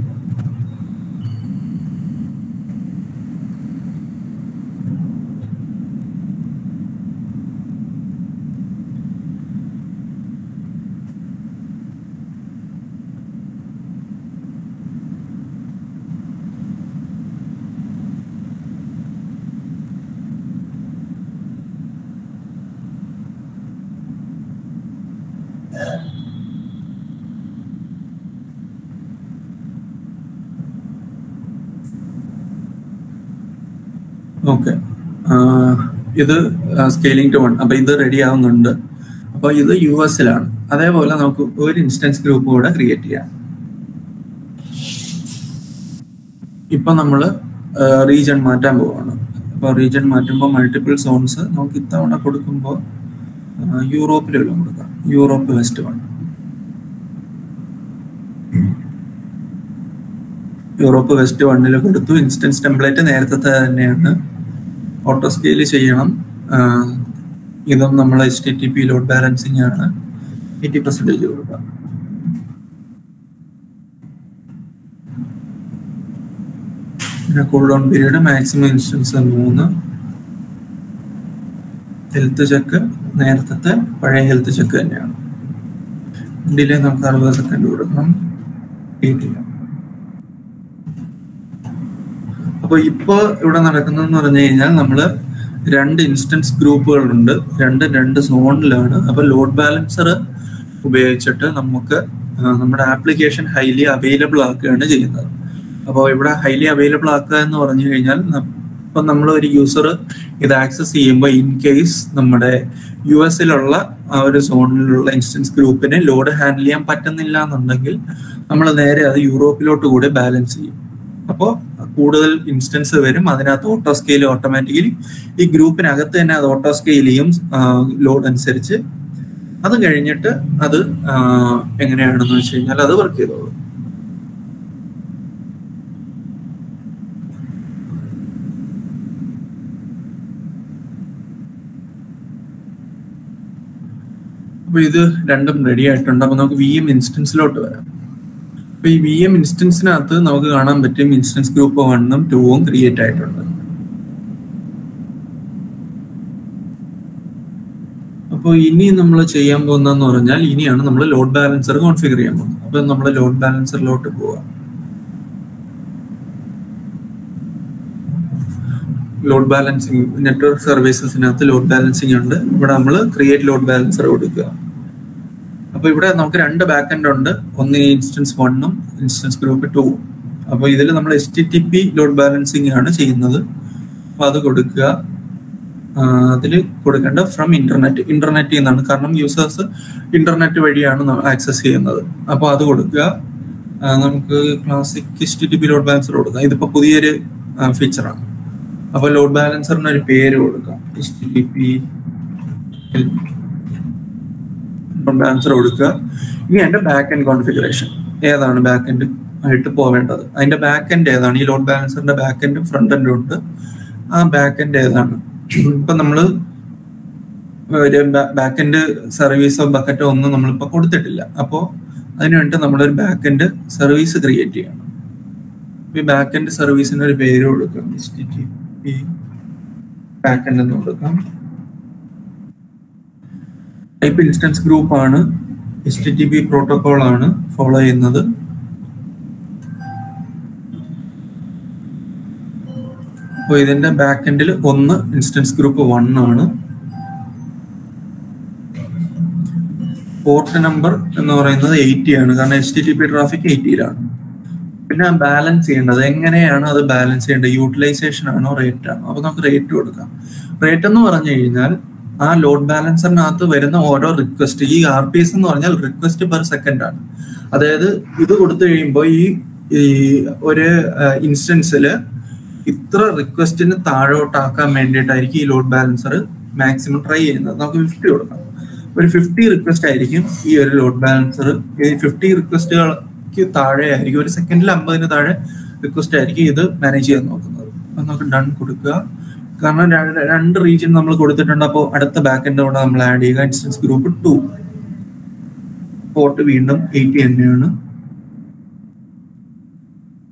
ഓക്കെ ഇത് സ്കെയിലിംഗ് ടു വൺ അപ്പൊ ഇത് റെഡി ആവുന്നുണ്ട് അപ്പൊ ഇത് യു എസിലാണ് അതേപോലെ നമുക്ക് ഒരു ഇൻസ്റ്റൻസ് ഗ്രൂപ്പ് കൂടെ ക്രിയേറ്റ് ചെയ്യാം ഇപ്പൊ നമ്മൾ റീജൺ മാറ്റാൻ പോവാണ് അപ്പൊ റീജൺ മാറ്റുമ്പോൾ മൾട്ടിപ്പിൾ സോൺസ് നമുക്ക് ഇത്തവണ കൊടുക്കുമ്പോൾ യൂറോപ്പിലുള്ള കൊടുക്കാം Europe west one Europe west വണ്ണിൽ കൊടുത്തു ഇൻസ്റ്റൻസ് ടെംപ്ലേറ്റ് നേരത്തെ തന്നെയാണ് ഓട്ടോ സ്കെയിൽ ചെയ്യണം ഇതും നമ്മൾ H T T P load balancing ആണ് എയ്റ്റി പെർസെൻറ്റേജ് കൊടുക്കാം പിന്നെ cool down period maximum instance മൂന്ന് ഹെൽത്ത് ചെക്ക് നേരത്തെ പഴയ ഹെൽത്ത് ചെക്ക് തന്നെയാണ് ഡിലേ നമുക്ക് അറുപത് സെക്കൻഡ് കൊടുക്കണം ചെയ്യാം അപ്പൊ ഇപ്പൊ ഇവിടെ നടക്കുന്നതെന്ന് പറഞ്ഞു കഴിഞ്ഞാൽ നമ്മള് രണ്ട് ഇൻസ്റ്റൻസ് ഗ്രൂപ്പുകളുണ്ട് രണ്ട് രണ്ട് സോണിലാണ് അപ്പൊ ലോഡ് ബാലൻസർ ഉപയോഗിച്ചിട്ട് നമുക്ക് നമ്മുടെ ആപ്ലിക്കേഷൻ ഹൈലി അവൈലബിൾ ആക്കുകയാണ് ചെയ്യുന്നത് അപ്പോൾ ഇവിടെ ഹൈലി അവൈലബിൾ ആക്കുക എന്ന് പറഞ്ഞു കഴിഞ്ഞാൽ ഇപ്പം നമ്മൾ ഒരു യൂസർ ഇത് ആക്സസ് ചെയ്യുമ്പോൾ ഇൻ കേസ് നമ്മുടെ യു എസിലുള്ള ആ ഒരു സോണിലുള്ള ഇൻസ്റ്റൻസ് ഗ്രൂപ്പിനെ ലോഡ് ഹാൻഡിൽ ചെയ്യാൻ പറ്റുന്നില്ല എന്നുണ്ടെങ്കിൽ നമ്മൾ നേരെ അത് യൂറോപ്പിലോട്ട് കൂടെ ബാലൻസ് ചെയ്യും അപ്പോൾ കൂടുതൽ ഇൻസ്റ്റൻസ് വരും അതിനകത്ത് ഓട്ടോ സ്കെയിൽ ഓട്ടോമാറ്റിക്കലി ഈ ഗ്രൂപ്പിനകത്ത് തന്നെ അത് ഓട്ടോ സ്കെയിൽ ചെയ്യും ലോഡ് അനുസരിച്ച് അത് കഴിഞ്ഞിട്ട് അത് എങ്ങനെയാണെന്ന് വെച്ച് കഴിഞ്ഞാൽ അത് വർക്ക് ചെയ്തോളൂ അപ്പൊ ഇത് രണ്ടും റെഡി ആയിട്ടുണ്ട് അപ്പൊ നമുക്ക് വി എം ഇൻസ്റ്റൻസിലോട്ട് വരാം അപ്പൊ ഈ വി എം ഇൻസ്റ്റൻസിനകത്ത് നമുക്ക് കാണാൻ പറ്റും ഇൻസ്റ്റൻസ് ഗ്രൂപ്പ് വണ്ണും ടൂവും ക്രിയേറ്റ് ആയിട്ടുണ്ട് അപ്പോൾ ഇനി നമ്മൾ ചെയ്യാൻ പോകുന്നതെന്ന് പറഞ്ഞാൽ ഇനിയാണ് നമ്മൾ ലോഡ് ബാലൻസർ കോൺഫിഗർ ചെയ്യാൻ പോകുന്നത് അപ്പൊ നമ്മൾ ലോഡ് ബാലൻസറിലോട്ട് പോവാം ലോഡ് ബാലൻസിങ് നെറ്റ്വർക്ക് സർവീസസിനകത്ത് ലോഡ് ബാലൻസിങ് ഉണ്ട് ഇവിടെ നമ്മൾ ക്രിയേറ്റ് ലോഡ് ബാലൻസർ കൊടുക്കുക അപ്പൊ ഇവിടെ നമുക്ക് രണ്ട് ബാക്ക് എൻഡ് ഉണ്ട് ഒന്ന് ഇൻസ്റ്റൻസ് വണ്ണും ഇൻസ്റ്റൻസ് ഗ്രൂപ്പ് ടു അപ്പൊ ഇതിൽ നമ്മൾ H T T P load balancing ആണ് ചെയ്യുന്നത് അപ്പൊ അത് കൊടുക്കുക അതിൽ കൊടുക്കേണ്ട ഫ്രം ഇന്റർനെറ്റ് ഇന്റർനെറ്റിൽ നിന്നാണ് കാരണം യൂസേഴ്സ് ഇന്റർനെറ്റ് വഴിയാണ് ആക്സസ് ചെയ്യുന്നത് അപ്പോൾ അത് കൊടുക്കുക നമുക്ക് classic H T T P load balancer കൊടുക്കാം ഇതിപ്പോ പുതിയൊരു ഫീച്ചറാണ് അപ്പൊ ലോഡ് ബാലൻസറിന് ഒരു പേര് കൊടുക്കാം H T T P balancer കൊടുക്കുക ഇനി എന്റെ ബാക്ക് എൻഡ് കോൺഫിഗറേഷൻ ഏതാണ് ബാക്ക് എൻഡ് ആയിട്ട് പോവേണ്ടത് അതിന്റെ ബാക്ക് എൻഡ് ഏതാണ് ഈ ലോഡ് ബാലൻസറിന്റെ ബാക്ക് എൻഡും ഫ്രണ്ട് എൻഡും ഉണ്ട് ആ ബാക്ക് എൻഡ് ഏതാണ് ഇപ്പൊ നമ്മള് ഒരു ബാക്ക് എൻഡ് സർവീസോ ബക്കറ്റോ ഒന്നും നമ്മളിപ്പോ കൊടുത്തിട്ടില്ല അപ്പോ അതിനു വേണ്ടി നമ്മളൊരു ബാക്ക് എൻഡ് സർവീസ് ക്രിയേറ്റ് ചെയ്യണം ഈ ബാക്ക് എൻഡ് സർവീസിന് ഒരു പേര് കൊടുക്കാം H T T P back end എന്ന് കൊടുക്കാം ടൈപ്പ് ഇൻസ്റ്റൻസ് ഗ്രൂപ്പ് ആണ് H T T P protocol ആണ് ഫോളോ ചെയ്യുന്നത് അപ്പോൾ ഇതിന്റെ ബാക്ക് എൻഡിൽ ഒന്ന് ഇൻസ്റ്റൻസ് ഗ്രൂപ്പ് വൺ ആണ് പോർട്ട് നമ്പർ എന്ന് പറയുന്നത് എയ്റ്റി ആണ് കാരണം H T T P traffic എയ്റ്റിയിലാണ് പിന്നെ ബാലൻസ് ചെയ്യേണ്ടത് എങ്ങനെയാണ് അത് ബാലൻസ് ചെയ്യേണ്ടത് യൂട്ടിലൈസേഷൻ ആണോ റേറ്റ് ആണോ അപ്പൊ നമുക്ക് റേറ്റ് കൊടുക്കാം റേറ്റ് എന്ന് പറഞ്ഞു കഴിഞ്ഞാൽ ആ ലോഡ് ബാലൻസറിനകത്ത് വരുന്ന ഓരോ റിക്വസ്റ്റ് ഈ ആർ പി എസ് എന്ന് പറഞ്ഞാൽ റിക്വസ്റ്റ് പെർ സെക്കൻഡ് ആണ് അതായത് ഇത് കൊടുത്തു കഴിയുമ്പോൾ ഈ ഈ ഒരു ഇൻസ്റ്റൻസിൽ ഇത്ര റിക്വസ്റ്റിന് താഴോട്ടാക്കാൻ വേണ്ടിയിട്ടായിരിക്കും ഈ ലോഡ് ബാലൻസർ മാക്സിമം ട്രൈ ചെയ്യുന്നത് നമുക്ക് ഫിഫ്റ്റി കൊടുക്കാം ഒരു ഫിഫ്റ്റി റിക്വസ്റ്റ് ആയിരിക്കും ഈ ഒരു ലോഡ് ബാലൻസർ ഈ ഫിഫ്റ്റി റിക്വസ്റ്റുകൾക്ക് താഴെ ആയിരിക്കും ഒരു സെക്കൻഡിൽ അമ്പതിന് താഴെ റിക്വസ്റ്റ് ആയിരിക്കും ഇത് മാനേജ് ചെയ്യാൻ നോക്കുന്നത് അപ്പൊ നമുക്ക് ഡൺ കൊടുക്കുക കാരണം രണ്ട് റീജിയൻ നമ്മൾ കൊടുത്തിട്ടുണ്ട് അപ്പോൾ അടുത്ത ബാക്ക് എൻഡ് കൂടെ നമ്മൾ ആഡ് ചെയ്യുക ഇൻസ്റ്റൻസ് ഗ്രൂപ്പ് ടു പോർട്ട് വീണ്ടും എയ്റ്റി തന്നെയാണ്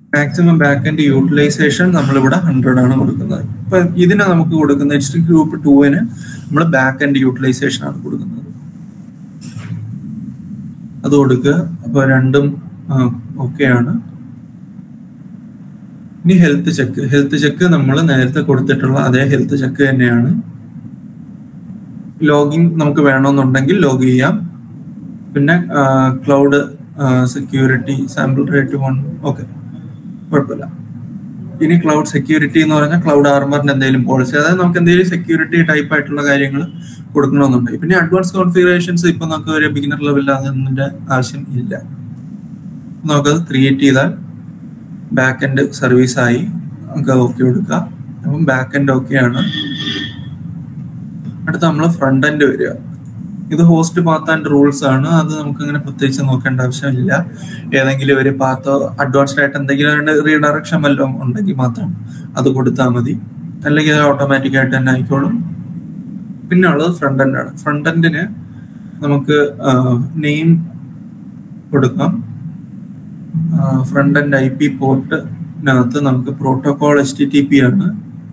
മാക്സിമം ബാക്ക് എൻഡ് യൂട്ടിലൈസേഷൻ നമ്മളിവിടെ ഹൺഡ്രഡ് ആണ് കൊടുക്കുന്നത് ഇപ്പൊ ഇതിന് നമുക്ക് കൊടുക്കുന്ന എച്ച് ടി ഗ്രൂപ്പ് ടൂവിന് നമ്മൾ ബാക്ക് എൻഡ് യൂട്ടിലൈസേഷൻ ആണ് കൊടുക്കുന്നത് അത് കൊടുക്കുക അപ്പൊ രണ്ടും ഓക്കെ ആണ് ഇനി ഹെൽത്ത് ചെക്ക് ഹെൽത്ത് ചെക്ക് നമ്മൾ നേരത്തെ കൊടുത്തിട്ടുള്ള അതേ ഹെൽത്ത് ചെക്ക് തന്നെയാണ് ലോഗിൻ നമുക്ക് വേണമെന്നുണ്ടെങ്കിൽ ലോഗ് ചെയ്യാം പിന്നെ cloud security sample rate one okay കുഴപ്പമില്ല ഇനി ക്ലൗഡ് സെക്യൂരിറ്റി എന്ന് പറഞ്ഞാൽ ക്ലൗഡ് ആർമറിന്റെ എന്തെങ്കിലും പോളിസി അതായത് നമുക്ക് എന്തെങ്കിലും സെക്യൂരിറ്റി ടൈപ്പ് ആയിട്ടുള്ള കാര്യങ്ങൾ കൊടുക്കണമെന്നുണ്ടെങ്കിൽ പിന്നെ അഡ്വാൻസ് കോൺഫിഗറേഷൻസ് ഇപ്പൊ നമുക്ക് ഒരു ബിഗിനർ ലെവലിൽ അതിന്റെ ആവശ്യം ഇല്ല നമുക്കത് ക്രിയേറ്റ് ചെയ്താൽ ബാക്ക് എൻഡ് സർവീസ് ആയി നമുക്ക് ഓക്കെ കൊടുക്കുക അപ്പം ബാക്ക് എൻഡ് ഓക്കെ ആണ് അടുത്ത നമ്മൾ ഫ്രണ്ട് എൻഡ് വരിക ഇത് ഹോസ്റ്റ് പാത്ത് ആൻഡ് റൂൾസ് ആണ് അത് നമുക്ക് അങ്ങനെ പ്രത്യേകിച്ച് നോക്കേണ്ട ആവശ്യമില്ല ഏതെങ്കിലും ഒരു പാത്ത് അഡ്വാൻസ്ഡ് ആയിട്ട് എന്തെങ്കിലും റീഡയറക്ഷൻ വല്ലതും ഉണ്ടെങ്കിൽ മാത്രം അത് കൊടുത്താൽ മതി അല്ലെങ്കിൽ അത് ഓട്ടോമാറ്റിക് ആയിട്ട് തന്നെ ആയിക്കോളും പിന്നെ ഉള്ളത് ഫ്രണ്ട് എൻഡ് ആണ് ഫ്രണ്ട് എൻഡിന് നമുക്ക് നെയിം കൊടുക്കാം ഫ്രണ്ട് എൻഡ് ഐ പി പോർട്ടിനകത്ത് നമുക്ക് protocol H T T P ആണ്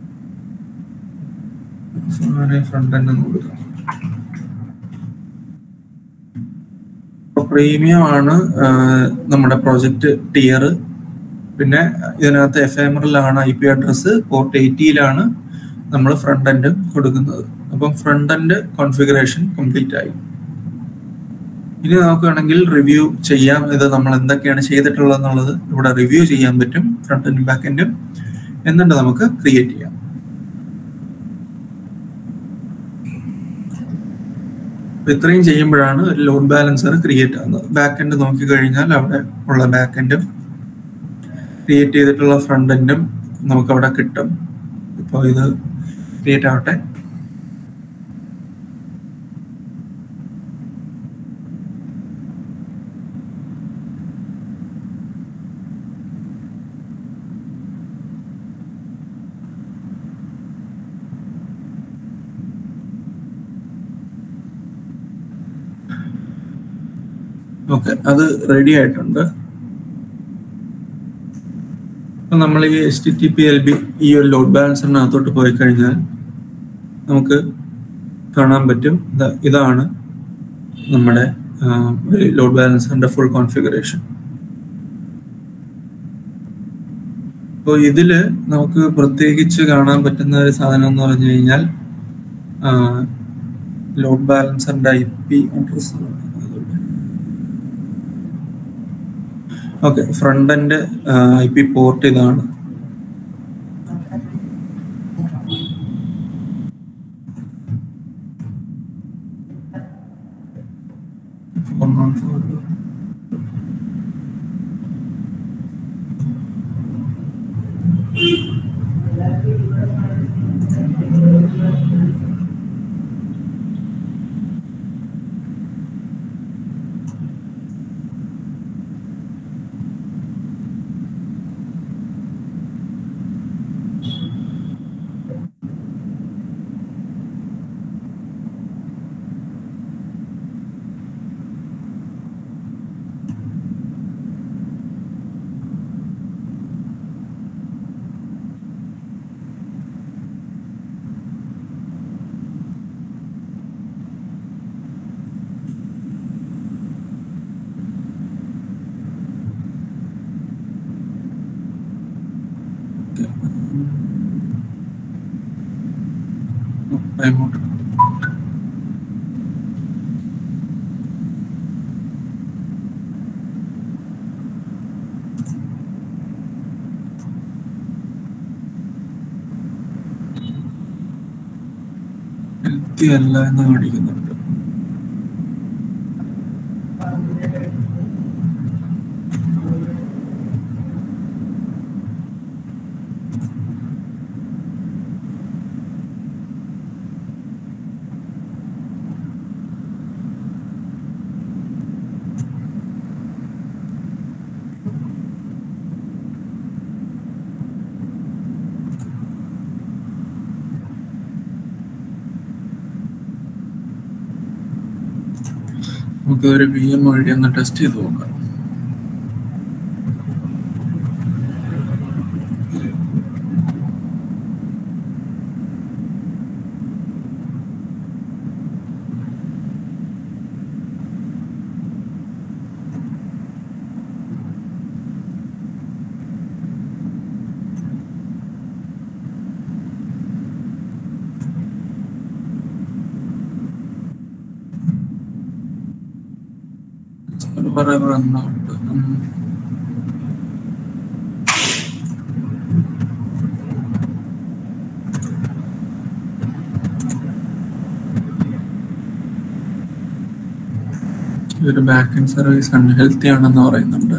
ഫ്രണ്ട് എൻഡ് എന്ന് കൊടുക്കാം പ്രീമിയം ആണ് നമ്മുടെ പ്രൊജക്ട് ടിയർ പിന്നെ ഇതിനകത്ത് എഫ് എമറിലാണ് ഐ പി അഡ്രസ്സ് പോർട്ട് എയ്റ്റിയിലാണ് നമ്മൾ ഫ്രണ്ട് എൻഡ് കൊടുക്കുന്നത് അപ്പം ഫ്രണ്ട് എൻഡ് കോൺഫിഗറേഷൻ കംപ്ലീറ്റ് ആയി ഇനി നമുക്ക് വേണമെങ്കിൽ റിവ്യൂ ചെയ്യാം ഇത് നമ്മൾ എന്തൊക്കെയാണ് ചെയ്തിട്ടുള്ളത് എന്നുള്ളത് ഇവിടെ റിവ്യൂ ചെയ്യാൻ പറ്റും ഫ്രണ്ട് എൻഡ് ബാക്ക് എൻഡും എന്നിട്ട് നമുക്ക് ക്രിയേറ്റ് ചെയ്യാം ഇത്രയും ചെയ്യുമ്പോഴാണ് ഒരു ലോഡ് ബാലൻസർ ക്രിയേറ്റ് ആകുന്നത് ബാക്ക് എൻഡ് നോക്കി കഴിഞ്ഞാൽ അവിടെ ഉള്ള ബാക്ക് എൻഡും ക്രിയേറ്റ് ചെയ്തിട്ടുള്ള ഫ്രണ്ട് എൻഡും നമുക്ക് അവിടെ കിട്ടും ഇപ്പോൾ ഇത് ക്രിയേറ്റ് ആവട്ടെ ഓക്കെ അത് റെഡി ആയിട്ടുണ്ട് അപ്പൊ നമ്മൾ ഈ H T T P L B ഈ ഒരു ലോഡ് ബാലൻസറിനകത്തോട്ട് പോയി കഴിഞ്ഞാൽ നമുക്ക് കാണാൻ പറ്റും ഇതാണ് നമ്മുടെ ലോഡ് ബാലൻസറിന്റെ ഫുൾ കോൺഫിഗറേഷൻ അപ്പോൾ ഇതില് നമുക്ക് പ്രത്യേകിച്ച് കാണാൻ പറ്റുന്ന ഒരു സാധനം എന്ന് പറഞ്ഞു കഴിഞ്ഞാൽ ലോഡ് ബാലൻസറിന്റെ I P address okay front end I P port ഇതാണ് അങ്ങോട്ട് ഹെൽത്തി അല്ല എന്ന് കാണിക്കുന്നുണ്ട് നമുക്ക് ഒരു വി എം വഴി ഒന്ന് ടെസ്റ്റ് ചെയ്ത് നോക്കാം forever എന്നോട്ട് ഉം. ഒരു ബാക്ക് എൻഡ് സർവീസ് അൺഹെൽത്തി ആണെന്ന് പറയുന്നുണ്ട്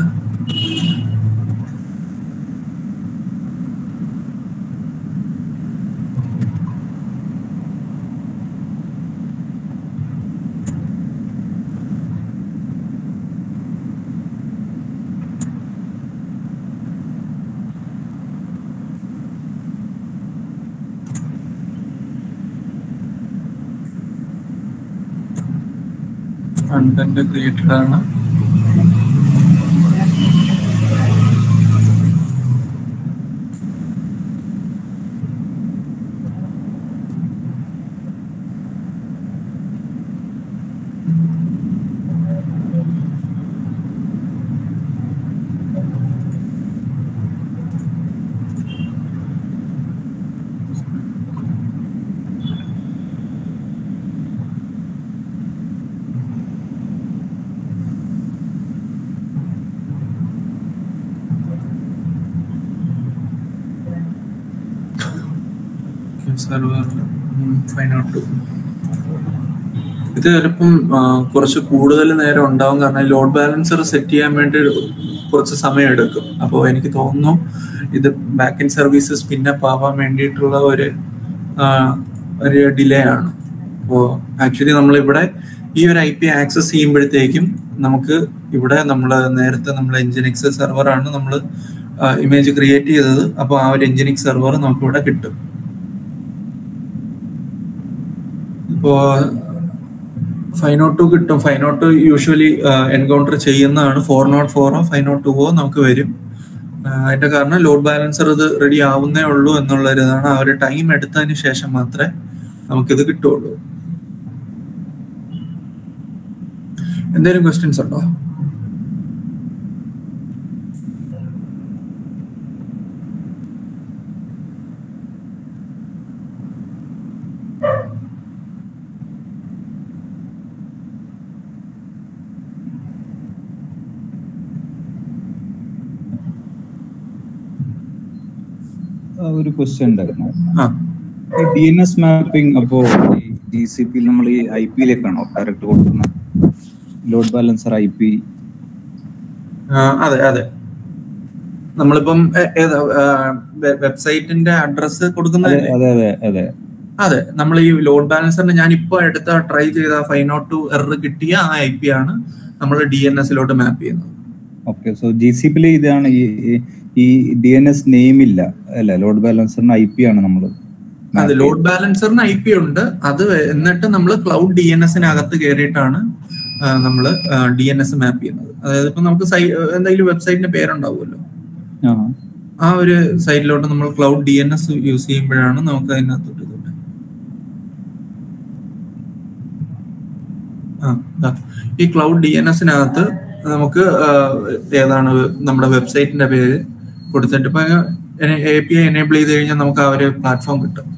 കണ്ടന്റ് ക്രിയേറ്റഡ് ആണ് സെർവർ ഫൈൻ ഔട്ട് ഇത് ചിലപ്പം ആ, കുറച്ച് കൂടുതൽ നേരം ഉണ്ടാവും കാരണം ലോഡ് ബാലൻസർ സെറ്റ് ചെയ്യാൻ വേണ്ടി കുറച്ച് സമയം എടുക്കും അപ്പോൾ എനിക്ക് തോന്നുന്നു ഇത് ബാക്ക് ഇൻ സർവീസസ് പിന്നപ്പ് ആവാൻ വേണ്ടിയിട്ടുള്ള ഒരു ആ, ഒരു ഡിലേ ആണ് അപ്പോൾ ആക്ച്വലി നമ്മളിവിടെ ഈ ഒരു ഐ പി ആക്സസ് ചെയ്യുമ്പോഴത്തേക്കും നമുക്ക് ഇവിടെ നമ്മൾ നേരത്തെ നമ്മൾ എഞ്ചിനിക്സ് സെർവറാണ് നമ്മൾ ഇമേജ് ക്രിയേറ്റ് ചെയ്തത് അപ്പോൾ ആ ഒരു എഞ്ചിനിക് സെർവർ നമുക്ക് ഇവിടെ കിട്ടും ഇപ്പോ ഫൈവ് നോട്ട് ടു കിട്ടും five nought two usually encounter ചെയ്യുന്നതാണ് ഫോർ നോട്ട് ഫോറോ ഫൈവ് നോട്ട് ടുവോ നമുക്ക് വരും ആ, അതിന്റെ കാരണം ലോഡ് ബാലൻസർ ഇത് റെഡി ആവുന്നേ ഉള്ളൂ എന്നുള്ള ഒരു ഇതാണ് ആ ഒരു ടൈം എടുത്തതിന് ശേഷം മാത്രമേ നമുക്കിത് കിട്ടുള്ളൂ എന്തെങ്കിലും ക്വസ്റ്റ്യൻസ് ഉണ്ടോ ആ, ഒരു ക്വസ്റ്റ്യൻ ഉണ്ടായിരുന്നു ആ ഈ ഡി എൻ എസ് മാപ്പിംഗ് അപ്പോ ഈ ജി സി പിയിൽ നമ്മൾ ഈ ഐ പിയിലേക്കാണോ ഡയറക്റ്റ് കൊടുക്കുന്നത് ലോഡ് ബാലൻസർ ഐ പി ആ, അതെ അതെ നമ്മളിപ്പം എ- ഏതാ വെബ്സൈറ്റിന്റെ അഡ്രസ്സ് അതെ കൊടുക്കുന്നതല്ലേ അതെ അതെ അതെ അതെ നമ്മൾ ഈ ലോഡ് ബാലൻസറിന് ഞാൻ ഇപ്പൊ എടുത്ത ട്രൈ ചെയ്ത ഫൈവ് നോട്ട് ടു എറർ കിട്ടിയ ആ ഐ പി ആണ് നമ്മൾ ഡി എൻ എസിലോട്ട് മാപ്പ് ചെയ്യുന്നത് ഓക്കെ സോ ജി സി പിയിൽ ഇതാണ് ഈ ഈ- ഈ ഡി എൻ എസ് നെയിം ഇല്ല അല്ല ലോഡ് ബാലൻസറിന് ഐ പി ആണ് നമ്മൾ അത് ലോഡ് ബാലൻസറിന് ഐ പി ഉണ്ട് അത് വെ- എന്നിട്ട് നമ്മൾ ക്ലൗഡ് ഡി എൻ എസിനകത്ത് കയറിയിട്ടാണ് നമ്മൾ ഡി എൻ എസ് മാപ്പ് ചെയ്യുന്നത് അതായത് ഇപ്പൊ നമുക്ക് സൈ എന്തെങ്കിലും വെബ്സൈറ്റിന്റെ പേരുണ്ടാവുമല്ലോ ആ ഒരു സൈറ്റിലോട്ട് നമ്മൾ cloud D N S use ചെയ്യുമ്പോഴാണ് നമുക്ക് അതിനകത്തോട്ട് ഇതുണ്ട് ആ ദാ. ഈ ക്ലൗഡ് ഡി എൻ എസിനകത്ത് നമുക്ക് ആ, ഏതാണ് നമ്മുടെ വെബ്സൈറ്റിന്റെ പേര് കൊടുത്തിട്ട് ഇപ്പൊ എ പി ഐ എനേബിൾ ചെയ്ത് കഴിഞ്ഞാൽ നമുക്ക് ആ ഒരു പ്ലാറ്റ്ഫോം കിട്ടും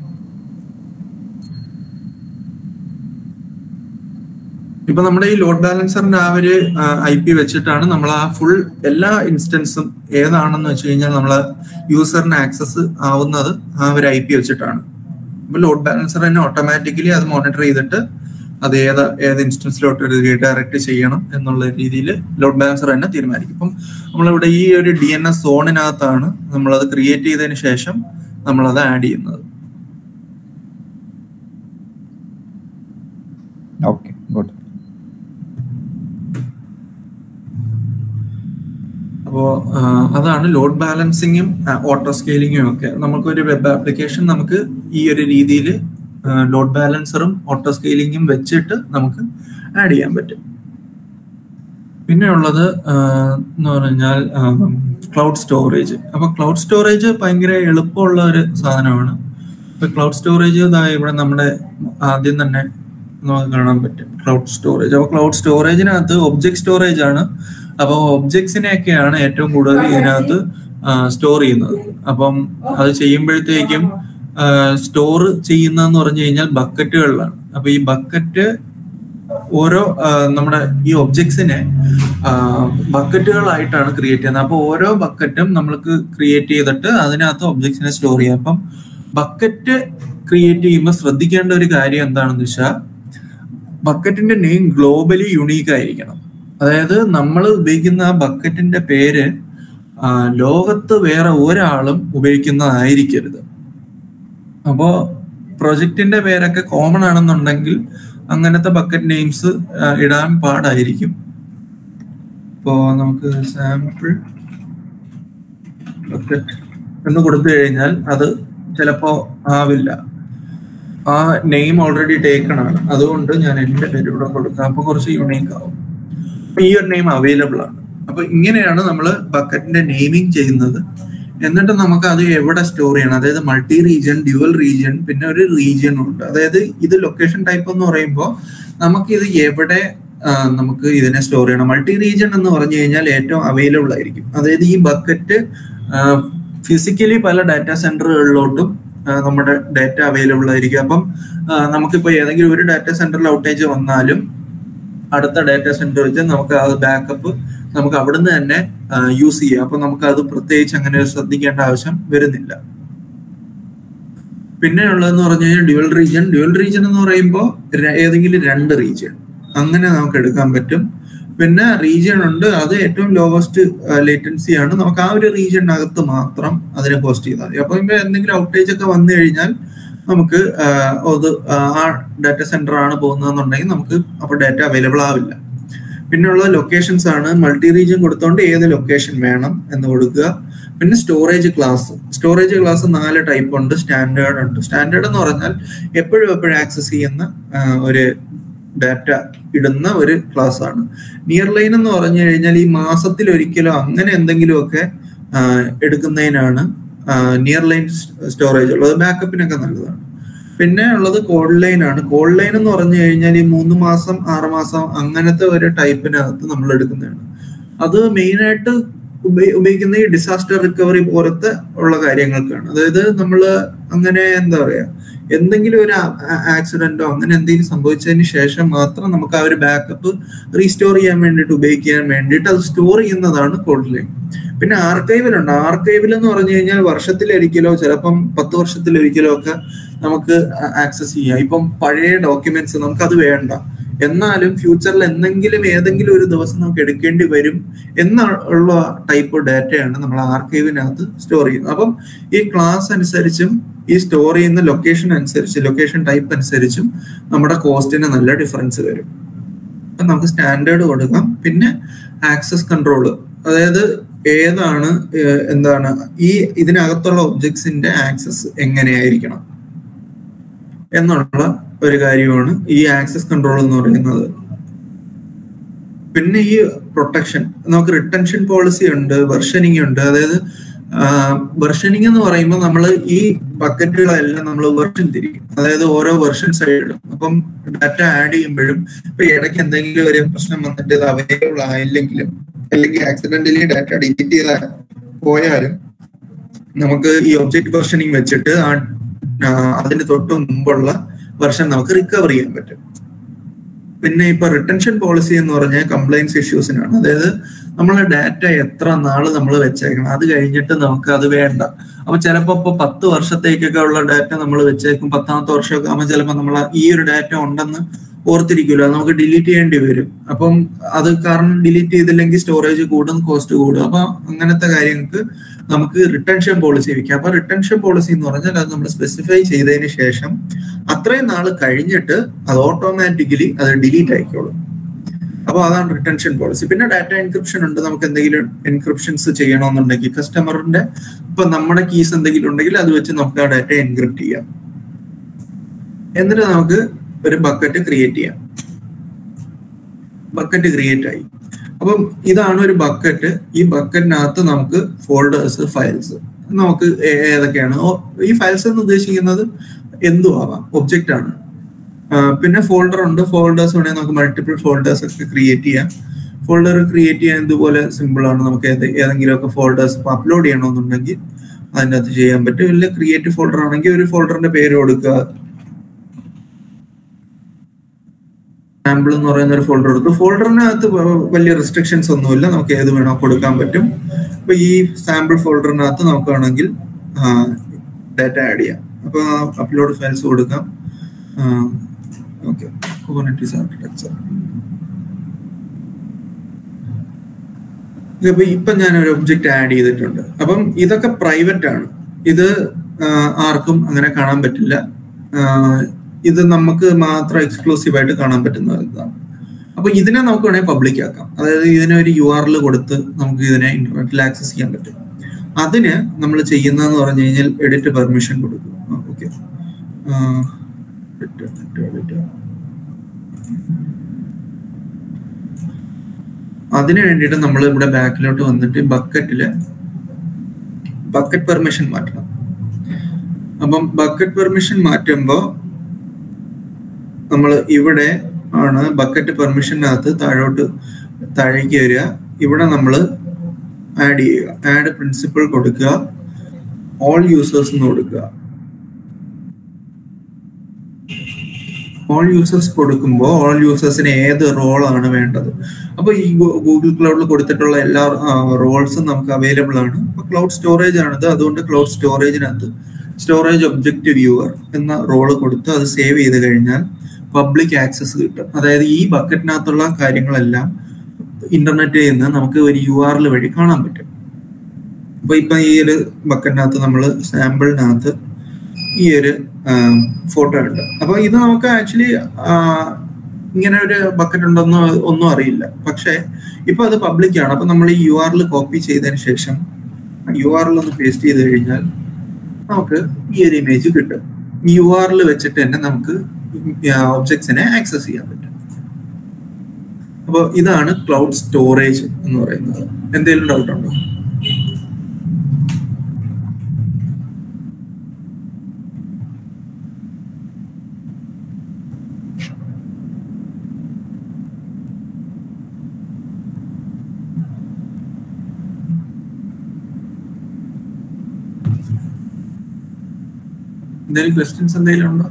ഇപ്പൊ നമ്മുടെ ഈ ലോഡ് ബാലൻസറിന്റെ ആ ഒരു ഐ പി വെച്ചിട്ടാണ് നമ്മൾ ആ ഫുൾ എല്ലാ ഇൻസ്റ്റൻസും ഏതാണെന്ന് വെച്ച് കഴിഞ്ഞാൽ നമ്മൾ യൂസറിന് ആക്സസ് ആവുന്നത് ആ ഒരു ഐ പി വെച്ചിട്ടാണ് ഇപ്പൊ ലോഡ് ബാലൻസർ തന്നെ ഓട്ടോമാറ്റിക്കലി അത് മോണിറ്റർ ചെയ്തിട്ട് അത് ഏത് ഏത് ഇൻസ്റ്റൻസിലോട്ട് റീഡയറക്ട് ചെയ്യണം എന്നുള്ള രീതിയിൽ ലോഡ് ബാലൻസർ തന്നെ തീരുമാനിക്കും ഇപ്പം നമ്മളിവിടെ ഈ ഒരു ഡി എൻ എസ് സോണിനകത്താണ് നമ്മളത് ക്രിയേറ്റ് ചെയ്തതിന് ശേഷം നമ്മളത് ആഡ് ചെയ്യുന്നത് ഓക്കെ ഗുഡ് അപ്പോ ആ, അതാണ് ലോഡ് ബാലൻസിങ്ങും ഓട്ടോ സ്കെയിലിങ്ങും ഒക്കെ നമുക്കൊരു വെബ് ആപ്ലിക്കേഷൻ നമുക്ക് ഈ ഒരു രീതിയിൽ ലോഡ് ബാലൻസറും ഓട്ടോ സ്കെയിലിങ്ങും വെച്ചിട്ട് നമുക്ക് ആഡ് ചെയ്യാൻ പറ്റും പിന്നെ ഉള്ളത് ആ, എന്ന് പറഞ്ഞാൽ ക്ലൗഡ് സ്റ്റോറേജ് അപ്പൊ ക്ലൗഡ് സ്റ്റോറേജ് ഭയങ്കര എളുപ്പമുള്ള ഒരു സാധനമാണ് ഇപ്പൊ ക്ലൗഡ് സ്റ്റോറേജ് ഇവിടെ നമ്മുടെ ആദ്യം തന്നെ നമുക്ക് കാണാൻ പറ്റും ക്ലൗഡ് സ്റ്റോറേജ് അപ്പൊ ക്ലൗഡ് സ്റ്റോറേജിനകത്ത് ഒബ്ജക്ട് സ്റ്റോറേജ് ആണ് അപ്പോൾ ഒബ്ജക്ട്സിനെയൊക്കെയാണ് ഏറ്റവും കൂടുതൽ ഇതിനകത്ത് സ്റ്റോർ ചെയ്യുന്നത് അപ്പം അത് ചെയ്യുമ്പോഴത്തേക്കും സ്റ്റോർ ചെയ്യുന്നതെന്ന് പറഞ്ഞു കഴിഞ്ഞാൽ ബക്കറ്റുകളിലാണ് അപ്പൊ ഈ ബക്കറ്റ് ഓരോ ആ, നമ്മുടെ ഈ ഒബ്ജക്ട്സിനെ ബക്കറ്റുകളായിട്ടാണ് ക്രിയേറ്റ് ചെയ്യുന്നത് അപ്പോൾ ഓരോ ബക്കറ്റും നമ്മൾക്ക് ക്രിയേറ്റ് ചെയ്തിട്ട് അതിനകത്ത് ഒബ്ജക്ട്സിനെ സ്റ്റോർ ചെയ്യാം അപ്പം ബക്കറ്റ് ക്രിയേറ്റ് ചെയ്യുമ്പോൾ ശ്രദ്ധിക്കേണ്ട ഒരു കാര്യം എന്താണെന്ന് വെച്ചാൽ ബക്കറ്റിന്റെ നെയിം ഗ്ലോബലി യുണീക്ക് ആയിരിക്കണം അതായത് നമ്മൾ ഉപയോഗിക്കുന്ന ആ ബക്കറ്റിന്റെ പേര് ആ, ലോകത്ത് വേറെ ഒരാളും ഉപയോഗിക്കുന്നതായിരിക്കരുത് അപ്പോ പ്രൊജക്ടിന്റെ പേരൊക്കെ കോമൺ ആണെന്നുണ്ടെങ്കിൽ അങ്ങനത്തെ ബക്കറ്റ് നെയിംസ് ഇടാൻ പാടായിരിക്കും ഇപ്പോ നമുക്ക് സാമ്പിൾ ബക്കറ്റ് എന്ന് കൊടുത്തു കഴിഞ്ഞാൽ അത് ചിലപ്പോ ആവില്ല ആ നെയിം ഓൾറെഡി ടേക്കൺ ആണ് അതുകൊണ്ട് ഞാൻ എന്റെ പേര് ഇവിടെ കൊടുക്കാം അപ്പൊ കുറച്ച് യുണീക്ക് ആവും അപ്പൊ ഈ ഒരു നെയിം അവൈലബിൾ ആണ് അപ്പൊ ഇങ്ങനെയാണ് നമ്മൾ ബക്കറ്റിന്റെ നെയിമിംഗ് ചെയ്യുന്നത് എന്നിട്ട് നമുക്ക് അത് എവിടെ സ്റ്റോർ ചെയ്യണം അതായത് മൾട്ടി റീജിയൻ ഡ്യുവൽ റീജിയൻ പിന്നെ ഒരു റീജിയനും ഉണ്ട് അതായത് ഇത് ലൊക്കേഷൻ ടൈപ്പ് എന്ന് പറയുമ്പോൾ നമുക്ക് ഇത് എവിടെ ആ, നമുക്ക് ഇതിനെ സ്റ്റോർ ചെയ്യണം മൾട്ടി റീജിയൻ എന്ന് പറഞ്ഞു കഴിഞ്ഞാൽ ഏറ്റവും അവൈലബിൾ ആയിരിക്കും അതായത് ഈ ബക്കറ്റ് ഫിസിക്കലി പല ഡാറ്റാ സെന്ററുകളിലോട്ടും ആ, നമ്മുടെ ഡാറ്റ അവൈലബിൾ ആയിരിക്കും അപ്പം ആ, നമുക്കിപ്പോ ഏതെങ്കിലും ഒരു ഡാറ്റാ സെന്ററിൽ ഔട്ടേജ് വന്നാലും അടുത്ത ഡാറ്റാ സെന്റർ വെച്ച് നമുക്ക് അത് ബാക്കപ്പ് നമുക്ക് അവിടുന്ന് തന്നെ യൂസ് ചെയ്യാം അപ്പൊ നമുക്ക് അത് പ്രത്യേകിച്ച് അങ്ങനെ ശ്രദ്ധിക്കേണ്ട ആവശ്യം വരുന്നില്ല പിന്നെ ഉള്ളതെന്ന് പറഞ്ഞു കഴിഞ്ഞാൽ ഡ്യുവൽ റീജിയൻ ഡ്യുവൽ റീജിയൻ എന്ന് പറയുമ്പോൾ ഏതെങ്കിലും രണ്ട് റീജിയൻ അങ്ങനെ നമുക്ക് എടുക്കാൻ പറ്റും പിന്നെ റീജിയൻ ഉണ്ട് അത് ഏറ്റവും ലോവസ്റ്റ് ലേറ്റൻസി ആണ് നമുക്ക് ആ ഒരു റീജിയനകത്ത് മാത്രം അതിനെ പോസ്റ്റ് ചെയ്താൽ മതി അപ്പൊ ഇപ്പൊ എന്തെങ്കിലും ഔട്ടേജ് ഒക്കെ വന്നു കഴിഞ്ഞാൽ നമുക്ക് ആ, അത് ആ ഡാറ്റ സെന്റർ ആണ് പോകുന്നതെന്നുണ്ടെങ്കിൽ നമുക്ക് അപ്പൊ ഡാറ്റ അവൈലബിൾ ആവില്ല പിന്നെയുള്ള ലൊക്കേഷൻസ് ആണ് മൾട്ടി റീജിയൻ കൊടുത്തോണ്ട് ഏത് ലൊക്കേഷൻ വേണം എന്ന് കൊടുക്കുക പിന്നെ സ്റ്റോറേജ് ക്ലാസ് സ്റ്റോറേജ് ക്ലാസ് നാല് ടൈപ്പ് ഉണ്ട് സ്റ്റാൻഡേർഡ് ഉണ്ട് സ്റ്റാൻഡേർഡ് എന്ന് പറഞ്ഞാൽ എപ്പോഴും എപ്പോഴും ആക്സസ് ചെയ്യുന്ന ആ, ഒരു ഡാറ്റ ഇടുന്ന ഒരു ക്ലാസ് ആണ് നിയർ ലൈൻ എന്ന് പറഞ്ഞു കഴിഞ്ഞാൽ ഈ മാസത്തിൽ ഒരിക്കലോ അങ്ങനെ എന്തെങ്കിലുമൊക്കെ ആ, എടുക്കുന്നതിനാണ് നിയർ ലൈൻ സ്റ്റോറേജ് ഉള്ളത് ബാക്കപ്പിനൊക്കെ നല്ലതാണ് പിന്നെ ഉള്ളത് കോൾഡ് ലൈൻ ആണ് കോൾഡ് ലൈൻ എന്ന് പറഞ്ഞു കഴിഞ്ഞാൽ ഈ മൂന്ന് മാസം ആറ് മാസം അങ്ങനത്തെ ഒരു ടൈപ്പിനകത്ത് നമ്മൾ എടുക്കുന്നതാണ് അത് മെയിൻ ആയിട്ട് ഉപ- ഉപയോഗിക്കുന്ന ഈ ഡിസാസ്റ്റർ റിക്കവറി പോലത്തെ ഉള്ള കാര്യങ്ങൾക്കാണ് അതായത് നമ്മൾ അങ്ങനെ എന്താ പറയാ എന്തെങ്കിലും ഒരു ആക്സിഡന്റോ അങ്ങനെ എന്തെങ്കിലും സംഭവിച്ചതിന് ശേഷം മാത്രം നമുക്ക് ആ ഒരു ബാക്കപ്പ് റീസ്റ്റോർ ചെയ്യാൻ വേണ്ടിയിട്ട് ഉപയോഗിക്കാൻ വേണ്ടിയിട്ട് അത് സ്റ്റോർ ചെയ്യുന്നതാണ് കോൾഡ് ലൈൻ പിന്നെ ആർക്കൈവിലുണ്ട് ആർക്കൈവിൽ എന്ന് പറഞ്ഞു കഴിഞ്ഞാൽ വർഷത്തിലൊരിക്കലോ ചിലപ്പം പത്ത് വർഷത്തിലൊരിക്കലോ ഒക്കെ നമുക്ക് ആക്സസ് ചെയ്യാം ഇപ്പം പഴയ ഡോക്യുമെന്റ്സ് നമുക്ക് അത് വേണ്ട എന്നാലും ഫ്യൂച്ചറിൽ എന്തെങ്കിലും ഏതെങ്കിലും ഒരു ദിവസം നമുക്ക് എടുക്കേണ്ടി വരും എന്നുള്ള ടൈപ്പ് ഡാറ്റയാണ് നമ്മൾ ആർക്കൈവിനകത്ത് സ്റ്റോർ ചെയ്യുന്നത് അപ്പം ഈ ക്ലാസ് അനുസരിച്ചും ഈ സ്റ്റോർ ചെയ്യുന്ന ലൊക്കേഷൻ അനുസരിച്ച് ലൊക്കേഷൻ ടൈപ്പ് അനുസരിച്ചും നമ്മുടെ കോസ്റ്റിന് നല്ല ഡിഫറൻസ് വരും അപ്പൊ നമുക്ക് സ്റ്റാൻഡേർഡ് കൊടുക്കാം പിന്നെ ആക്സസ് കൺട്രോൾ അതായത് ഏതാണ് ഏഹ്, എന്താണ് ഈ ഇതിനകത്തുള്ള ഒബ്ജക്ട്സിന്റെ ആക്സസ് എങ്ങനെയായിരിക്കണം എന്നുള്ള ഒരു കാര്യമാണ് ഈ ആക്സസ് കൺട്രോൾ എന്ന് പറയുന്നത് പിന്നെ ഈ പ്രൊട്ടക്ഷൻ നമുക്ക് റിട്ടൻഷൻ പോളിസി ഉണ്ട് വെർഷനിങ് ഉണ്ട് അതായത് വെർഷനിങ് എന്ന് പറയുമ്പോൾ നമ്മൾ ഈ ബക്കറ്റുകളെല്ലാം നമ്മൾ വെർഷൻ തിരിക്കും അതായത് ഓരോ വെർഷൻ സൈഡിലും അപ്പം ഡാറ്റ ആഡ് ചെയ്യുമ്പോഴും ഇപ്പൊ ഇടയ്ക്ക് എന്തെങ്കിലും ഒരു പ്രശ്നം വന്നിട്ട് ഇത് അവൈലബിൾ ആയില്ലെങ്കിലും അല്ലെങ്കിൽ ആക്സിഡന്റലി ഡാറ്റ ഡിലീറ്റ് ചെയ്ത പോയാലും നമുക്ക് ഈ ഒബ്ജക്ട് വെർഷനിങ് വെച്ചിട്ട് ആ ആ, അതിന് തൊട്ട് മുമ്പുള്ള വെർഷൻ നമുക്ക് റിക്കവർ ചെയ്യാൻ പറ്റും പിന്നെ ഇപ്പൊ റിട്ടൻഷൻ പോളിസി എന്ന് പറഞ്ഞാൽ കംപ്ലൈൻസ് ഇഷ്യൂസിനാണ് അതായത് നമ്മളെ ഡാറ്റ എത്ര നാള് നമ്മൾ വെച്ചേക്കണം അത് കഴിഞ്ഞിട്ട് നമുക്ക് അത് വേണ്ട അപ്പൊ ചിലപ്പോ ഇപ്പൊ പത്ത് വർഷത്തേക്കൊക്കെ ഉള്ള ഡാറ്റ നമ്മൾ വെച്ചേക്കും പത്താമത്തെ വർഷമൊക്കെ ആകുമ്പോൾ ചിലപ്പോൾ നമ്മൾ ഈ ഒരു ഡാറ്റ ഉണ്ടെന്ന് ഓർത്തിരിക്കുമല്ലോ അത് നമുക്ക് ഡിലീറ്റ് ചെയ്യേണ്ടി വരും അപ്പം അത് കാരണം ഡിലീറ്റ് ചെയ്തില്ലെങ്കിൽ സ്റ്റോറേജ് കൂടും കോസ്റ്റ് കൂടും അപ്പൊ അങ്ങനത്തെ കാര്യങ്ങൾക്ക് നമുക്ക് റിട്ടൻഷൻ പോളിസി വെക്കാം അപ്പൊ റിട്ടൻഷൻ പോളിസി എന്ന് പറഞ്ഞാൽ അത് നമ്മൾ സ്പെസിഫൈ ചെയ്തതിന് ശേഷം അത്രയും നാൾ കഴിഞ്ഞിട്ട് അത് ഓട്ടോമാറ്റിക്കലി അത് ഡിലീറ്റ് ആയിക്കോളും അപ്പോൾ അതാണ് റിട്ടൻഷൻ പോളിസി പിന്നെ ഡാറ്റ എൻക്രിപ്ഷൻ ഉണ്ട് നമുക്ക് എന്തെങ്കിലും എൻക്രിപ്ഷൻസ് ചെയ്യണമെന്നുണ്ടെങ്കിൽ കസ്റ്റമറിന്റെ ഇപ്പൊ നമ്മുടെ കീസ് എന്തെങ്കിലും ഉണ്ടെങ്കിൽ അത് വെച്ച് നമുക്ക് ആ ഡാറ്റ എൻക്രിപ്റ്റ് ചെയ്യാം എന്നിട്ട് നമുക്ക് ഒരു ബക്കറ്റ് ക്രിയേറ്റ് ചെയ്യാം ബക്കറ്റ് ക്രിയേറ്റ് ആയി അപ്പം ഇതാണ് ഒരു ബക്കറ്റ് ഈ ബക്കറ്റിനകത്ത് നമുക്ക് ഫോൾഡേഴ്സ് ഫയൽസ് നമുക്ക് ഏ- ഏതൊക്കെയാണ് ഓ- ഈ ഫയൽസ് എന്ന് ഉദ്ദേശിക്കുന്നത് എന്തും ആവാം ഒബ്ജക്റ്റ് ആണ് ആ, പിന്നെ ഫോൾഡർ ഉണ്ട് ഫോൾഡേഴ്സ് വേണമെങ്കിൽ നമുക്ക് മൾട്ടിപ്പിൾ ഫോൾഡേഴ്സ് ഒക്കെ ക്രിയേറ്റ് ചെയ്യാം ഫോൾഡർ ക്രിയേറ്റ് ചെയ്യാൻ ഇതുപോലെ സിമ്പിൾ ആണ് നമുക്ക് ഏത് ഏതെങ്കിലും ഒക്കെ ഫോൾഡേഴ്സ് അപ്ലോഡ് ചെയ്യണമെന്നുണ്ടെങ്കിൽ അതിൻ്റെ അകത്ത് ചെയ്യാൻ പറ്റും ഇല്ല ക്രിയേറ്റ് ഫോൾഡർ ആണെങ്കിൽ ഒരു ഫോൾഡറിന്റെ പേര് കൊടുക്കുക സാമ്പിൾ എന്ന് പറയുന്ന ഒരു ഫോൾഡർ എടുത്തു ഫോൾഡറിനകത്ത് വലിയ റെസ്ട്രിക്ഷൻസ് ഒന്നുമില്ല നമുക്ക് ഏത് വേണോ കൊടുക്കാൻ പറ്റും അപ്പൊ ഈ സാമ്പിൾ ഫോൾഡറിനകത്ത് നമുക്ക് വേണമെങ്കിൽ ഡാറ്റ ആഡ് ചെയ്യാം അപ്പൊ അപ്ലോഡ് ഫയൽസ് കൊടുക്കാം ഓക്കെ കുബർനെറ്റീസ് ആർക്കിടെക്ചർ ഇപ്പൊ ഇപ്പൊ ഞാൻ ഒരു ഒബ്ജക്റ്റ് ആഡ് ചെയ്തിട്ടുണ്ട് അപ്പം ഇതൊക്കെ പ്രൈവറ്റ് ആണ് ഇത് ആർക്കും അങ്ങനെ കാണാൻ പറ്റില്ല ഇത് നമുക്ക് മാത്രം എക്സ്ക്ലൂസീവ് ആയിട്ട് കാണാൻ പറ്റുന്ന ഇതാണ് അപ്പൊ ഇതിനെ നമുക്ക് വേണമെങ്കിൽ പബ്ലിക് ആക്കാം അതായത് ഇതിനെ ഒരു യു ആറിൽ കൊടുത്ത് നമുക്ക് ഇതിനെ ഇന്റർനെറ്റിൽ ആക്സസ് ചെയ്യാൻ പറ്റും അതിന് നമ്മൾ ചെയ്യുന്നതെന്ന് പറഞ്ഞു കഴിഞ്ഞാൽ എഡിറ്റ് പെർമിഷൻ കൊടുക്കും ഓക്കെ അതിന് വേണ്ടിയിട്ട് നമ്മൾ ഇവിടെ ബാക്കിലോട്ട് വന്നിട്ട് ബക്കറ്റില് ബക്കറ്റ് പെർമിഷൻ മാറ്റണം അപ്പം ബക്കറ്റ് പെർമിഷൻ മാറ്റുമ്പോൾ നമ്മൾ ഇവിടെ ആണ് ബക്കറ്റ് പെർമിഷനകത്ത് താഴോട്ട് താഴേക്ക് വരിക ഇവിടെ നമ്മൾ ആഡ് ചെയ്യുക ആഡ് പ്രിൻസിപ്പിൾ കൊടുക്കുക ഓൾ യൂസേഴ്സ് എന്ന് കൊടുക്കുക ഓൾ യൂസേഴ്സ് കൊടുക്കുമ്പോൾ ഓൾ യൂസേഴ്സിന് ഏത് റോളാണ് വേണ്ടത് അപ്പോൾ ഈ ഗൂഗിൾ ക്ലൗഡിൽ കൊടുത്തിട്ടുള്ള എല്ലാ റോൾസും നമുക്ക് അവൈലബിൾ ആണ് അപ്പോൾ ക്ലൗഡ് സ്റ്റോറേജ് ആണിത് അതുകൊണ്ട് ക്ലൗഡ് സ്റ്റോറേജിനകത്ത് സ്റ്റോറേജ് ഒബ്ജക്റ്റ് വ്യൂവർ എന്ന റോള് കൊടുത്ത് അത് സേവ് ചെയ്ത് കഴിഞ്ഞാൽ പബ്ലിക് ആക്സസ് കിട്ടും അതായത് ഈ ബക്കറ്റിനകത്തുള്ള കാര്യങ്ങളെല്ലാം ഇന്റർനെറ്റിൽ നിന്ന് നമുക്ക് ഒരു യു ആറിൽ വഴി കാണാൻ പറ്റും അപ്പൊ ഇപ്പൊ ഈ ഒരു ബക്കറ്റിനകത്ത് നമ്മൾ സാമ്പിളിനകത്ത് ഈ ഒരു ഫോട്ടോ ഉണ്ട് അപ്പൊ ഇത് നമുക്ക് ആക്ച്വലി ഇങ്ങനെ ഒരു ബക്കറ്റ് ഉണ്ടെന്നോ ഒന്നും അറിയില്ല പക്ഷെ ഇപ്പൊ അത് പബ്ലിക് ആണ് അപ്പൊ നമ്മൾ ഈ യു ആറിൽ കോപ്പി ചെയ്തതിന് ശേഷം യു ആറിൽ ഒന്ന് പേസ്റ്റ് ചെയ്ത് കഴിഞ്ഞാൽ നമുക്ക് ഈ ഒരു ഇമേജ് കിട്ടും യു ആറിൽ വെച്ചിട്ട് തന്നെ നമുക്ക് ഒബ്ജക്ട്സിനെ ആക്സസ് ചെയ്യാൻ പറ്റും അപ്പോൾ ഇതാണ് ക്ലൗഡ് സ്റ്റോറേജ് എന്ന് പറയുന്നത് എന്തെങ്കിലും ഡൗട്ട് ഉണ്ടോ എന്തെങ്കിലും ക്വസ്റ്റ്യൻസ് എന്തെങ്കിലും ഉണ്ടോ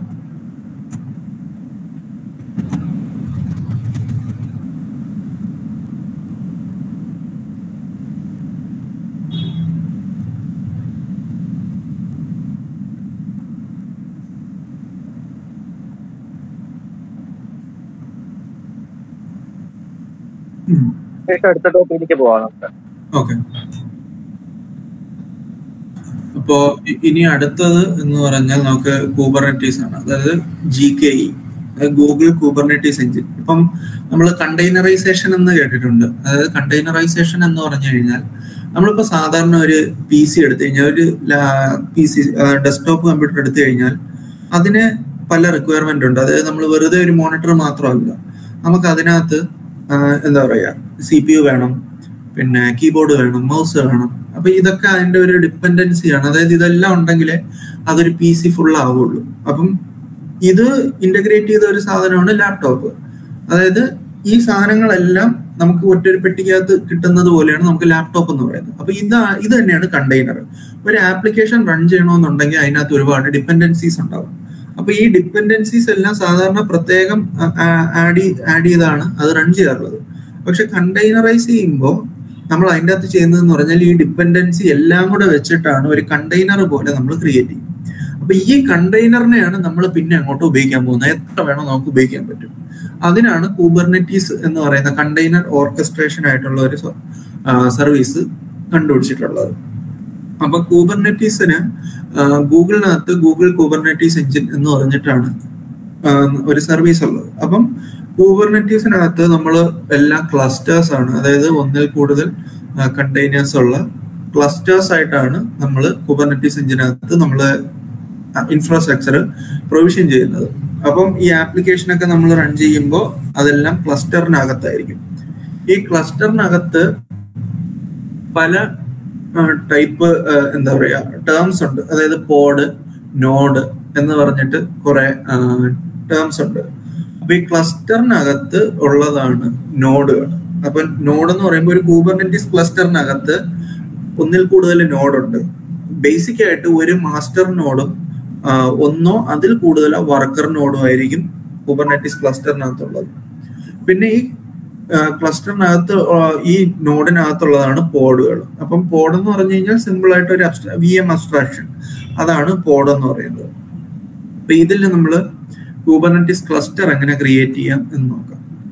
ശേഷം അടുത്ത ടോപ്പിലേക്ക് പോവാം നമുക്ക് ഓക്കെ അപ്പോ ഇ- ഇനി അടുത്തത് എന്ന് പറഞ്ഞാൽ നമുക്ക് കൂബർനെറ്റീസ് ആണ് അതായത് G K E Google Kubernetes engine ഇപ്പം നമ്മൾ കണ്ടെയ്നറൈസേഷൻ എന്ന് കേട്ടിട്ടുണ്ട് അതായത് കണ്ടെയ്നറൈസേഷൻ എന്ന് പറഞ്ഞു കഴിഞ്ഞാൽ നമ്മളിപ്പോ സാധാരണ ഒരു പി സി എടുത്തു കഴിഞ്ഞാൽ ഒരു പി സി ഡെസ്ക്ടോപ്പ് കമ്പ്യൂട്ടർ എടുത്തു കഴിഞ്ഞാൽ അതിന് പല റിക്വയർമെന്റ് ഉണ്ട് അതായത് നമ്മൾ വെറുതെ ഒരു മോണിറ്റർ മാത്രമല്ല നമുക്ക് അതിനകത്ത് ആ, എന്താ പറയാ സി പി യു വേണം പിന്നെ കീബോർഡ് വേണം മൗസ് വേണം അപ്പൊ ഇതൊക്കെ അതിന്റെ ഒരു ഡിപ്പെൻഡൻസിയാണ് അതായത് ഇതെല്ലാം ഉണ്ടെങ്കിലേ അതൊരു പി സി ഫുൾ ആവുള്ളൂ അപ്പം ഇത് ഇന്റഗ്രേറ്റ് ചെയ്ത ഒരു സാധനമാണ് ലാപ്ടോപ്പ് അതായത് ഈ സാധനങ്ങളെല്ലാം നമുക്ക് ഒറ്റൊരു പെട്ടിക്കകത്ത് കിട്ടുന്നത് പോലെയാണ് നമുക്ക് ലാപ്ടോപ്പ് എന്ന് പറയുന്നത് അപ്പൊ ഇതാ ഇത് തന്നെയാണ് കണ്ടെയ്നർ ഒരു ആപ്ലിക്കേഷൻ റൺ ചെയ്യണമെന്നുണ്ടെങ്കിൽ അതിനകത്ത് ഒരുപാട് ഡിപ്പെൻഡൻസീസ് ഉണ്ടാവും അപ്പൊ ഈ ഡിപ്പെൻഡൻസീസ് എല്ലാം സാധാരണ പ്രത്യേകം ആഡ് ആഡ് ചെയ്താണ് അത് റൺ ചെയ്യാറുള്ളത് പക്ഷെ കണ്ടെയ്നറൈസ് ചെയ്യുമ്പോൾ നമ്മൾ അതിൻ്റെ അകത്ത് ചെയ്യുന്നതെന്ന് പറഞ്ഞാൽ ഈ ഡിപ്പെൻഡൻസി എല്ലാം കൂടെ വെച്ചിട്ടാണ് ഒരു കണ്ടെയ്നർ പോലെ നമ്മൾ ക്രിയേറ്റ് ചെയ്യും അപ്പൊ ഈ കണ്ടെയ്നറിനെയാണ് നമ്മൾ പിന്നെ അങ്ങോട്ട് ഉപയോഗിക്കാൻ പോകുന്നത് എത്ര വേണോ നമുക്ക് ഉപയോഗിക്കാൻ പറ്റും അതിനാണ് കൂബർനെറ്റീസ് എന്ന് പറയുന്ന കണ്ടെയ്നർ ഓർക്കസ്ട്രേഷൻ ആയിട്ടുള്ള ഒരു സർവീസ് കണ്ടുപിടിച്ചിട്ടുള്ളത് അപ്പൊ കൂബർനെറ്റീസിന് ഗൂഗിളിനകത്ത് ഗൂഗിൾ കൂബർനെറ്റീസ് എഞ്ചിൻ എന്ന് പറഞ്ഞിട്ടാണ് ആ, ഒരു സർവീസ് ഉള്ളത് അപ്പം കൂബർനെറ്റീസിനകത്ത് നമ്മൾ എല്ലാ ക്ലസ്റ്റേഴ്സ് ആണ് അതായത് ഒന്നിൽ കൂടുതൽ കണ്ടെയ്നേഴ്സ് ഉള്ള ക്ലസ്റ്റേഴ്സ് ആയിട്ടാണ് നമ്മൾ കുബർനെറ്റീസ് എഞ്ചിനകത്ത് നമ്മൾ ഇൻഫ്രാസ്ട്രക്ചർ പ്രൊവിഷൻ ചെയ്യുന്നത് അപ്പം ഈ ആപ്ലിക്കേഷൻ ഒക്കെ നമ്മൾ റൺ ചെയ്യുമ്പോൾ അതെല്ലാം ക്ലസ്റ്ററിനകത്തായിരിക്കും ഈ ക്ലസ്റ്ററിനകത്ത് പല ടൈപ്പ് എന്താ പറയാ ടേംസ് ഉണ്ട് അതായത് പോഡ് നോഡ് എന്ന് പറഞ്ഞിട്ട് കുറെ ടേംസ് ഉണ്ട് അപ്പൊ ഈ ക്ലസ്റ്ററിനകത്ത് ഉള്ളതാണ് നോഡുകൾ അപ്പൊ നോഡ് എന്ന് പറയുമ്പോൾ ഒരു കൂബർനെറ്റിസ് ക്ലസ്റ്ററിനകത്ത് ഒന്നിൽ കൂടുതൽ നോഡുണ്ട് ബേസിക് ആയിട്ട് ഒരു മാസ്റ്റർ നോഡും ഒന്നോ അതിൽ കൂടുതലോ വർക്കർ നോഡും ആയിരിക്കും കുബർനെറ്റിസ് ക്ലസ്റ്ററിനകത്തുള്ളത് പിന്നെ ഈ ക്ലസ്റ്ററിനകത്ത് ഈ നോഡിനകത്തുള്ളതാണ് പോഡുകൾ അപ്പം പോഡ് എന്ന് പറഞ്ഞു കഴിഞ്ഞാൽ സിമ്പിൾ ആയിട്ട് ഒരു വി എം അബ്സ്ട്രാക്ഷൻ അതാണ് പോഡ് എന്ന് പറയുന്നത് അപ്പൊ ഇതിൽ നമ്മൾ കൂബർനെറ്റിസ് ക്ലസ്റ്റർ എങ്ങനെ ക്രിയേറ്റ് ചെയ്യാം എന്ന് നോക്കാം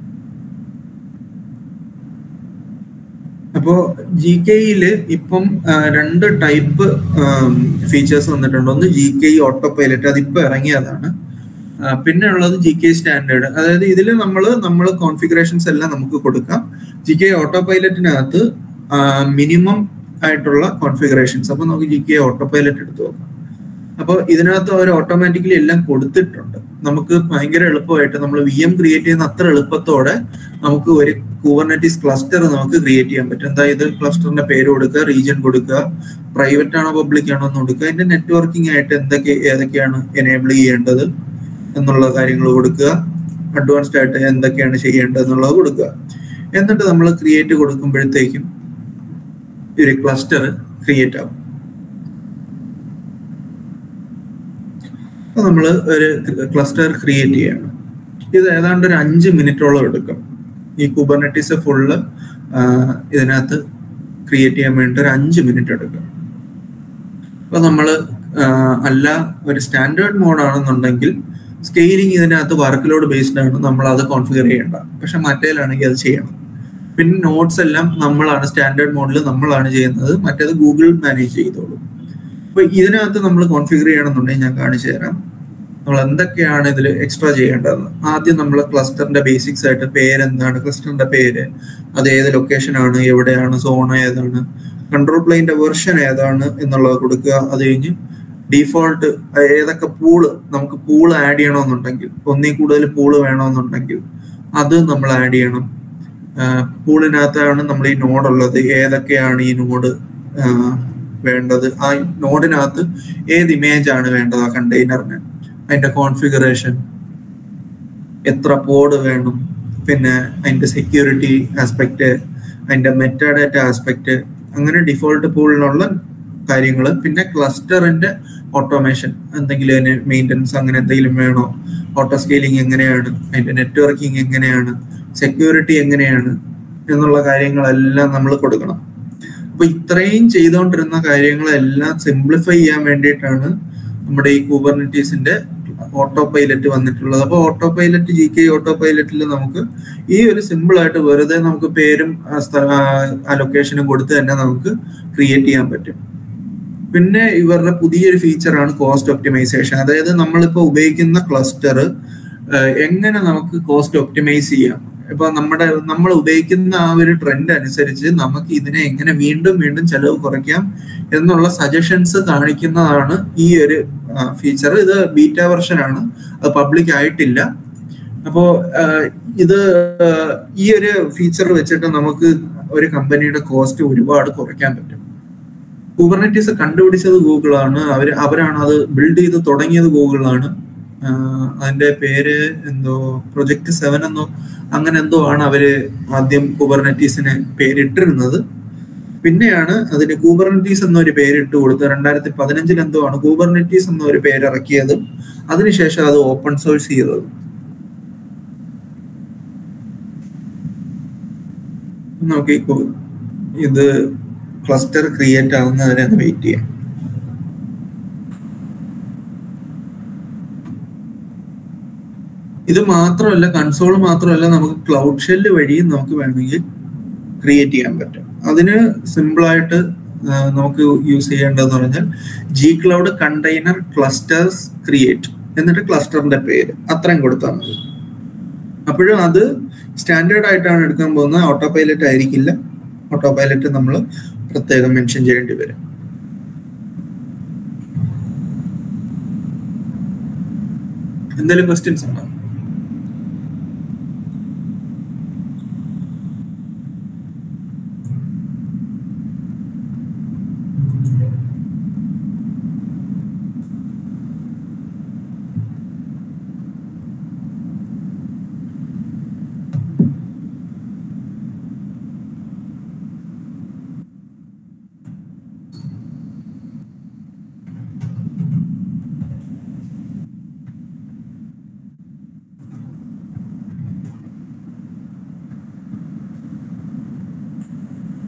അപ്പോ ജി കെയില് ഇപ്പം ആ, രണ്ട് ടൈപ്പ് ഫീച്ചേഴ്സ് വന്നിട്ടുണ്ട് ഒന്ന് ജി കെ ഓട്ടോ പൈലറ്റ് അതിപ്പോ ഇറങ്ങിയതാണ് ആ, പിന്നെ ഉള്ളത് ജി കെ സ്റ്റാൻഡേർഡ് അതായത് ഇതിൽ നമ്മൾ നമ്മൾ കോൺഫിഗറേഷൻസ് എല്ലാം നമുക്ക് കൊടുക്കാം ജി കെ ഓട്ടോ പൈലറ്റിനകത്ത് മിനിമം ആയിട്ടുള്ള കോൺഫിഗറേഷൻസ് അപ്പൊ നമുക്ക് ജി കെ ഓട്ടോ പൈലറ്റ് എടുത്ത് നോക്കാം അപ്പോൾ ഇതിനകത്ത് അവർ ഓട്ടോമാറ്റിക്കലി എല്ലാം കൊടുത്തിട്ടുണ്ട് നമുക്ക് ഭയങ്കര എളുപ്പമായിട്ട് നമ്മൾ വി എം ക്രിയേറ്റ് ചെയ്യുന്ന അത്ര എളുപ്പത്തോടെ നമുക്ക് ഒരു കുബർനെറ്റീസ് ക്ലസ്റ്റർ നമുക്ക് ക്രിയേറ്റ് ചെയ്യാൻ പറ്റും അതായത് ക്ലസ്റ്ററിന്റെ പേര് കൊടുക്കുക റീജിയൻ കൊടുക്കുക പ്രൈവറ്റ് ആണോ പബ്ലിക് ആണോ എന്ന് കൊടുക്കുക അതിന്റെ നെറ്റ്വർക്കിംഗ് ആയിട്ട് എന്തൊക്കെ ഏതൊക്കെയാണ് എനേബിൾ ചെയ്യേണ്ടത് എന്നുള്ള കാര്യങ്ങൾ കൊടുക്കുക അഡ്വാൻസ്ഡ് ആയിട്ട് എന്തൊക്കെയാണ് ചെയ്യേണ്ടത് എന്നുള്ളത് കൊടുക്കുക എന്നിട്ട് നമ്മൾ ക്രിയേറ്റ് കൊടുക്കുമ്പോഴത്തേക്കും ഒരു ക്ലസ്റ്റർ ക്രിയേറ്റ് ആവും അപ്പൊ നമ്മൾ ഒരു ക്ലസ്റ്റർ ക്രിയേറ്റ് ചെയ്യണം ഇത് ഏതാണ്ട് ഒരു അഞ്ച് മിനിറ്റോളം എടുക്കും ഈ കുബർനെറ്റീസ് ഫുള്ള് ഇതിനകത്ത് ക്രിയേറ്റ് ചെയ്യാൻ വേണ്ടി ഒരു അഞ്ച് മിനിറ്റ് എടുക്കും അപ്പൊ നമ്മൾ അല്ല ഒരു സ്റ്റാൻഡേർഡ് മോഡാണെന്നുണ്ടെങ്കിൽ സ്കെയിലിംഗ് ഇതിനകത്ത് വർക്ക് ലോഡ് ബേസ്ഡ് ആണ് നമ്മൾ അത് കോൺഫിഗർ ചെയ്യേണ്ട പക്ഷെ മറ്റേലാണെങ്കിൽ അത് ചെയ്യണം പിന്നെ നോട്ട്സ് എല്ലാം നമ്മളാണ് സ്റ്റാൻഡേർഡ് മോഡിൽ നമ്മളാണ് ചെയ്യുന്നത് മറ്റേത് ഗൂഗിൾ മാനേജ് ചെയ്തോളും അപ്പൊ ഇതിനകത്ത് നമ്മൾ കോൺഫിഗർ ചെയ്യണമെന്നുണ്ടെങ്കിൽ ഞാൻ കാണിച്ചു തരാം നമ്മൾ എന്തൊക്കെയാണ് ഇതിൽ എക്സ്ട്രാ ചെയ്യേണ്ടത് ആദ്യം നമ്മൾ ക്ലസ്റ്ററിന്റെ ബേസിക്സ് ആയിട്ട് പേരെന്താണ് ക്ലസ്റ്ററിന്റെ പേര് അത് ഏത് ലൊക്കേഷൻ ആണ് എവിടെയാണ് സോൺ ഏതാണ് കൺട്രോൾ പ്ലെയിന്റെ വെർഷൻ ഏതാണ് എന്നുള്ളത് കൊടുക്കുക അത് കഴിഞ്ഞ് ഡീഫോൾട്ട് ഏതൊക്കെ പൂള് നമുക്ക് പൂള് ആഡ് ചെയ്യണമെന്നുണ്ടെങ്കിൽ ഒന്നിൽ കൂടുതൽ പൂള് വേണമെന്നുണ്ടെങ്കിൽ അത് നമ്മൾ ആഡ് ചെയ്യണം പൂളിനകത്താണ് നമ്മൾ ഈ നോഡ് ഉള്ളത് ഏതൊക്കെയാണ് ഈ നോഡ് വേണ്ടത് ആ നോഡിനകത്ത് ഏത് ഇമേജ് ആണ് വേണ്ടത് ആ കണ്ടെയ്നറിന് അതിന്റെ കോൺഫിഗറേഷൻ എത്ര പോഡ് വേണം പിന്നെ അതിന്റെ സെക്യൂരിറ്റി ആസ്പെക്ട് അതിന്റെ മെറ്റാഡേറ്റ ആസ്പെക്ട് അങ്ങനെ ഡിഫോൾട്ട് പൂളിനുള്ള കാര്യങ്ങൾ പിന്നെ ക്ലസ്റ്ററിന്റെ ഓട്ടോമേഷൻ എന്തെങ്കിലും അതിന് മെയിൻ്റനൻസ് അങ്ങനെ എന്തെങ്കിലും വേണോ ഓട്ടോ സ്കെയിലിംഗ് എങ്ങനെയാണ് അതിന്റെ നെറ്റ്വർക്കിംഗ് എങ്ങനെയാണ് സെക്യൂരിറ്റി എങ്ങനെയാണ് എന്നുള്ള കാര്യങ്ങളെല്ലാം നമ്മൾ കൊടുക്കണം അപ്പൊ ഇത്രയും ചെയ്തുകൊണ്ടിരുന്ന കാര്യങ്ങളെല്ലാം സിംപ്ലിഫൈ ചെയ്യാൻ വേണ്ടിയിട്ടാണ് നമ്മുടെ ഈ കൂബർനെറ്റീസിന്റെ ഓട്ടോ പൈലറ്റ് വന്നിട്ടുള്ളത് അപ്പൊ autopilot G K auto പൈലറ്റിൽ നമുക്ക് ഈ ഒരു സിമ്പിൾ ആയിട്ട് വെറുതെ നമുക്ക് പേരും ആ ലൊക്കേഷനും കൊടുത്ത് തന്നെ നമുക്ക് ക്രിയേറ്റ് ചെയ്യാൻ പറ്റും പിന്നെ ഇവരുടെ പുതിയൊരു ഫീച്ചറാണ് കോസ്റ്റ് ഒപ്റ്റിമൈസേഷൻ അതായത് നമ്മളിപ്പോൾ ഉപയോഗിക്കുന്ന ക്ലസ്റ്റർ എങ്ങനെ നമുക്ക് കോസ്റ്റ് ഒപ്റ്റിമൈസ് ചെയ്യാം ഇപ്പൊ നമ്മുടെ നമ്മൾ ഉപയോഗിക്കുന്ന ആ ഒരു ട്രെൻഡ് അനുസരിച്ച് നമുക്ക് ഇതിനെ എങ്ങനെ വീണ്ടും വീണ്ടും ചെലവ് കുറയ്ക്കാം എന്നുള്ള സജഷൻസ് കാണിക്കുന്നതാണ് ഈ ഒരു ഫീച്ചർ ഇത് ബീറ്റ വെർഷൻ ആണ് അത് പബ്ലിക് ആയിട്ടില്ല അപ്പോ ഇത് ഈ ഒരു ഫീച്ചർ വെച്ചിട്ട് നമുക്ക് ഒരു കമ്പനിയുടെ കോസ്റ്റ് ഒരുപാട് കുറയ്ക്കാൻ പറ്റും കുബർനെറ്റീസ് കണ്ടുപിടിച്ചത് ഗൂഗിളാണ് അവർ അവരാണ് അത് ബിൽഡ് ചെയ്ത് തുടങ്ങിയത് ഗൂഗിളാണ് അതിന്റെ പേര് എന്തോ പ്രൊജക്ട് സെവൻ എന്നോ അങ്ങനെ എന്തോ ആണ് അവര് ആദ്യം കുബർനെറ്റീസിന് പേരിട്ടിരുന്നത് പിന്നെയാണ് അതിന് കൂബർനെറ്റീസ് എന്നൊരു പേരിട്ട് കൊടുത്തത് രണ്ടായിരത്തി പതിനഞ്ചിൽ എന്തോ ആണ് കൂബർനെറ്റീസ് എന്നൊരു പേരിറക്കിയത് അതിനുശേഷം അത് ഓപ്പൺ സോഴ്സ് ചെയ്തത് നമുക്ക് ഇത് ക്ലസ്റ്റർ ക്രിയേറ്റ് ആവുന്നതിനെ ഒന്ന് വെയിറ്റ് ചെയ്യാം ഇത് മാത്രമല്ല കൺസോൾ മാത്രമല്ല നമുക്ക് ക്ലൗഡ് ഷെല്ല് വഴിയും നമുക്ക് വേണമെങ്കിൽ ക്രിയേറ്റ് ചെയ്യാൻ പറ്റും അതിന് സിമ്പിളായിട്ട് നമുക്ക് യൂസ് ചെയ്യേണ്ടതെന്ന് പറഞ്ഞാൽ G cloud container clusters create എന്നിട്ട് ക്ലസ്റ്ററിന്റെ പേര് അത്രയും കൊടുത്താൽ മതി അപ്പോഴും അത് സ്റ്റാൻഡേർഡ് ആയിട്ടാണ് എടുക്കാൻ പോകുന്നത് ഓട്ടോ പൈലറ്റ് ആയിരിക്കില്ല ഓട്ടോ പൈലറ്റ് നമ്മൾ പ്രത്യേകം മെൻഷൻ ചെയ്യേണ്ടി വരും എന്തെങ്കിലും ക്വസ്റ്റ്യൻസ് ഉണ്ടോ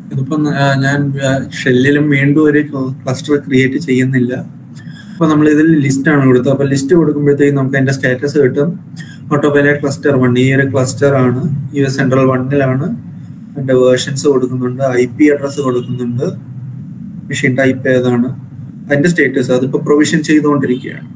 ഇതിപ്പം ആ, ഞാൻ ഷെല്ലിലും വീണ്ടും ഒരു ക്ലസ്റ്റർ ക്രിയേറ്റ് ചെയ്യുന്നില്ല അപ്പൊ നമ്മൾ ഇതിൽ ലിസ്റ്റ് ആണ് കൊടുത്തത് അപ്പൊ ലിസ്റ്റ് കൊടുക്കുമ്പോഴത്തേക്കും നമുക്ക് അതിന്റെ സ്റ്റാറ്റസ് കിട്ടും ഓട്ടോപൈലറ്റ് ക്ലസ്റ്റർ വൺ ഈ ഒരു ക്ലസ്റ്റർ ആണ് ഈ ഒരു സെൻട്രൽ വണ്ണിലാണ് അതിന്റെ വേർഷൻസ് കൊടുക്കുന്നുണ്ട് ഐ പി അഡ്രസ് കൊടുക്കുന്നുണ്ട് മെഷീൻ ടൈപ്പ് ഏതാണ് അതിന്റെ സ്റ്റേറ്റസ് അതിപ്പോ പ്രൊവിഷൻ ചെയ്തുകൊണ്ടിരിക്കുകയാണ്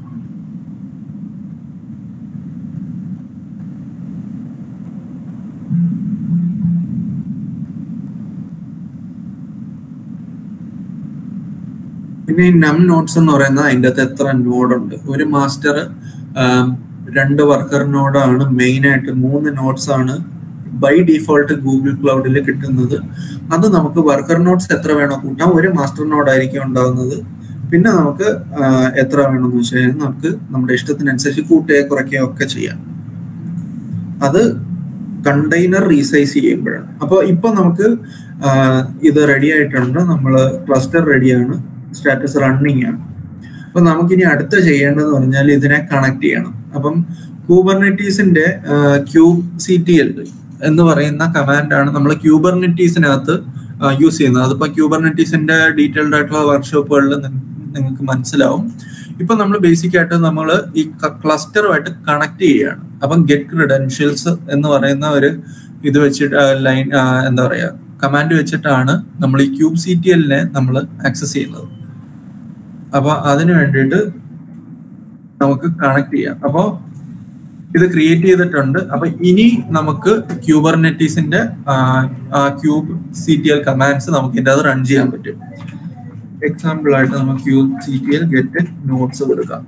പിന്നെ ഈ നം നോട്ട്സ് എന്ന് പറയുന്നത് അതിൻ്റെ അകത്ത് എത്ര നോഡുണ്ട് ഒരു മാസ്റ്റർ രണ്ട് വർക്കർ നോഡാണ് മെയിൻ ആയിട്ട് മൂന്ന് നോട്ട്സ് ആണ് ബൈ ഡിഫോൾട്ട് ഗൂഗിൾ ക്ലൗഡിൽ കിട്ടുന്നത് അത് നമുക്ക് വർക്കർ നോട്ട്സ് എത്ര വേണോ കൂട്ടാം ഒരു മാസ്റ്റർ നോഡായിരിക്കും ഉണ്ടാകുന്നത് പിന്നെ നമുക്ക് ആ, എത്ര വേണമെന്ന് വെച്ച് കഴിഞ്ഞാൽ നമുക്ക് നമ്മുടെ ഇഷ്ടത്തിനനുസരിച്ച് കൂട്ടുകയോ കുറയ്ക്കുകയോ ഒക്കെ ചെയ്യാം അത് കണ്ടെയ്നർ റീസൈസ് ചെയ്യുമ്പോഴാണ് അപ്പോൾ ഇപ്പൊ നമുക്ക് ആ, ഇത് റെഡി ആയിട്ടുണ്ട് നമ്മൾ ക്ലസ്റ്റർ റെഡിയാണ് സ്റ്റാറ്റസ് റണ്ണിങ് ആണ് അപ്പൊ നമുക്കിനി അടുത്ത ചെയ്യേണ്ടതെന്ന് പറഞ്ഞാൽ ഇതിനെ കണക്ട് ചെയ്യണം അപ്പം കൂബർനെറ്റീസിന്റെ ക്യൂബ് സി ടി എൽ എന്ന് പറയുന്ന കമാൻഡാണ് നമ്മൾ ക്യൂബർനെറ്റീസിനകത്ത് യൂസ് ചെയ്യുന്നത് അതിപ്പോ ക്യൂബർനെറ്റീസിന്റെ ഡീറ്റെയിൽഡ് ആയിട്ടുള്ള വർക്ക്ഷോപ്പുകളിൽ നിങ്ങൾക്ക് മനസ്സിലാവും ഇപ്പൊ നമ്മൾ ബേസിക് ആയിട്ട് നമ്മൾ ഈ ക്ലസ്റ്ററുമായിട്ട് കണക്ട് ചെയ്യുകയാണ് അപ്പം ഗെറ്റ് ക്രിഡൻഷ്യൽസ് എന്ന് പറയുന്ന ഒരു ഇത് വെച്ചിട്ട് ലൈൻ എന്താ പറയാ കമാൻഡ് വെച്ചിട്ടാണ് നമ്മൾ ഈ ക്യൂബ് സി ടി എല്ലിനെ നമ്മൾ ആക്സസ് ചെയ്യുന്നത് അപ്പൊ അതിന് വേണ്ടിയിട്ട് നമുക്ക് കണക്ട് ചെയ്യാം അപ്പോ ഇത് ക്രിയേറ്റ് ചെയ്തിട്ടുണ്ട് അപ്പൊ ഇനി നമുക്ക് ക്യൂബർനെറ്റീസിന്റെ kube C T L commands നമുക്ക് ഇതിന്റെ അത് റൺ ചെയ്യാൻ പറ്റും എക്സാമ്പിൾ ആയിട്ട് നമുക്ക് kube C T L get nodes കൊടുക്കാം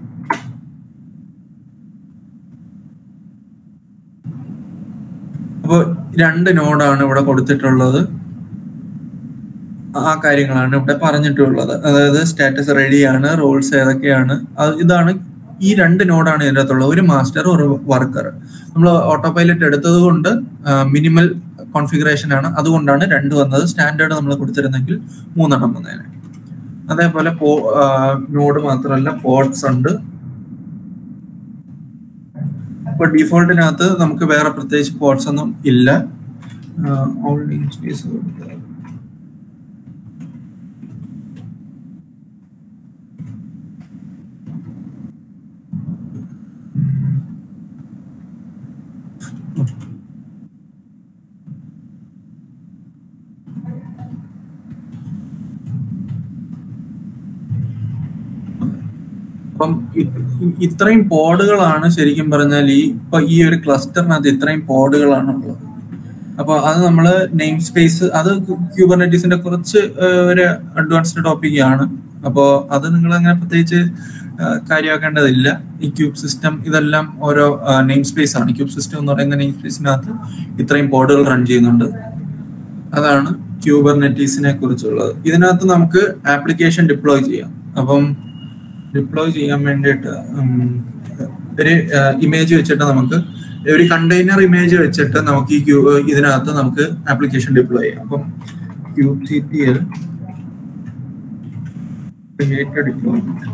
അപ്പോൾ രണ്ട് നോഡാണ് ഇവിടെ കൊടുത്തിട്ടുള്ളത് ആ കാര്യങ്ങളാണ് ഇവിടെ പറഞ്ഞിട്ടുള്ളത് അതായത് സ്റ്റാറ്റസ് റെഡിയാണ് റോൾസ് ഏതൊക്കെയാണ് അത് ഇതാണ് ഈ രണ്ട് നോഡാണ് ഇതിൻ്റെ അകത്തുള്ളത് ഒരു മാസ്റ്റർ ഒരു വർക്കർ നമ്മൾ ഓട്ടോ പൈലറ്റ് എടുത്തത് കൊണ്ട് മിനിമൽ കോൺഫിഗറേഷൻ ആണ് അതുകൊണ്ടാണ് രണ്ട് വന്നത് സ്റ്റാൻഡേർഡ് നമ്മൾ കൊടുത്തിരുന്നെങ്കിൽ മൂന്നെണ്ണം വന്നേനെ അതേപോലെ പോ നോഡ് മാത്രമല്ല പോർട്സ് ഉണ്ട് ഇപ്പൊ ഡിഫോൾട്ടിനകത്ത് നമുക്ക് വേറെ പ്രത്യേകിച്ച് പോർട്സ് ഒന്നും ഇല്ല ഓൺലൈൻ സ്പേസ് കൊടുക്കുക അപ്പം ഇ- ഇത്രയും പോഡുകളാണ് ശരിക്കും പറഞ്ഞാൽ ഈ ഇപ്പൊ ഈ ഒരു ക്ലസ്റ്ററിനകത്ത് ഇത്രയും പോഡുകളാണ് ഉള്ളത് അപ്പൊ അത് നമ്മൾ നെയിം സ്പേസ് അത് ക്യൂബർനെറ്റീസിന്റെ കുറച്ച് ഏഹ്, ഒരു അഡ്വാൻസ്ഡ് ടോപ്പിക് ആണ് അപ്പോൾ അത് നിങ്ങൾ അങ്ങനെ പ്രത്യേകിച്ച് ഏഹ്, കാര്യമാക്കേണ്ടതില്ല ഈ ക്യൂബ് സിസ്റ്റം ഇതെല്ലാം ഓരോ നെയിം സ്പേസ് ആണ് ക്യൂബ് സിസ്റ്റം എന്ന് പറയുന്ന നെയിം സ്പേസിനകത്ത് ഇത്രയും പോഡുകൾ റൺ ചെയ്യുന്നുണ്ട് അതാണ് ക്യൂബർനെറ്റീസിനെ കുറിച്ചുള്ളത് ഇതിനകത്ത് നമുക്ക് ആപ്ലിക്കേഷൻ ഡിപ്ലോയ് ചെയ്യാം അപ്പം ഡിപ്ലോയ് ചെയ്യാൻ വേണ്ടിയിട്ട് ഉം, ഒരു ഇമേജ് വെച്ചിട്ട് നമുക്ക് ഒരു കണ്ടെയ്നർ ഇമേജ് വെച്ചിട്ട് നമുക്ക് ഈ ക്യൂ ഇതിനകത്ത് നമുക്ക് ആപ്ലിക്കേഷൻ ഡിപ്ലോയ് ചെയ്യാം അപ്പം kube C T L create deployment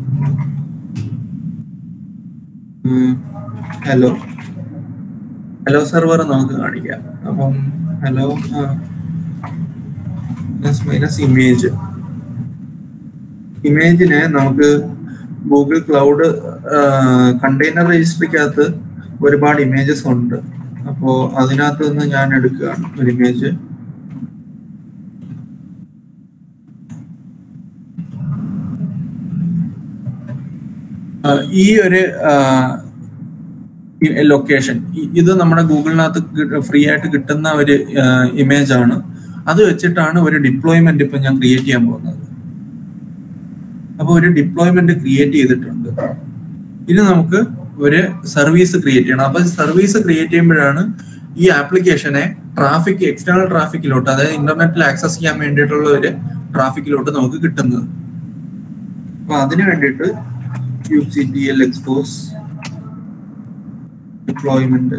hello hello server നമുക്ക് കാണിക്കാം അപ്പം ഹലോ മൈനസ് ഇമേജ് ഇമേജിനെ നമുക്ക് ഗൂഗിൾ ക്ലൗഡ് കണ്ടെയ്നർ രജിസ്ട്രിക്കകത്ത് ഒരുപാട് ഇമേജസ് ഉണ്ട് അപ്പോ അതിനകത്ത് നിന്ന് ഞാൻ എടുക്കുകയാണ് ഒരു ഇമേജ് ഈ ഒരു ലൊക്കേഷൻ ഇത് നമ്മുടെ ഗൂഗിളിനകത്ത് ഫ്രീ ആയിട്ട് കിട്ടുന്ന ഒരു ഇമേജ് ആണ് അത് വെച്ചിട്ടാണ് ഒരു ഡിപ്ലോയ്മെന്റ് ഇപ്പൊ ഞാൻ ക്രിയേറ്റ് ചെയ്യാൻ പോകുന്നത് അപ്പൊ ഒരു ഡിപ്ലോയ്മെന്റ് ക്രിയേറ്റ് ചെയ്തിട്ടുണ്ട് ഇനി നമുക്ക് ഒരു സർവീസ് ക്രിയേറ്റ് ചെയ്യണം അപ്പൊ സർവീസ് ക്രിയേറ്റ് ചെയ്യുമ്പോഴാണ് ഈ ആപ്ലിക്കേഷനെ ട്രാഫിക് എക്സ്റ്റേണൽ ട്രാഫിക്കിലോട്ട് അതായത് ഇന്റർനെറ്റിൽ ആക്സസ് ചെയ്യാൻ വേണ്ടിയിട്ടുള്ള ഒരു ട്രാഫിക്കിലോട്ട് നമുക്ക് കിട്ടുന്നത് അപ്പൊ അതിന് വേണ്ടിയിട്ട് kube C T L expose deployment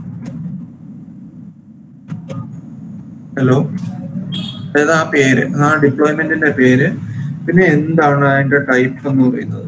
hello അതായത് ആ പേര് ആ ഡിപ്ലോയ്മെന്റിന്റെ പേര് പിന്നെ എന്താണ് അതിന്റെ ടൈപ്പ് എന്ന് പറയുന്നത്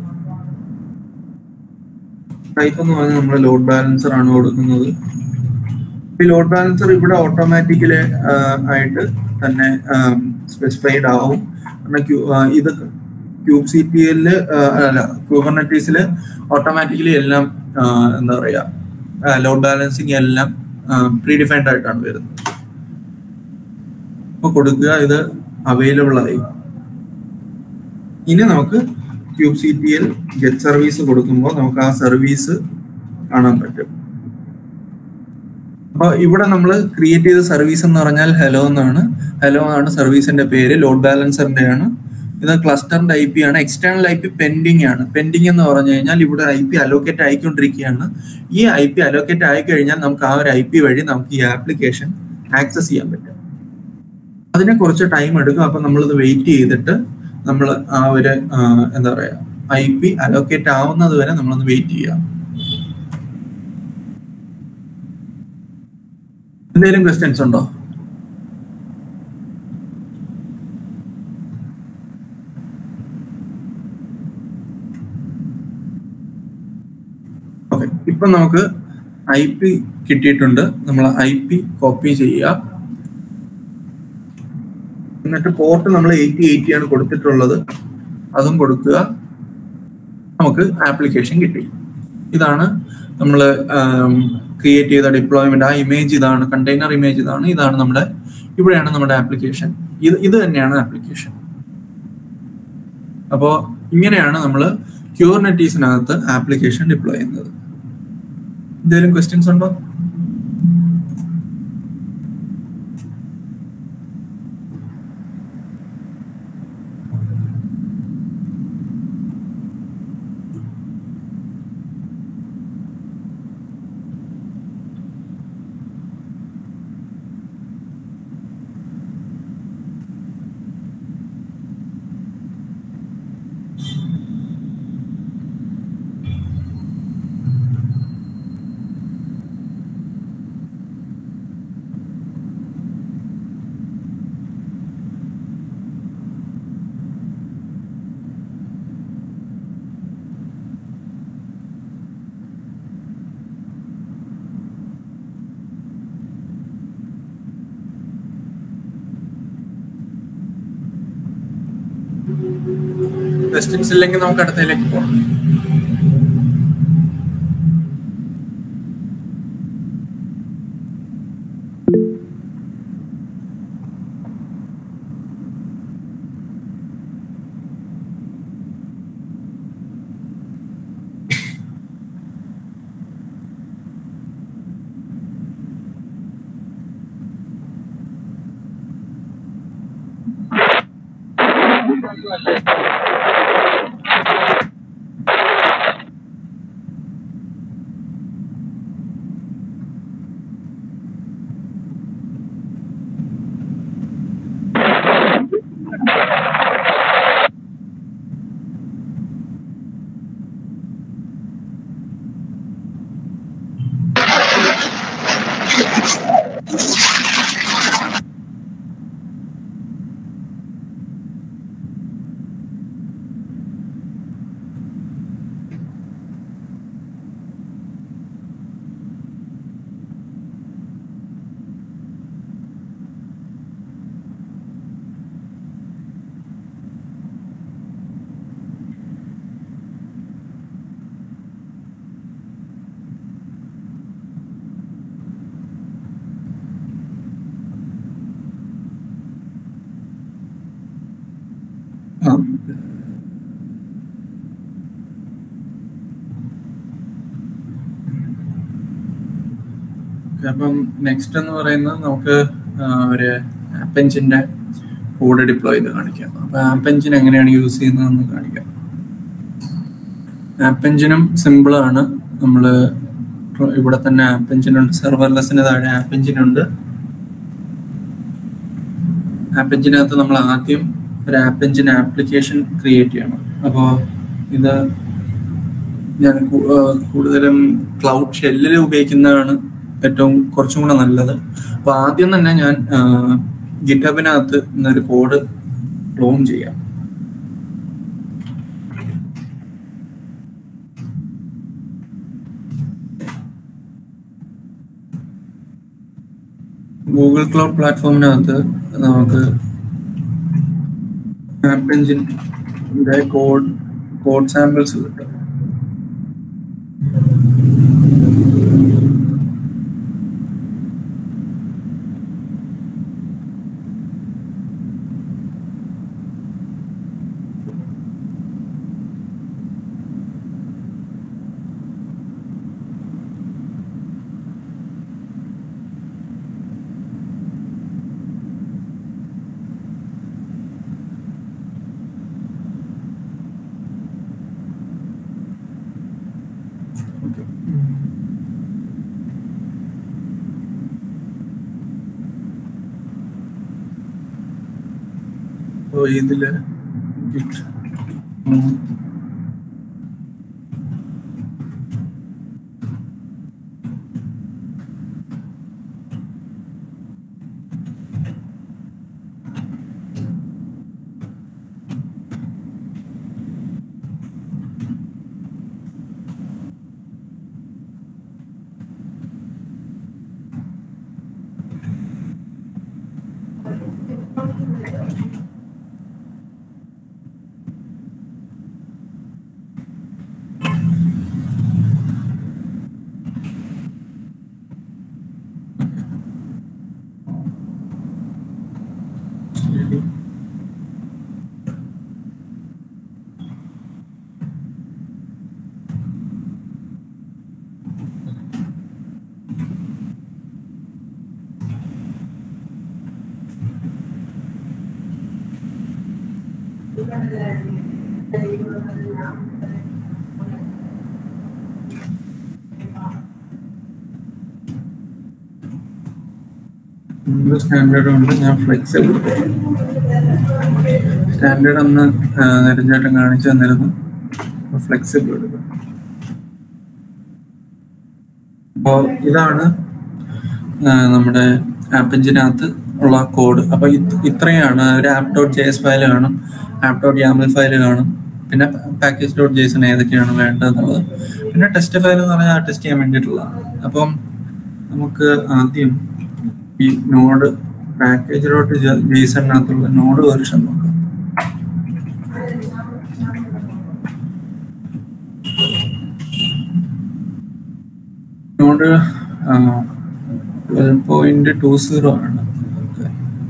ടൈപ്പ് എന്ന് പറഞ്ഞാൽ നമ്മൾ ലോഡ് ബാലൻസർ ആണ് കൊടുക്കുന്നത് ഈ ലോഡ് ബാലൻസർ ഇവിടെ ഓട്ടോമാറ്റിക്കലി ആയിട്ട് തന്നെ സ്പെസിഫൈഡ് ആവും കാരണം ക്യൂ- ആ, ഇത് ക്യൂബ് സി പി എല്ലില് അല്ല ക്യൂബർനെറ്റീസിൽ ഓട്ടോമാറ്റിക്കലി എല്ലാം ആ, എന്താ പറയാ ലോഡ് ബാലൻസിങ് എല്ലാം പ്രീ ഡിഫൈൻഡ് ആയിട്ടാണ് വരുന്നത് അപ്പൊ കൊടുക്കുക ഇത് അവൈലബിൾ ആയി ഇനി നമുക്ക് kube C P L get service കൊടുക്കുമ്പോൾ നമുക്ക് ആ സർവീസ് കാണാൻ പറ്റും അപ്പൊ ഇവിടെ നമ്മൾ ക്രിയേറ്റ് ചെയ്ത സർവീസ് എന്ന് പറഞ്ഞാൽ ഹലോ എന്നാണ് ഹലോ ആണ് സർവീസിന്റെ പേര് ലോഡ് ബാലൻസറിന്റെ ആണ് ഇത് ക്ലസ്റ്ററിന്റെ ഐ പി ആണ് എക്സ്റ്റേണൽ ഐ പി പെൻഡിങ് ആണ് പെൻഡിങ് എന്ന് പറഞ്ഞു കഴിഞ്ഞാൽ ഇവിടെ ഐ പി അലോക്കേറ്റ് ആയിക്കൊണ്ടിരിക്കുകയാണ് ഈ ഐ പി അലോക്കേറ്റ് ആയി കഴിഞ്ഞാൽ നമുക്ക് ആ ഒരു ഐ പി വഴി നമുക്ക് ഈ ആപ്ലിക്കേഷൻ ആക്സസ് ചെയ്യാൻ പറ്റും അതിനെ കുറച്ച് ടൈം എടുക്കും അപ്പൊ നമ്മളിത് വെയിറ്റ് ചെയ്തിട്ട് നമ്മൾ ആ ഒരു ആ, എന്താ പറയാ ഐ പി അലോക്കേറ്റ് ആവുന്നത് വരെ നമ്മളൊന്ന് വെയിറ്റ് ചെയ്യാം എന്തെങ്കിലും ക്വസ്റ്റ്യൻസ് ഉണ്ടോ ഓക്കെ ഇപ്പൊ നമുക്ക് ഐ പി കിട്ടിയിട്ടുണ്ട് നമ്മൾ ഐ പി കോപ്പി ചെയ്യുക എന്നിട്ട് പോർട്ട് നമ്മൾ എയ്റ്റി എയ്റ്റി ആണ് കൊടുത്തിട്ടുള്ളത് അതും കൊടുക്കുക നമുക്ക് ആപ്ലിക്കേഷൻ കിട്ടി ഇതാണ് നമ്മൾ ക്രിയേറ്റ് ചെയ്ത ഡിപ്ലോയ്മെന്റ് ആ ഇമേജ് ഇതാണ് കണ്ടെയ്നർ ഇമേജ് ഇതാണ് ഇതാണ് നമ്മുടെ ഇവിടെയാണ് നമ്മുടെ ആപ്ലിക്കേഷൻ ഇത് ഇത് തന്നെയാണ് ആപ്ലിക്കേഷൻ അപ്പോൾ ഇങ്ങനെയാണ് നമ്മൾ ക്യൂർനെറ്റീസിനകത്ത് ആപ്ലിക്കേഷൻ ഡിപ്ലോയ് ചെയ്യുന്നത് എന്തെങ്കിലും ക്വസ്റ്റ്യൻസ് ഉണ്ടോ ക്വസ്റ്റ്യൻസ് ഇല്ലെങ്കിൽ നമുക്ക് അടുത്തതിലേക്ക് പോകാം ആ. Okay, അപ്പം നെക്സ്റ്റ് എന്ന് പറയുന്നത് നമുക്ക് ആ, ഒരു ആപ്പ് എഞ്ചിന്റെ കോഡ് ഡിപ്ലോയ് ചെയ്ത് കാണിക്കാം അപ്പൊ ആപ്പ് എഞ്ചിൻ എങ്ങനെയാണ് യൂസ് ചെയ്യുന്നതെന്ന് കാണിക്കാം ആപ്പ് എഞ്ചിനും സിമ്പിൾ ആണ് നമ്മൾ ഇവിടെ തന്നെ ആപ്പ് എഞ്ചിൻ ഉണ്ട് സെർവർലെസിന് താഴെ ആപ്പ് എഞ്ചിൻ ഉണ്ട് ആപ്പ് എഞ്ചിനകത്ത് നമ്മൾ ആദ്യം ഒരു ആപ്പ് എഞ്ചിൻ ആപ്ലിക്കേഷൻ ക്രിയേറ്റ് ചെയ്യണം അപ്പോൾ ഇത് ഞാൻ കൂ- ആ, കൂടുതലും ക്ലൗഡ് ഷെല്ലിൽ ഉപയോഗിക്കുന്നതാണ് ഏറ്റവും കുറച്ചും കൂടെ നല്ലത് അപ്പൊ ആദ്യം തന്നെ ഞാൻ ഗിറ്റബിനകത്ത് ഒരു കോഡ് ക്ലോൺ ചെയ്യാം ഗൂഗിൾ ക്ലൗഡ് പ്ലാറ്റ്ഫോമിനകത്ത് നമുക്ക് ആപ്പ് എഞ്ചിൻ്റെ കോഡ് കോഡ് സാമ്പിൾസ് കിട്ടും അപ്പോൾ ഇതില് git ഉം ശരി സ്റ്റാൻഡേർഡ് ഉണ്ട് ഞാൻ ഫ്ലെക്സിബിൾ സ്റ്റാൻഡേർഡ് അന്ന് നിരഞ്ചേട്ടൻ കാണിച്ചു തന്നിരുന്നു ഫ്ലെക്സിബിൾ എടുക്കും അപ്പോൾ ഇതാണ് ആ, നമ്മുടെ ആപ്പ് എഞ്ചിനകത്ത് ഉള്ള കോഡ് അപ്പൊ ഇത് ഇത്രയാണ് ഒരു app dot J S file കാണും ആപ്പ് ഡോട്ട് യാമൽ ഫയൽ കാണും പിന്നെ പാക്കേജ് ഡോട്ട് ജേസൺ ഏതൊക്കെയാണ് വേണ്ടതെന്നുള്ളത് പിന്നെ ടെസ്റ്റ് ഫയൽ എന്ന് പറഞ്ഞാൽ ടെസ്റ്റ് ചെയ്യാൻ വേണ്ടിയിട്ടുള്ളതാണ് അപ്പം നമുക്ക് ആദ്യം ഈ നോഡ് പാക്കേജ് ഡോട്ട് ജേസണിനകത്തുള്ള നോഡ് വെർഷൻ നോക്കാം node twelve point two zero ആണ് Okay.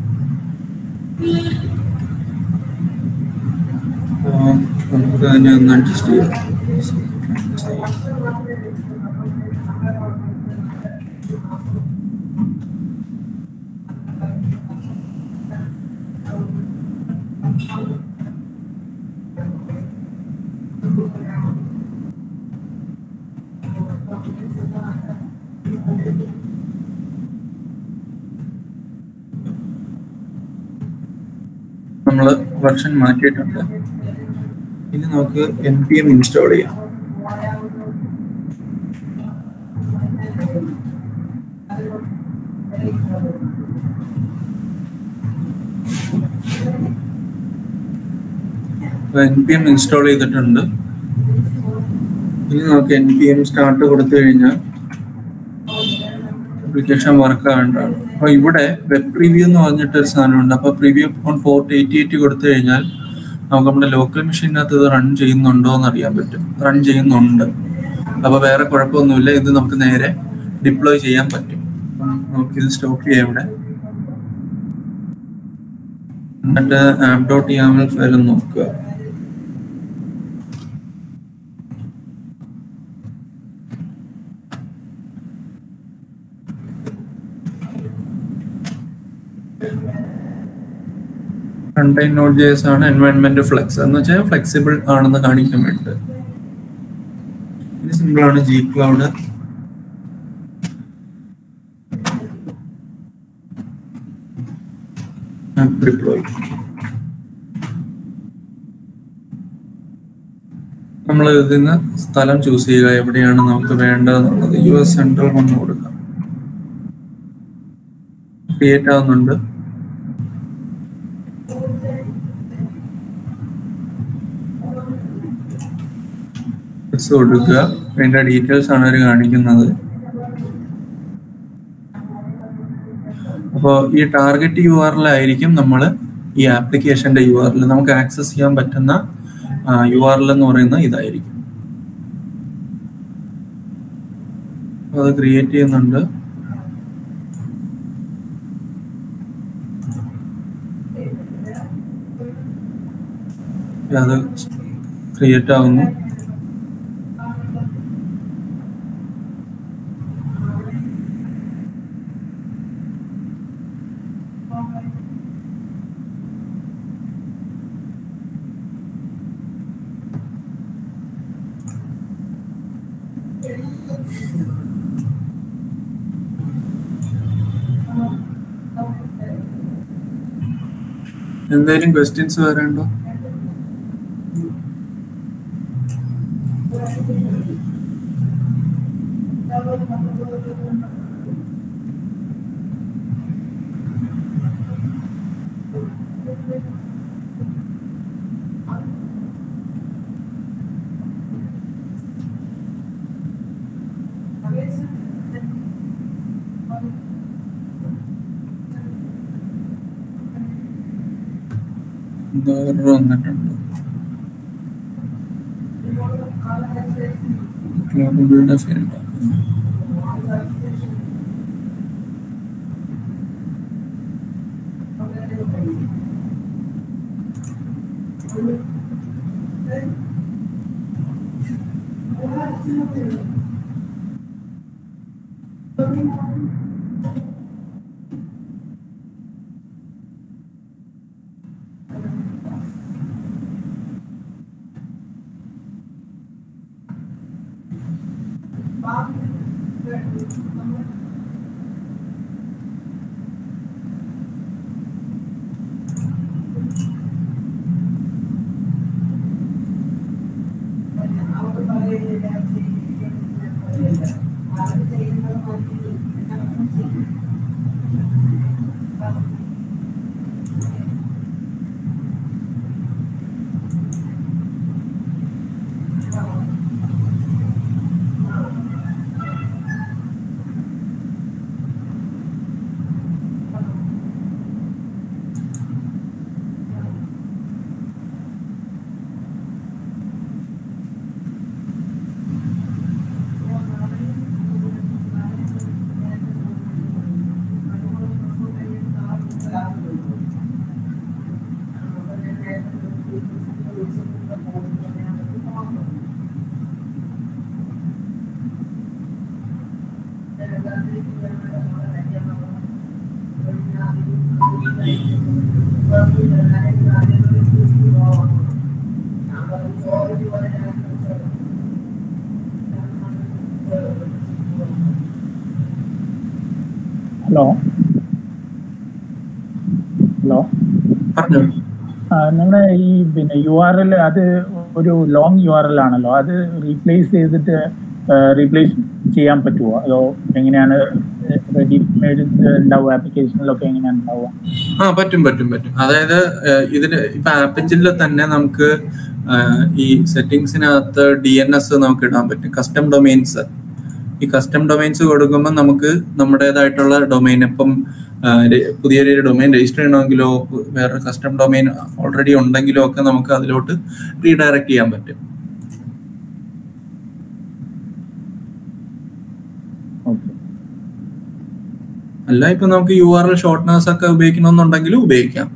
അപ്പോ നമുക്ക് അതിനെ ഒന്ന് അഡ്ജസ്റ്റ് ചെയ്യാം നമ്മൾ വെർഷൻ മാറ്റിയിട്ടുണ്ട് ഇനി നമുക്ക് എൻ പി എം ഇൻസ്റ്റാൾ ചെയ്യാം എൻ പി എം ഇൻസ്റ്റാൾ ചെയ്തിട്ടുണ്ട് ഇനി നമുക്ക് എൻ പി എം സ്റ്റാർട്ട് കൊടുത്തു കഴിഞ്ഞാൽ ആപ്ലിക്കേഷൻ വർക്ക് ആവേണ്ടതാണ് അപ്പൊ ഇവിടെ വെബ് പ്രിവ്യൂ എന്ന് പറഞ്ഞിട്ട് ഒരു സാധനമുണ്ട് അപ്പൊ preview on port eighty eighty കൊടുത്തു കഴിഞ്ഞാൽ നമുക്ക് നമ്മുടെ ലോക്കൽ മെഷീനകത്ത് ഇത് റൺ ചെയ്യുന്നുണ്ടോ എന്ന് അറിയാൻ പറ്റും റൺ ചെയ്യുന്നുണ്ട് അപ്പൊ വേറെ കുഴപ്പമൊന്നുമില്ല ഇത് നമുക്ക് നേരെ ഡിപ്ലോയ് ചെയ്യാൻ പറ്റും അപ്പം നമുക്കിത് സ്റ്റോപ്പ് ചെയ്യാം ഇവിടെ എന്നിട്ട് ആപ്പ് ഡോട്ട് യാമൽ ഫയൽ നോക്കുക കണ്ടെയ്ൻ നോട്ട് ജേസ് ആണ് എൻവയൺമെന്റ് ഫ്ലെക്സ് എന്ന് വെച്ചാൽ ഫ്ലെക്സിബിൾ ആണെന്ന് കാണിക്കാൻ വേണ്ടി ഇത് സിമ്പിൾ ആണ് ജി ക്ലൗഡ് ഡിപ്ലോയ് നമ്മൾ ഇതിൽ നിന്ന് സ്ഥലം ചൂസ് ചെയ്യുക എവിടെയാണ് നമുക്ക് വേണ്ടതെന്നുള്ളത് യു എസ് സെൻട്രൽ വന്ന് കൊടുക്കാം ക്രിയേറ്റ് ആവുന്നുണ്ട് Yes കൊടുക്കുക അതിന്റെ ഡീറ്റെയിൽസ് ആണ് അവർ കാണിക്കുന്നത് അപ്പോൾ ഈ ടാർഗറ്റ് യു ആർ എൽ ആയിരിക്കും നമ്മൾ ഈ ആപ്ലിക്കേഷന്റെ യു ആർ എൽ നമുക്ക് ആക്സസ് ചെയ്യാൻ പറ്റുന്ന യു ആർ എൽ എന്ന് പറയുന്നത് ഇതായിരിക്കും അപ്പൊ അത് ക്രിയേറ്റ് ചെയ്യുന്നുണ്ട് അത് ക്രിയേറ്റ് ആവുന്നു എന്തെങ്കിലും ക്വസ്റ്റ്യൻസ് വരാണ്ടോ എന്തോ error വന്നിട്ടുണ്ട് ക്ലബിളുടെ ഫീൽഡ് ഹലോ ഹലോ പറഞ്ഞു നിങ്ങളുടെ ഈ പിന്നെ യു ആർ എൽ അത് ഒരു ലോങ് യു ആർ എൽ ആണല്ലോ അത് റീപ്ലേസ് ചെയ്തിട്ട് റീപ്ലേസ് ചെയ്യാൻ പറ്റുമോ അതോ എങ്ങനെയാണ് റെഡി മെയ്ഡ് ഉണ്ടാവുക ആപ്ലിക്കേഷനിലൊക്കെ എങ്ങനെയാണ് ഉണ്ടാവുക ആ പറ്റും പറ്റും പറ്റും അതായത് ഏഹ്, ഇതിന് ഇപ്പൊ ആപ്പ് എഞ്ചിനിൽ തന്നെ നമുക്ക് ഏഹ്, ഈ സെറ്റിങ്സിനകത്ത് ഡി എൻ എസ് നമുക്ക് ഇടാൻ പറ്റും കസ്റ്റം ഡൊമൈൻസ് ഈ കസ്റ്റം ഡൊമൈൻസ് കൊടുക്കുമ്പോൾ നമുക്ക് നമ്മുടേതായിട്ടുള്ള ഡൊമൈൻ ഇപ്പം ഏഹ്, രെ- പുതിയൊരു ഡൊമൈൻ രജിസ്റ്റർ ചെയ്യണമെങ്കിലോ വേറെ കസ്റ്റം ഡൊമൈൻ ഓൾറെഡി ഉണ്ടെങ്കിലോ ഒക്കെ നമുക്ക് അതിലോട്ട് റീഡയറക്ട് ചെയ്യാൻ പറ്റും ഓക്കെ അല്ല ഇപ്പൊ നമുക്ക് യു ആർ എൽ ഷോർട്ട്നേഴ്സ് ഒക്കെ ഉപയോഗിക്കണമെന്നുണ്ടെങ്കിലും ഉപയോഗിക്കാം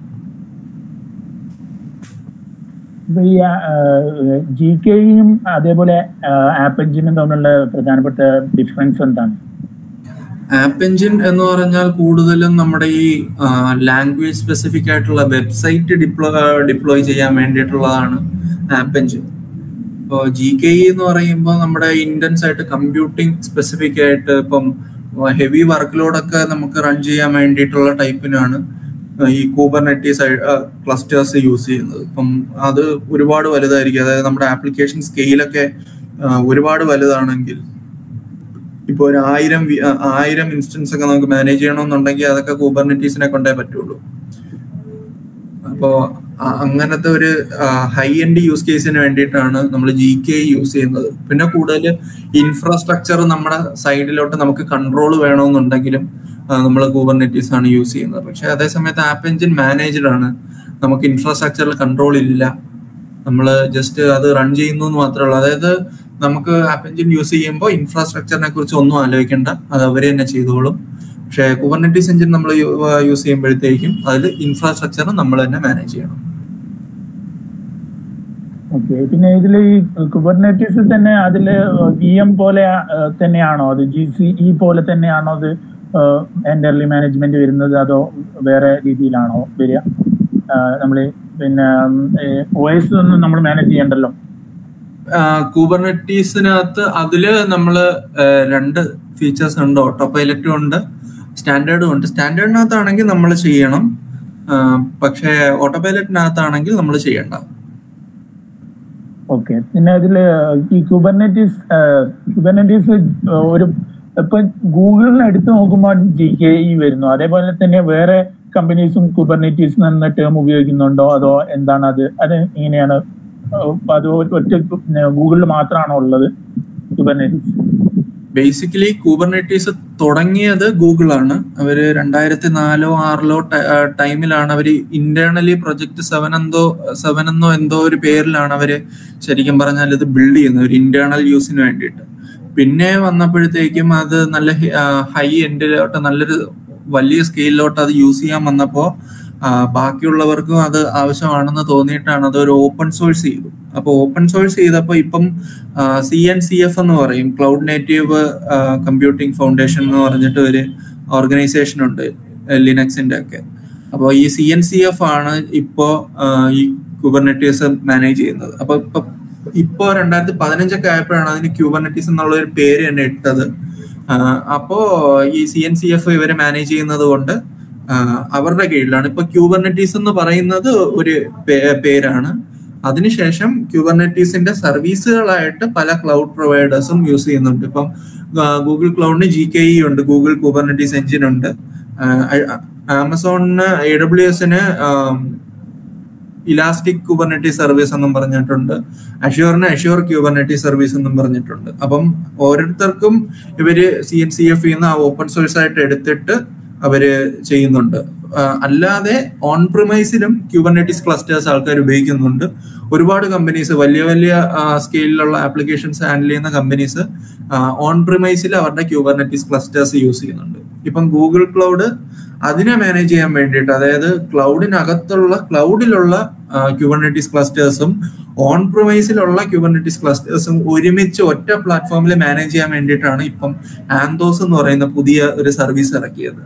ഇപ്പൊ ഈ ജി കെയും അതേപോലെ ആപ്പ് എഞ്ചിനും തമ്മിലുള്ള പ്രധാനപ്പെട്ട ഡിഫറൻസ് എന്താണ് ആപ്പ് എഞ്ചിൻ എന്ന് പറഞ്ഞാൽ കൂടുതലും നമ്മുടെ ഈ ലാംഗ്വേജ് സ്പെസിഫിക് ആയിട്ടുള്ള വെബ്സൈറ്റ് ഡിപ്ലോ ഡിപ്ലോയ് ചെയ്യാൻ വേണ്ടിയിട്ടുള്ളതാണ് ആപ്പ് എഞ്ചിൻ ഇപ്പോൾ ജി കെ ഇ എന്ന് പറയുമ്പോൾ നമ്മുടെ ഇന്റൻസ് ആയിട്ട് കമ്പ്യൂട്ടിംഗ് സ്പെസിഫിക് ആയിട്ട് ഇപ്പം ഹെവി വർക്ക് ലോഡൊക്കെ നമുക്ക് റൺ ചെയ്യാൻ വേണ്ടിയിട്ടുള്ള ടൈപ്പിനാണ് ഈ കൂബർനെറ്റീസ് ക്ലസ്റ്റേഴ്സ് യൂസ് ചെയ്യുന്നത് ഇപ്പം അത് ഒരുപാട് വലുതായിരിക്കും അതായത് നമ്മുടെ ആപ്ലിക്കേഷൻ സ്കെയിലൊക്കെ ഒരുപാട് വലുതാണെങ്കിൽ ഇപ്പോൾ ഒരു ആയിരം വി- ആ, ആയിരം ഇൻസ്റ്റൻസ് ഒക്കെ നമുക്ക് മാനേജ് ചെയ്യണമെന്നുണ്ടെങ്കിൽ അതൊക്കെ കൂബർനെറ്റീസിനെ കൊണ്ടേ പറ്റുള്ളൂ അപ്പോൾ അങ്ങനത്തെ ഒരു ഹൈ എൻഡ് യൂസ് കേസിന് വേണ്ടിയിട്ടാണ് നമ്മൾ ജി കെ യൂസ് ചെയ്യുന്നത് പിന്നെ കൂടുതൽ ഇൻഫ്രാസ്ട്രക്ചർ നമ്മുടെ സൈഡിലോട്ട് നമുക്ക് കൺട്രോൾ വേണമെന്നുണ്ടെങ്കിലും നമ്മൾ കൂബർനെറ്റീസ് ആണ് യൂസ് ചെയ്യുന്നത് പക്ഷെ അതേസമയത്ത് ആപ്പ് എഞ്ചിൻ മാനേജ്ഡ് ആണ് നമുക്ക് ഇൻഫ്രാസ്ട്രക്ചറിൽ കൺട്രോൾ ഇല്ല നമ്മൾ ജസ്റ്റ് അത് റൺ ചെയ്യുന്നു എന്ന് മാത്രമേ ഉള്ളൂ അതായത് നമുക്ക് ആപ്പ് എഞ്ചിൻ യൂസ് ചെയ്യുമ്പോൾ ഇൻഫ്രാസ്ട്രക്ചറിനെ കുറിച്ച് ഒന്നും ആലോചിക്കേണ്ട അത് അവർ തന്നെ ചെയ്തോളും പക്ഷേ കുബർനെറ്റീസ് എഞ്ചിൻ നമ്മൾ യൂസ് ചെയ്യുമ്പോഴത്തേക്കും അതിൽ ഇൻഫ്രാസ്ട്രക്ചർ നമ്മൾ തന്നെ മാനേജ് ചെയ്യണം ഓക്കെ പിന്നെ ഇതിൽ ഈ കുബർനെറ്റീസ് തന്നെ അതില് വി എം പോലെ ആ, തന്നെയാണോ അത് ജി സി ഇ പോലെ തന്നെയാണോ അത് എൻ്റർലി മാനേജ്മെന്റ് വരുന്നത് അതോ വേറെ രീതിയിലാണോ വരിക നമ്മൾ പിന്നെ ഒ എസ് ഒന്നും നമ്മൾ മാനേജ് ചെയ്യണ്ടല്ലോ കൂബർനെറ്റീസിനകത്ത് അതില് നമ്മൾ രണ്ട് ഫീച്ചേഴ്സ് ഉണ്ട് ഓട്ടോ പൈലറ്റും ഉണ്ട് സ്റ്റാൻഡേർഡും ഉണ്ട് സ്റ്റാൻഡേർഡിനകത്താണെങ്കിൽ നമ്മൾ ചെയ്യണം ആ, പക്ഷേ ഓട്ടോ പൈലറ്റിനകത്താണെങ്കിൽ നമ്മൾ ചെയ്യണ്ട ഓക്കെ പിന്നെ ഇതില് ഈ കുബർനെറ്റീസ് കുബർനെറ്റീസ് ഒരു ഇപ്പൊ ഗൂഗിളിന് എടുത്ത് നോക്കുമ്പോൾ ജി കെ ഇ വരുന്നു അതേപോലെ തന്നെ വേറെ കമ്പനീസും കുബർനെറ്റീസ് എന്ന ടേം ഉപയോഗിക്കുന്നുണ്ടോ അതോ എന്താണ് അത് അത് എങ്ങനെയാണ് ഏഹ് അത് ഒറ്റ ഗൂഗിളിൽ മാത്രമാണോ ഉള്ളത് കുബർനെറ്റീസ് ബേസിക്കലി കൂബർനെറ്റീസ് തുടങ്ങിയത് ഗൂഗിൾ ആണ് അവര് രണ്ടായിരത്തി നാലോ ആറിലോ ടൈമിലാണ് അവര് ഇന്റേണലി പ്രൊജക്ട് സെവൻ എന്തോ സെവൻ എന്നോ എന്തോ ഒരു പേരിലാണ് അവര് ശരിക്കും പറഞ്ഞാൽ ഇത് ബിൽഡ് ചെയ്യുന്നത് ഒരു ഇന്റേണൽ യൂസിന് വേണ്ടിയിട്ട് പിന്നെ വന്നപ്പോഴത്തേക്കും അത് നല്ല ഹൈ എൻഡിലോട്ട് നല്ലൊരു വലിയ സ്കെയിലിലോട്ട് അത് യൂസ് ചെയ്യാൻ വന്നപ്പോൾ ബാക്കിയുള്ളവർക്കും അത് ആവശ്യമാണെന്ന് തോന്നിയിട്ടാണ് അത് ഒരു ഓപ്പൺ സോഴ്സ് ചെയ്തു അപ്പോൾ ഓപ്പൺ സോഴ്സ് ചെയ്തപ്പോൾ ഇപ്പം സി എൻ സി എഫ് എന്ന് പറയും ക്ലൗഡ് നേറ്റീവ് കമ്പ്യൂട്ടിംഗ് ഫൗണ്ടേഷൻ എന്ന് പറഞ്ഞിട്ട് ഒരു ഓർഗനൈസേഷൻ ഉണ്ട് ലിനക്സിന്റെ ഒക്കെ അപ്പോൾ ഈ സി എൻ സി എഫ് ആണ് ഇപ്പോ ഈ കുബർനെറ്റീസ് മാനേജ് ചെയ്യുന്നത് അപ്പൊ ഇപ്പൊ ഇപ്പോ രണ്ടായിരത്തി പതിനഞ്ചൊക്കെ ആയപ്പോഴാണ് അതിന് ക്യൂബർനെറ്റീസ് എന്നുള്ള ഒരു പേര് തന്നെ ഇട്ടത് അപ്പോ ഈ സി എൻ സി എഫ് ഇവരെ മാനേജ് ചെയ്യുന്നത് കൊണ്ട് അവരുടെ കീഴിലാണ് ഇപ്പൊ ക്യൂബർനെറ്റീസ് എന്ന് പറയുന്നത് ഒരു പേരാണ് അതിനുശേഷം ക്യൂബർനെറ്റീസിന്റെ സർവീസുകളായിട്ട് പല ക്ലൗഡ് പ്രൊവൈഡേഴ്സും യൂസ് ചെയ്യുന്നുണ്ട് ഇപ്പം ഗൂഗിൾ ക്ലൗഡിന് ജി കെ ഇ ഉണ്ട് ഗൂഗിൾ കുബർനെറ്റീസ് എഞ്ചിൻ ഉണ്ട് ആമസോണിന് എ ഡബ്ല്യു എസിന് ഇലാസ്റ്റിക് കുബർനെറ്റി സർവീസ് എന്നും പറഞ്ഞിട്ടുണ്ട് അഷ്യൂറിന് അഷ്യൂർ ക്യൂബർനെറ്റി സർവീസ് എന്നും പറഞ്ഞിട്ടുണ്ട് അപ്പം ഓരോരുത്തർക്കും ഇവര് സി എൻ സി എഫ് നിന്ന് ആ ഓപ്പൺ സോഴ്സ് ആയിട്ട് എടുത്തിട്ട് അവര് ചെയ്യുന്നുണ്ട് അല്ലാതെ ഓൺ പ്രിമൈസിലും ക്യൂബർനെറ്റിസ് ക്ലസ്റ്റേഴ്സ് ആൾക്കാർ ഉപയോഗിക്കുന്നുണ്ട് ഒരുപാട് കമ്പനീസ് വലിയ വലിയ സ്കെയിലിലുള്ള ആപ്ലിക്കേഷൻസ് ഹാൻഡിൽ ചെയ്യുന്ന കമ്പനീസ് ഓൺ പ്രിമൈസിൽ അവരുടെ ക്യൂബർനെറ്റിസ് ക്ലസ്റ്റേഴ്സ് യൂസ് ചെയ്യുന്നുണ്ട് ഇപ്പം ഗൂഗിൾ ക്ലൗഡ് അതിനെ മാനേജ് ചെയ്യാൻ വേണ്ടിയിട്ട് അതായത് ക്ലൗഡിനകത്തുള്ള ക്ലൗഡിലുള്ള ക്യൂബർനെറ്റിസ് ക്ലസ്റ്റേഴ്സും ഓൺ പ്രൊമൈസിലുള്ള ക്യൂബർനെറ്റിസ് ക്ലസ്റ്റേഴ്സും ഒരുമിച്ച് ഒറ്റ പ്ലാറ്റ്ഫോമിൽ മാനേജ് ചെയ്യാൻ വേണ്ടിയിട്ടാണ് ഇപ്പം ആന്തോസ് എന്ന് പറയുന്ന പുതിയ ഒരു സർവീസ് ഇറക്കിയത്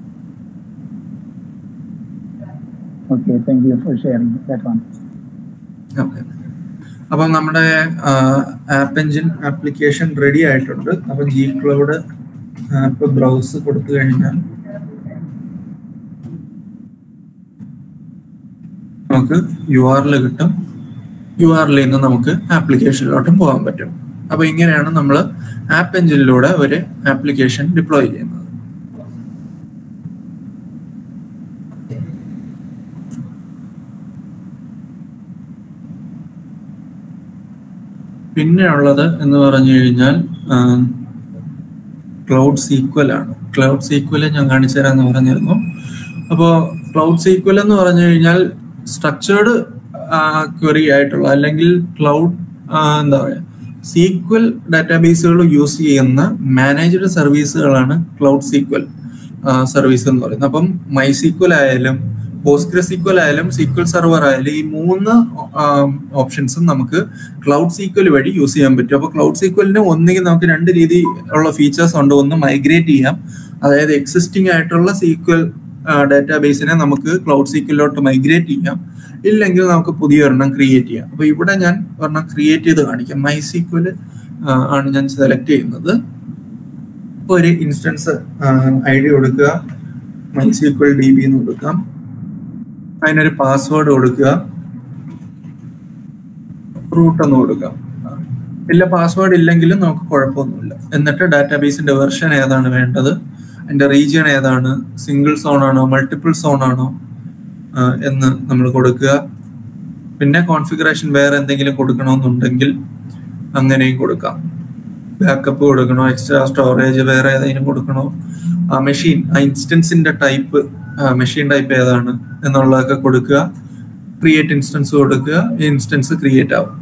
okay thank you for sharing that one okay അപ്പം നമ്മുടെ ആപ്പ് എഞ്ചിൻ ആപ്ലിക്കേഷൻ റെഡി ആയിട്ടുണ്ട് അപ്പം ജി ക്ലൗഡ് ആപ്പ് ബ്രൗസ് കൊടുത്തു കഴിഞ്ഞാൽ നമുക്ക് യു ആറിൽ കിട്ടും യു ആറിൽ നിന്ന് നമുക്ക് ആപ്ലിക്കേഷനിലോട്ടും പോകാൻ പറ്റും അപ്പൊ ഇങ്ങനെയാണ് നമ്മൾ ആപ്പ് എഞ്ചിനിലൂടെ ഒരു ആപ്ലിക്കേഷൻ ഡിപ്ലോയ് ചെയ്യുന്നത് പിന്നെ ഉള്ളത് എന്ന് പറഞ്ഞു കഴിഞ്ഞാൽ ക്ലൗഡ് സീക്വൽ ആണ് ക്ലൗഡ് സീക്വൽ ഞാൻ കാണിച്ചു തരാമെന്ന് പറഞ്ഞിരുന്നു അപ്പോൾ ക്ലൗഡ് സീക്വൽ എന്ന് പറഞ്ഞു കഴിഞ്ഞാൽ സ്ട്രക്ചേർഡ് ക്വറി ആയിട്ടുള്ള അല്ലെങ്കിൽ ക്ലൗഡ് എന്താ പറയുക സീക്വൽ ഡാറ്റാബേസുകൾ യൂസ് ചെയ്യുന്ന മാനേജ്ഡ് സർവീസുകളാണ് ക്ലൗഡ് സീക്വൽ സർവീസ് എന്ന് പറയുന്നത് അപ്പം മൈ സീക്വൽ ആയാലും പോസ്റ്റ്ഗ്ര സീക്വൽ ആയാലും സീക്വൽ സെർവർ ആയാലും ഈ മൂന്ന് ഓപ്ഷൻസും നമുക്ക് ക്ലൗഡ് സീക്വൽ വഴി യൂസ് ചെയ്യാൻ പറ്റും അപ്പോൾ ക്ലൗഡ് സീക്വലിന് ഒന്നുകിൽ നമുക്ക് രണ്ട് രീതി ഉള്ള ഫീച്ചേഴ്സ് ഉണ്ട് ഒന്ന് മൈഗ്രേറ്റ് ചെയ്യാം അതായത് എക്സിസ്റ്റിംഗ് ആയിട്ടുള്ള സീക്വൽ ഡാറ്റാബേസിനെ നമുക്ക് ക്ലൗഡ് സീക്വലിലോട്ട് മൈഗ്രേറ്റ് ചെയ്യാം ഇല്ലെങ്കിൽ നമുക്ക് പുതിയ ഒരെണ്ണം ക്രിയേറ്റ് ചെയ്യാം അപ്പൊ ഇവിടെ ഞാൻ ഒരെണ്ണം ക്രിയേറ്റ് ചെയ്ത് കാണിക്കാം മൈ സീക്വൽ ആണ് ഞാൻ സെലക്ട് ചെയ്യുന്നത് ഇപ്പൊ ഒരു ഇൻസ്റ്റൻസ് ഐ ഡി കൊടുക്കുക മൈ സീക്വൽ ഡി ബി എന്ന് കൊടുക്കാം അതിനൊരു പാസ്വേഡ് കൊടുക്കുക റൂട്ട് എന്ന് കൊടുക്കാം ഇല്ല പാസ്വേഡ് ഇല്ലെങ്കിലും നമുക്ക് കുഴപ്പമൊന്നുമില്ല എന്നിട്ട് ഡാറ്റാബേസിന്റെ വെർഷൻ ഏതാണ് വേണ്ടത് അതിന്റെ റീജിയൺ ഏതാണ് സിംഗിൾ സോൺ ആണോ മൾട്ടിപ്പിൾ സോൺ ആണോ എന്ന് നമ്മൾ കൊടുക്കുക പിന്നെ കോൺഫിഗറേഷൻ വേറെ എന്തെങ്കിലും കൊടുക്കണമെന്നുണ്ടെങ്കിൽ അങ്ങനെയും കൊടുക്കാം ബാക്കപ്പ് കൊടുക്കണോ എക്സ്ട്രാ സ്റ്റോറേജ് വേറെ ഏതെങ്കിലും കൊടുക്കണോ ആ മെഷീൻ ആ ഇൻസ്റ്റൻസിന്റെ ടൈപ്പ് മെഷീൻ ടൈപ്പ് ഏതാണ് എന്നുള്ളതൊക്കെ കൊടുക്കുക ക്രിയേറ്റ് ഇൻസ്റ്റൻസ് കൊടുക്കുക ഇൻസ്റ്റൻസ് ക്രിയേറ്റ് ആവും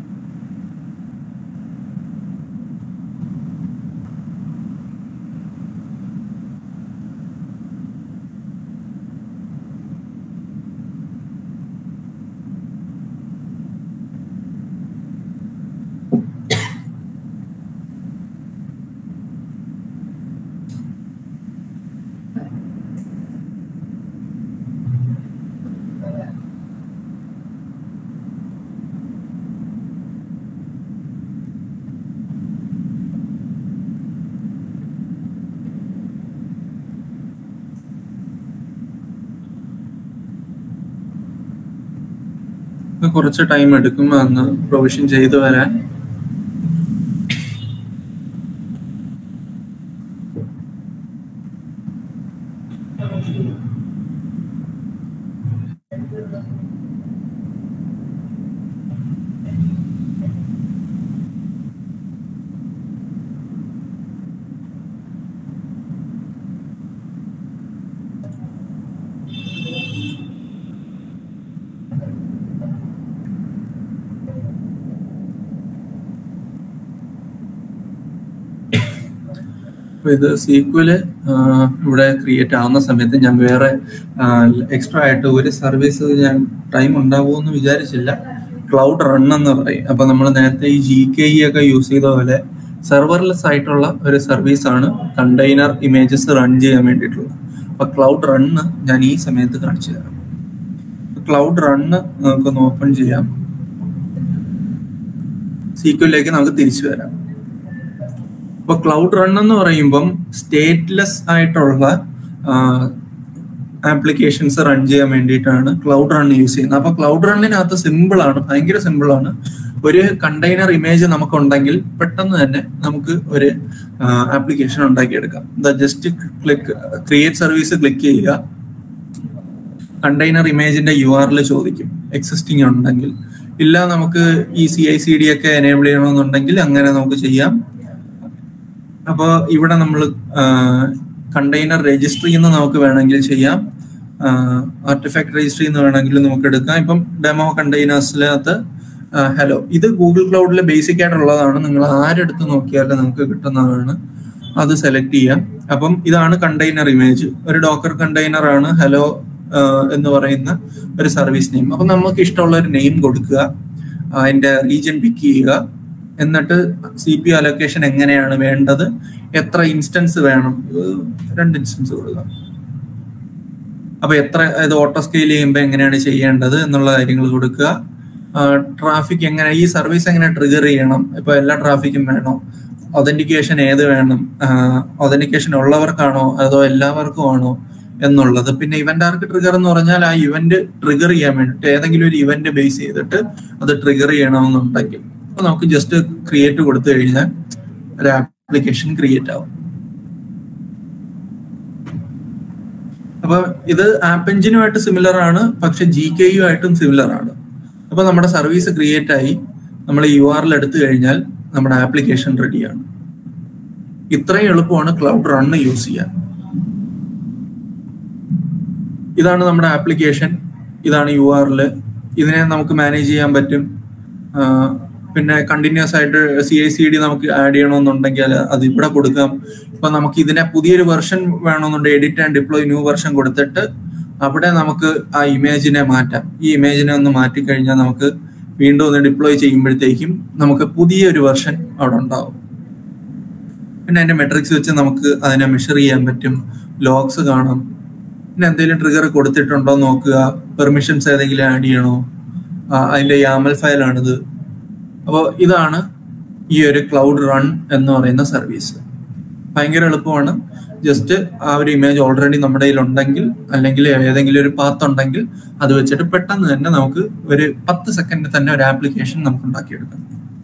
ഇത് കുറച്ച് ടൈം എടുക്കും അന്ന് പ്രൊവിഷൻ ചെയ്തു വരാൻ അപ്പൊ ഇത് സീക്വല് ഇവിടെ ക്രിയേറ്റ് ആവുന്ന സമയത്ത് ഞാൻ വേറെ എക്സ്ട്രാ ആയിട്ട് ഒരു സർവീസ് ഞാൻ ടൈം ഉണ്ടാവുമെന്ന് വിചാരിച്ചില്ല ക്ലൗഡ് റൺ എന്ന് പറയും അപ്പൊ നമ്മൾ നേരത്തെ ഈ ജി കെ ഇ ഒക്കെ യൂസ് ചെയ്ത പോലെ സെർവർലെസ് ആയിട്ടുള്ള ഒരു സർവീസ് ആണ് കണ്ടെയ്നർ ഇമേജസ് റൺ ചെയ്യാൻ വേണ്ടിയിട്ടുള്ളത് അപ്പൊ ക്ലൗഡ് റണ്ണ് ഞാൻ ഈ സമയത്ത് കാണിച്ചു തരാം ക്ലൗഡ് റണ്ണ് നമുക്കൊന്ന് ഓപ്പൺ ചെയ്യാം സീക്വലിലേക്ക് നമുക്ക് തിരിച്ചു വരാം ഇപ്പൊ ക്ലൗഡ് റൺ എന്ന് പറയുമ്പം സ്റ്റേറ്റ്ലെസ് ആയിട്ടുള്ള ആപ്ലിക്കേഷൻസ് റൺ ചെയ്യാൻ വേണ്ടിയിട്ടാണ് ക്ലൗഡ് റൺ യൂസ് ചെയ്യുന്നത് അപ്പൊ ക്ലൗഡ് റണ്ണിനകത്ത് സിമ്പിൾ ആണ് ഭയങ്കര സിമ്പിൾ ആണ് ഒരു കണ്ടെയ്നർ ഇമേജ് നമുക്കുണ്ടെങ്കിൽ പെട്ടെന്ന് തന്നെ നമുക്ക് ഒരു ആപ്ലിക്കേഷൻ ഉണ്ടാക്കിയെടുക്കാം just click create service click ചെയ്യുക കണ്ടെയ്നർ ഇമേജിന്റെ യു ആറിൽ ചോദിക്കും എക്സിസ്റ്റിംഗ് ഉണ്ടെങ്കിൽ ഇല്ല നമുക്ക് ഈ സി ഐ സി ഡി ഒക്കെ എനേബിൾ ചെയ്യണമെന്നുണ്ടെങ്കിൽ അങ്ങനെ നമുക്ക് ചെയ്യാം അപ്പോൾ ഇവിടെ നമ്മൾ കണ്ടെയ്നർ രജിസ്ട്രി എന്ന് നമുക്ക് വേണമെങ്കിൽ ചെയ്യാം ആർട്ടിഫാക്ട് രജിസ്ട്രി എന്ന് വേണമെങ്കിൽ നമുക്ക് എടുക്കാം ഇപ്പം ഡെമോ കണ്ടെയ്നേഴ്സിനകത്ത് ഹലോ ഇത് ഗൂഗിൾ ക്ലൗഡിലെ ബേസിക് ആയിട്ടുള്ളതാണ് നിങ്ങൾ ആരെടുത്ത് നോക്കിയാലും നമുക്ക് കിട്ടുന്നതാണ് അത് സെലക്ട് ചെയ്യാം അപ്പം ഇതാണ് കണ്ടെയ്നർ ഇമേജ് ഒരു ഡോക്കർ കണ്ടെയ്നർ ആണ് ഹലോ എന്ന് പറയുന്ന ഒരു സർവീസ് നെയിം അപ്പൊ നമുക്ക് ഇഷ്ടമുള്ള ഒരു നെയിം കൊടുക്കുക അതിന്റെ റീജിയൻ പിക്ക് ചെയ്യുക എന്നിട്ട് സി പി അലൊക്കേഷൻ എങ്ങനെയാണ് വേണ്ടത് എത്ര ഇൻസ്റ്റൻസ് വേണം രണ്ട് ഇൻസ്റ്റൻസ് കൊടുക്കുക അപ്പൊ എത്ര ഇത് ഓട്ടോ സ്കെയിൽ ചെയ്യുമ്പോൾ എങ്ങനെയാണ് ചെയ്യേണ്ടത് എന്നുള്ള കാര്യങ്ങൾ കൊടുക്കുക ട്രാഫിക് എങ്ങനെ ഈ സർവീസ് എങ്ങനെ ട്രിഗർ ചെയ്യണം ഇപ്പൊ എല്ലാ ട്രാഫിക്കും വേണോ ഒതന്റിക്കേഷൻ ഏത് വേണം ഒതന്റിക്കേഷൻ ഉള്ളവർക്കാണോ അതോ എല്ലാവർക്കും ആണോ എന്നുള്ളത് പിന്നെ ഇവന്റ് ആർക്ക് ട്രിഗർ എന്ന് പറഞ്ഞാൽ ആ ഇവന്റ് ട്രിഗർ ചെയ്യാൻ വേണ്ടിട്ട് ഏതെങ്കിലും ഒരു ഇവന്റ് ബേസ് ചെയ്തിട്ട് അത് ട്രിഗർ ചെയ്യണമെന്നുണ്ടെങ്കിൽ അപ്പൊ നമുക്ക് ജസ്റ്റ് ക്രിയേറ്റ് കൊടുത്തു കഴിഞ്ഞാൽ ഒരു ആപ്ലിക്കേഷൻ ക്രിയേറ്റ് ആവും അപ്പൊ ഇത് ആപ്പ് എഞ്ചിനുമായിട്ട് സിമിലർ ആണ് പക്ഷെ ജി കെ യു ആയിട്ടും സിമിലർ ആണ് അപ്പൊ നമ്മുടെ സർവീസ് ക്രിയേറ്റ് ആയി നമ്മൾ യു ആറിൽ എടുത്തു കഴിഞ്ഞാൽ നമ്മുടെ ആപ്ലിക്കേഷൻ റെഡിയാണ് ഇത്രയും എളുപ്പമാണ് ക്ലൗഡ് റണ്ണ് യൂസ് ചെയ്യാൻ ഇതാണ് നമ്മുടെ ആപ്ലിക്കേഷൻ ഇതാണ് യു ആറിൽ ഇതിനെ നമുക്ക് മാനേജ് ചെയ്യാൻ പറ്റും പിന്നെ കണ്ടിന്യൂസ് ആയിട്ട് സി ഐ സി ഡി നമുക്ക് ആഡ് ചെയ്യണമെന്നുണ്ടെങ്കിൽ അത് ഇവിടെ കൊടുക്കാം ഇപ്പൊ നമുക്ക് ഇതിനെ പുതിയൊരു വെർഷൻ വേണമെന്നുണ്ടെങ്കിൽ edit and deploy new version കൊടുത്തിട്ട് അവിടെ നമുക്ക് ആ ഇമേജിനെ മാറ്റാം ഈ ഇമേജിനെ ഒന്ന് മാറ്റിക്കഴിഞ്ഞാൽ നമുക്ക് വീണ്ടും ഒന്ന് ഡിപ്ലോയ് ചെയ്യുമ്പോഴത്തേക്കും നമുക്ക് പുതിയൊരു വെർഷൻ അവിടെ ഉണ്ടാവും പിന്നെ അതിന്റെ മെട്രിക്സ് വെച്ച് നമുക്ക് അതിനെ മെഷർ ചെയ്യാൻ പറ്റും ലോഗ്സ് കാണാം പിന്നെ എന്തെങ്കിലും ട്രിഗർ കൊടുത്തിട്ടുണ്ടോ നോക്കുക പെർമിഷൻസ് ഏതെങ്കിലും ആഡ് ചെയ്യണോ അതിന്റെ യാമൽ ഫയലാണിത് അപ്പോൾ ഇതാണ് ഈ ഒരു ക്ലൗഡ് റൺ എന്ന് പറയുന്ന സർവീസ് ഭയങ്കര എളുപ്പമാണ് ജസ്റ്റ് ആ ഒരു ഇമേജ് ഓൾറെഡി നമ്മുടെ കയ്യിൽ ഉണ്ടെങ്കിൽ അല്ലെങ്കിൽ ഏതെങ്കിലും ഒരു പാത്ത് ഉണ്ടെങ്കിൽ അത് വെച്ചിട്ട് പെട്ടെന്ന് തന്നെ നമുക്ക് ഒരു പത്ത് സെക്കൻഡിൽ തന്നെ ഒരു ആപ്ലിക്കേഷൻ നമുക്ക് ഉണ്ടാക്കിയെടുക്കാം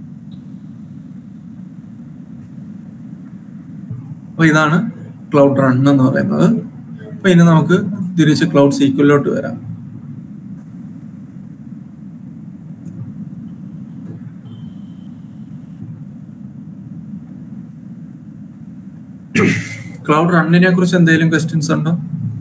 അപ്പൊ ഇതാണ് ക്ലൗഡ് റൺ എന്ന് പറയുന്നത് അപ്പൊ ഇനി നമുക്ക് തിരിച്ച് ക്ലൗഡ് സീക്വലിലോട്ട് വരാം ക്ലൗഡ് റണ്ണിനെ കുറിച്ച് എന്തെങ്കിലും ക്വസ്റ്റ്യൻസ് ഉണ്ടോ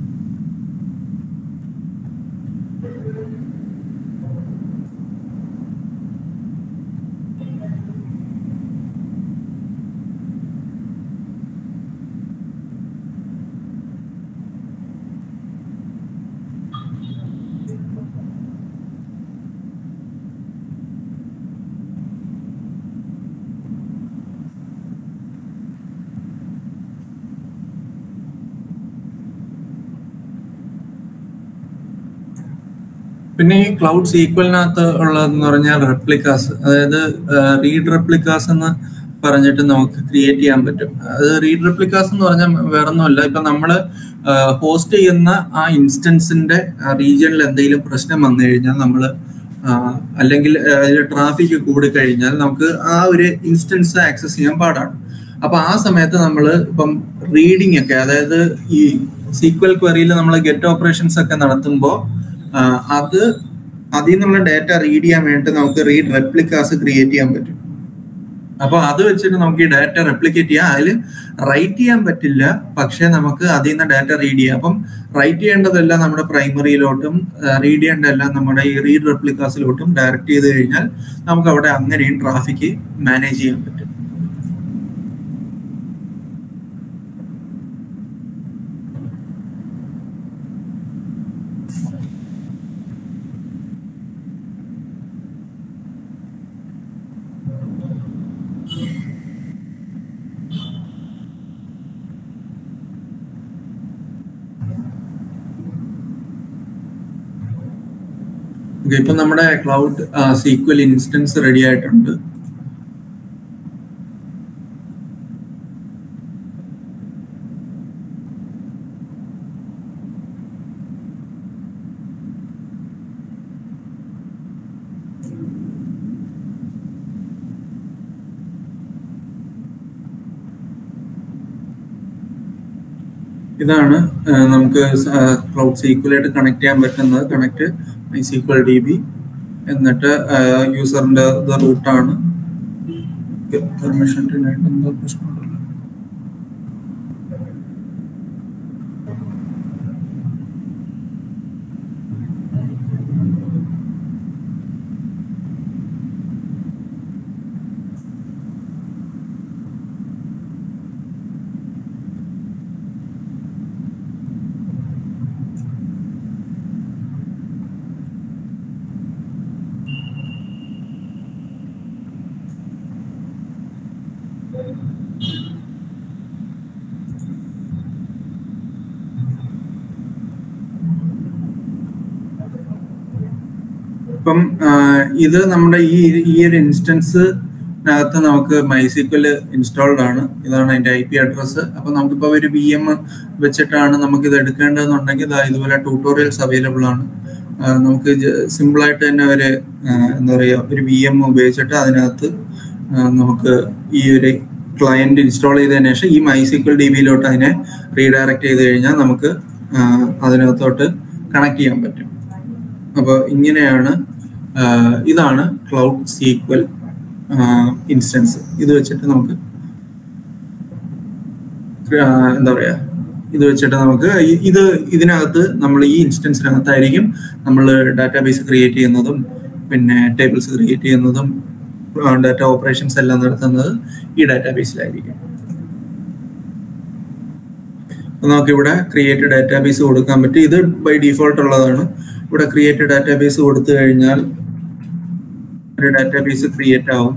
പിന്നെ ഈ ക്ലൗഡ് സീക്വലിനകത്ത് ഉള്ളതെന്ന് പറഞ്ഞാൽ റെപ്ലിക്കാസ് അതായത് റീഡ് റെപ്ലിക്കാസ് എന്ന് പറഞ്ഞിട്ട് നമുക്ക് ക്രിയേറ്റ് ചെയ്യാൻ പറ്റും അത് റീഡ് റെപ്ലിക്കാസ് എന്ന് പറഞ്ഞാൽ വേറൊന്നുമല്ല ഇപ്പൊ നമ്മൾ ഹോസ്റ്റ് ചെയ്യുന്ന ആ ഇൻസ്റ്റൻസിന്റെ റീജിയനിൽ എന്തെങ്കിലും പ്രശ്നം വന്നു കഴിഞ്ഞാൽ നമ്മൾ അല്ലെങ്കിൽ അതിൽ ട്രാഫിക് കൂടി കഴിഞ്ഞാൽ നമുക്ക് ആ ഒരു ഇൻസ്റ്റൻസ് ആക്സസ് ചെയ്യാൻ പാടാണ് അപ്പൊ ആ സമയത്ത് നമ്മൾ ഇപ്പം റീഡിംഗ് ഒക്കെ അതായത് ഈ സീക്വൽ ക്വറിയിൽ നമ്മൾ ഗെറ്റ് ഓപ്പറേഷൻസ് ഒക്കെ നടത്തുമ്പോൾ അത് അതിൽ നിന്നുള്ള ഡാറ്റ റീഡ് ചെയ്യാൻ വേണ്ടി നമുക്ക് റീഡ് റെപ്ലിക്കാസ് ക്രിയേറ്റ് ചെയ്യാൻ പറ്റും അപ്പൊ അത് വെച്ചിട്ട് നമുക്ക് ഈ ഡാറ്റ റെപ്ലിക്കേറ്റ് ചെയ്യാം അതിൽ റൈറ്റ് ചെയ്യാൻ പറ്റില്ല പക്ഷെ നമുക്ക് അതിൽ നിന്ന് ഡാറ്റ റീഡ് ചെയ്യാം അപ്പം റൈറ്റ് ചെയ്യേണ്ടതെല്ലാം നമ്മുടെ പ്രൈമറിയിലോട്ടും റീഡ് ചെയ്യേണ്ടതെല്ലാം നമ്മുടെ ഈ റീഡ് റെപ്ലിക്കാസിലോട്ടും ഡയറക്റ്റ് ചെയ്ത് കഴിഞ്ഞാൽ നമുക്ക് അവിടെ അങ്ങനെയും ട്രാഫിക് മാനേജ് ചെയ്യാൻ പറ്റും ഓക്കെ ഇപ്പൊ നമ്മുടെ ക്ലൗഡ് സീക്വൽ ഇൻസ്റ്റൻസ് റെഡി ആയിട്ടുണ്ട് ഇതാണ് നമുക്ക് ക്ലൗഡ് സീക്വലായിട്ട് കണക്ട് ചെയ്യാൻ പറ്റുന്നത് connect MySQL D B എന്നിട്ട് യൂസറിന്റെ റൂട്ടാണ് പെർമിഷനായിട്ട് എന്തോ പ്രശ്നമുണ്ടല്ലോ ഇപ്പം ഇത് നമ്മുടെ ഈ ഈ ഒരു ഇൻസ്റ്റൻസ് അകത്ത് നമുക്ക് മൈസിക്വൽ ഇൻസ്റ്റാൾഡ് ആണ് ഇതാണ് അതിന്റെ ഐ പി അഡ്രസ്സ് അപ്പൊ നമുക്കിപ്പോ ഒരു വി എം വെച്ചിട്ടാണ് നമുക്ക് ഇത് എടുക്കേണ്ടതെന്നുണ്ടെങ്കിൽ ഇതാ ഇതുപോലെ ട്യൂട്ടോറിയൽസ് അവൈലബിൾ ആണ് നമുക്ക് സിമ്പിൾ ആയിട്ട് തന്നെ ഒരു എന്താ പറയുക ഒരു വി എം ഉപയോഗിച്ചിട്ട് അതിനകത്ത് നമുക്ക് ഈ ഒരു ക്ലയന്റ് ഇൻസ്റ്റാൾ ചെയ്തതിനു ശേഷം ഈ മൈസിക്വൽ ഡി ബിയിലോട്ട് അതിനെ റീഡയറക്ട് ചെയ്ത് കഴിഞ്ഞാൽ നമുക്ക് അതിനകത്തോട്ട് കണക്ട് ചെയ്യാൻ പറ്റും അപ്പോൾ ഇങ്ങനെയാണ് ഇതാണ് ക്ലൗഡ് സീക്വൽ ഇൻസ്റ്റൻസ് ഇത് വെച്ചിട്ട് നമുക്ക് എന്താ പറയാ ഇത് വെച്ചിട്ട് നമുക്ക് ഇത് ഇതിനകത്ത് നമ്മൾ ഈ ഇൻസ്റ്റൻസിനകത്തായിരിക്കും നമ്മൾ ഡാറ്റാബേസ് ക്രിയേറ്റ് ചെയ്യുന്നതും പിന്നെ ടേബിൾസ് ക്രിയേറ്റ് ചെയ്യുന്നതും ഡാറ്റ ഓപ്പറേഷൻസ് എല്ലാം നടത്തുന്നത് ഈ ഡാറ്റാബേസിലായിരിക്കും നമുക്ക് ഇവിടെ ക്രിയേറ്റ് ഡാറ്റാബേസ് കൊടുക്കാൻ പറ്റും ഇത് ബൈ ഡിഫോൾട്ട് ഉള്ളതാണ് ഇവിടെ ക്രിയേറ്റ് ഡാറ്റാബേസ് കൊടുത്തു കഴിഞ്ഞാൽ ഒരു ഡാറ്റാബേസ് ക്രിയേറ്റ് ആവും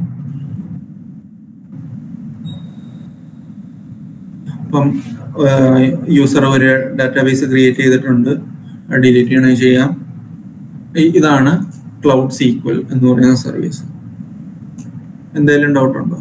അപ്പം യൂസർ ഒരു ഡാറ്റാബേസ് ക്രിയേറ്റ് ചെയ്തിട്ടുണ്ട് ഡിലീറ്റ് ചെയ്യണമെങ്കിൽ ചെയ്യാം ഇതാണ് ക്ലൗഡ് സീക്വൽ എന്ന് പറയുന്ന സർവീസ് എന്തെങ്കിലും ഡൗട്ട് ഉണ്ടോ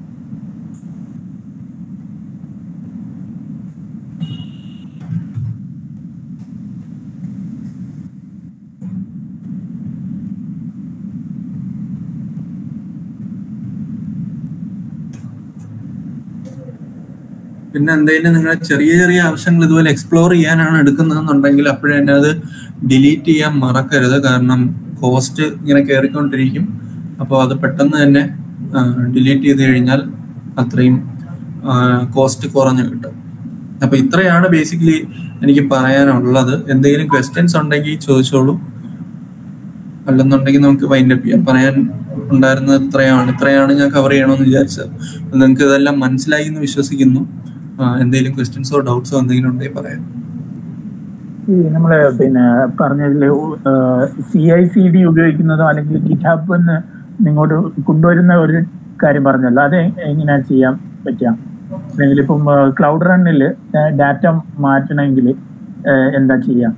പിന്നെ എന്തെങ്കിലും നിങ്ങൾ ചെറിയ ചെറിയ ആവശ്യങ്ങൾ ഇതുപോലെ എക്സ്പ്ലോർ ചെയ്യാനാണ് എടുക്കുന്നതെന്നുണ്ടെങ്കിൽ അപ്പോഴേ തന്നെ അത് ഡിലീറ്റ് ചെയ്യാൻ മറക്കരുത് കാരണം കോസ്റ്റ് ഇങ്ങനെ കയറിക്കൊണ്ടിരിക്കും അപ്പോൾ അത് പെട്ടെന്ന് തന്നെ ഡിലീറ്റ് ചെയ്ത് കഴിഞ്ഞാൽ അത്രയും കോസ്റ്റ് കുറഞ്ഞു കിട്ടും അപ്പൊ ഇത്രയാണ് ബേസിക്കലി എനിക്ക് പറയാനുള്ളത് എന്തെങ്കിലും ക്വസ്റ്റ്യൻസ് ഉണ്ടെങ്കിൽ ചോദിച്ചോളൂ അല്ലെന്നുണ്ടെങ്കിൽ നമുക്ക് വൈൻഡ് അപ്പ് ചെയ്യാം പറയാൻ ഉണ്ടായിരുന്നത് ഇത്രയാണ് ഇത്രയാണ് ഞാൻ കവർ ചെയ്യണമെന്ന് വിചാരിച്ചത് നിങ്ങൾക്ക് ഇതെല്ലാം മനസ്സിലായി എന്ന് വിശ്വസിക്കുന്നു ആ, എന്തെങ്കിലും ക്വസ്റ്റ്യൻസോ ഡൗട്ട്സോ എന്തെങ്കിലും ഉണ്ടെങ്കിൽ പറയാം ഈ നമ്മള് പിന്നെ പറഞ്ഞതിൽ സി ഐ സി ഡി ഉപയോഗിക്കുന്നതോ അല്ലെങ്കിൽ ഗിറ്റാബ് എന്ന് നിങ്ങോട്ട് കൊണ്ടുവരുന്ന ഒരു കാര്യം പറഞ്ഞല്ലോ അത് എങ്ങനെയാ ചെയ്യാൻ പറ്റുക അല്ലെങ്കിൽ ഇപ്പം ക്ലൗഡ് റണ്ണിൽ ഡാറ്റ മാറ്റണമെങ്കിൽ എന്താ ചെയ്യാം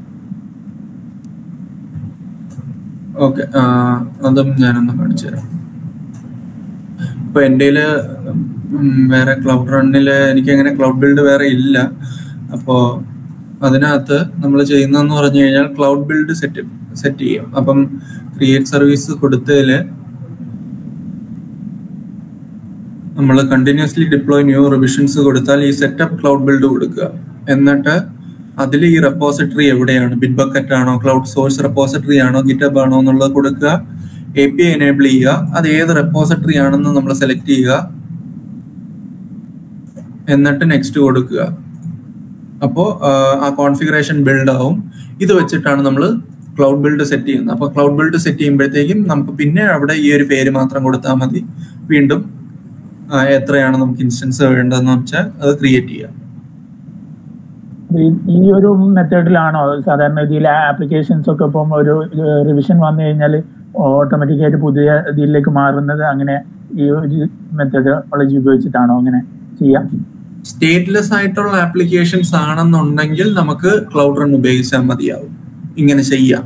ഓക്കെ അതും ഞാനൊന്ന് കാണിച്ചു തരാം ഇപ്പൊ എൻ്റെ വേറെ ക്ലൗഡ് റണ്ണില് എനിക്ക് അങ്ങനെ ക്ലൗഡ് ബിൽഡ് വേറെ ഇല്ല അപ്പോ അതിനകത്ത് നമ്മൾ ചെയ്യുന്നതെന്ന് പറഞ്ഞു കഴിഞ്ഞാൽ ക്ലൗഡ് ബിൽഡ് സെറ്റ് സെറ്റ് ചെയ്യും അപ്പം ക്രിയേറ്റ് സർവീസ് കൊടുത്തതില് നമ്മൾ കണ്ടിന്യൂസ്ലി ഡിപ്ലോയ് ന്യൂ റിവിഷൻസ് കൊടുത്താൽ ഈ സെറ്റപ്പ് ക്ലൗഡ് ബിൽഡ് കൊടുക്കുക എന്നിട്ട് അതിൽ ഈ റെപ്പോസിറ്ററി എവിടെയാണ് ബിറ്റ് ബക്കറ്റ് ആണോ ക്ലൗഡ് സോഴ്സ് റെപ്പോസിറ്ററി ആണോ ഗിറ്റബ് ആണോ എന്നുള്ളത് കൊടുക്കുക എ പി ഐ എനേബിൾ ചെയ്യുക അത് ഏത് റെപ്പോസിറ്ററി ആണെന്ന് നമ്മൾ സെലക്ട് ചെയ്യുക എന്നിട്ട് നെക്സ്റ്റ് കൊടുക്കുക അപ്പോൾ ആ കോൺഫിഗറേഷൻ ബിൽഡ് ആവും ഇത് വെച്ചിട്ടാണ് നമ്മൾ ക്ലൗഡ് ബിൽഡ് സെറ്റ് ചെയ്യുന്നത് അപ്പോൾ ക്ലൗഡ് ബിൽഡ് സെറ്റ് ചെയ്യുമ്പോഴത്തേക്കും നമുക്ക് പിന്നെ അവിടെ ഈ ഒരു പേര് മാത്രം കൊടുത്താൽ മതി വീണ്ടും ആ, എത്രയാണ് നമുക്ക് ഇൻസ്റ്റൻസ് വേണ്ടതെന്ന് വെച്ചാൽ അത് ക്രിയേറ്റ് ചെയ്യാം ഈ- ഈ ഒരു മെത്തേഡിലാണോ സാധാരണ രീതിയിൽ ആപ്ലിക്കേഷൻസ് ഒക്കെ ഇപ്പം ഒരു റിവിഷൻ വന്നു കഴിഞ്ഞാൽ ഓട്ടോമാറ്റിക്കായിട്ട് പുതിയ ഇതിലേക്ക് മാറുന്നത് അങ്ങനെ ഈ ഒരു മെത്തഡോളജി ഉപയോഗിച്ചിട്ടാണോ അങ്ങനെ ചെയ്യാം സ്റ്റേറ്റ്ലെസ് ആയിട്ടുള്ള ആപ്ലിക്കേഷൻസ് ആണെന്നുണ്ടെങ്കിൽ നമുക്ക് ക്ലൗഡ് റൺ ഉപയോഗിച്ചാൽ മതിയാവും ഇങ്ങനെ ചെയ്യാം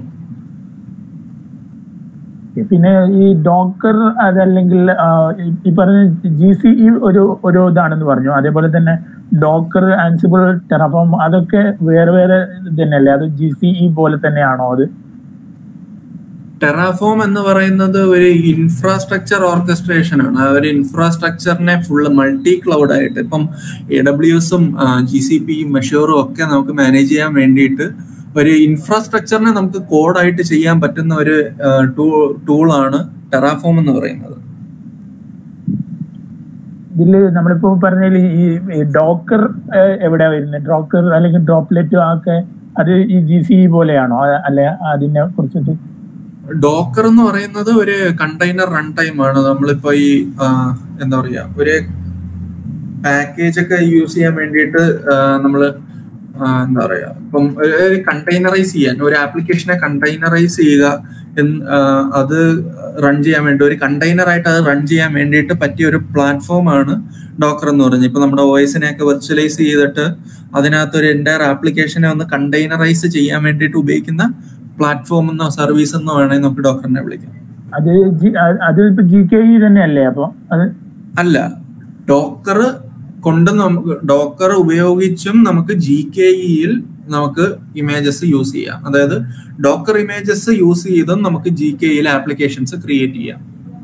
പിന്നെ ഈ ഡോക്കർ അതല്ലെങ്കിൽ ആ, ഈ- ഈ പറഞ്ഞ ജി സി ഇ ഒരു ഒരു ഇതാണെന്ന് പറഞ്ഞു അതേപോലെ തന്നെ ഡോക്കർ ആൻസിബിൾ ടെറഫോം അതൊക്കെ വേറെ വേറെ തന്നെയല്ലേ അത് ജി സി ഇ പോലെ തന്നെയാണോ അത് ടെറാഫോം എന്ന് പറയുന്നത് ഒരു ഇൻഫ്രാസ്ട്രക്ചർ ഓർക്കസ്ട്രേഷൻ ആണ് ആ ഒരു ഇൻഫ്രാസ്ട്രക്ചറിനെ ഫുള്ള് മൾട്ടി ക്ലൗഡ് ആയിട്ട് ഇപ്പം എ ഡബ്ല്യു എസും ജി സി പി മെഷൂറും ഒക്കെ നമുക്ക് മാനേജ് ചെയ്യാൻ വേണ്ടിയിട്ട് ഒരു ഇൻഫ്രാസ്ട്രക്ചറിനെ നമുക്ക് കോഡായിട്ട് ചെയ്യാൻ പറ്റുന്ന ഒരു ടൂളാണ് ടെറാഫോം എന്ന് പറയുന്നത് ഇതില് നമ്മളിപ്പോ പറഞ്ഞതിൽ ഈ ഡോക്കർ എവിടെയാ വരുന്നത് ഡോക്കർ അല്ലെങ്കിൽ ഡ്രോപ്ലെറ്റ് ഒക്കെ അത് ഈ ജി സി ഇ പോലെയാണോ അ- അല്ലെ അതിനെ കുറിച്ചിട്ട് ഡോക്കർ എന്ന് പറയുന്നത് ഒരു കണ്ടെയ്നർ റൺ ടൈം ആണ് നമ്മളിപ്പോ ഈ ആ, എന്താ പറയാ ഒരു പാക്കേജ് ഒക്കെ യൂസ് ചെയ്യാൻ വേണ്ടിയിട്ട് നമ്മൾ എന്താ പറയാ ഇപ്പം ഒരു- ഒരു കണ്ടെയ്നറൈസ് ചെയ്യാൻ ഒരു ആപ്ലിക്കേഷനെ കണ്ടെയ്നറൈസ് ചെയ്യുക എന്ന്, ആ, അത് റൺ ചെയ്യാൻ വേണ്ടി ഒരു കണ്ടെയ്നർ ആയിട്ട് അത് റൺ ചെയ്യാൻ വേണ്ടിയിട്ട് പറ്റിയ ഒരു പ്ലാറ്റ്ഫോം ആണ് ഡോക്കർ എന്ന് പറഞ്ഞത് ഇപ്പൊ നമ്മുടെ വോയിസിനെ ഒക്കെ വെർച്വലൈസ് ചെയ്തിട്ട് അതിനകത്ത് ഒരു എൻ്റയർ ആപ്ലിക്കേഷനെ ഒന്ന് കണ്ടെയ്നറൈസ് ചെയ്യാൻ വേണ്ടിയിട്ട് ഉപയോഗിക്കുന്ന പ്ലാറ്റ്ഫോം എന്നോ സർവീസ് എന്നോ വേണമെങ്കിൽ നമുക്ക് ഡോക്ടറിനെ വിളിക്കാം അത് ജി- അ- അത് ഇപ്പൊ ജി കെ ഇ തന്നെയല്ലേ അപ്പൊ അത് അല്ല ഡോക്കർ കൊണ്ട് നമുക്ക് ഡോക്കർ ഉപയോഗിച്ചും നമുക്ക് ജി കെ ഇയിൽ നമുക്ക് ഇമേജസ് യൂസ് ചെയ്യാം അതായത് ഡോക്കർ ഇമേജസ് യൂസ് ചെയ്തും നമുക്ക് ജി കെ ഇയിൽ ആപ്ലിക്കേഷൻസ് ക്രിയേറ്റ് ചെയ്യാം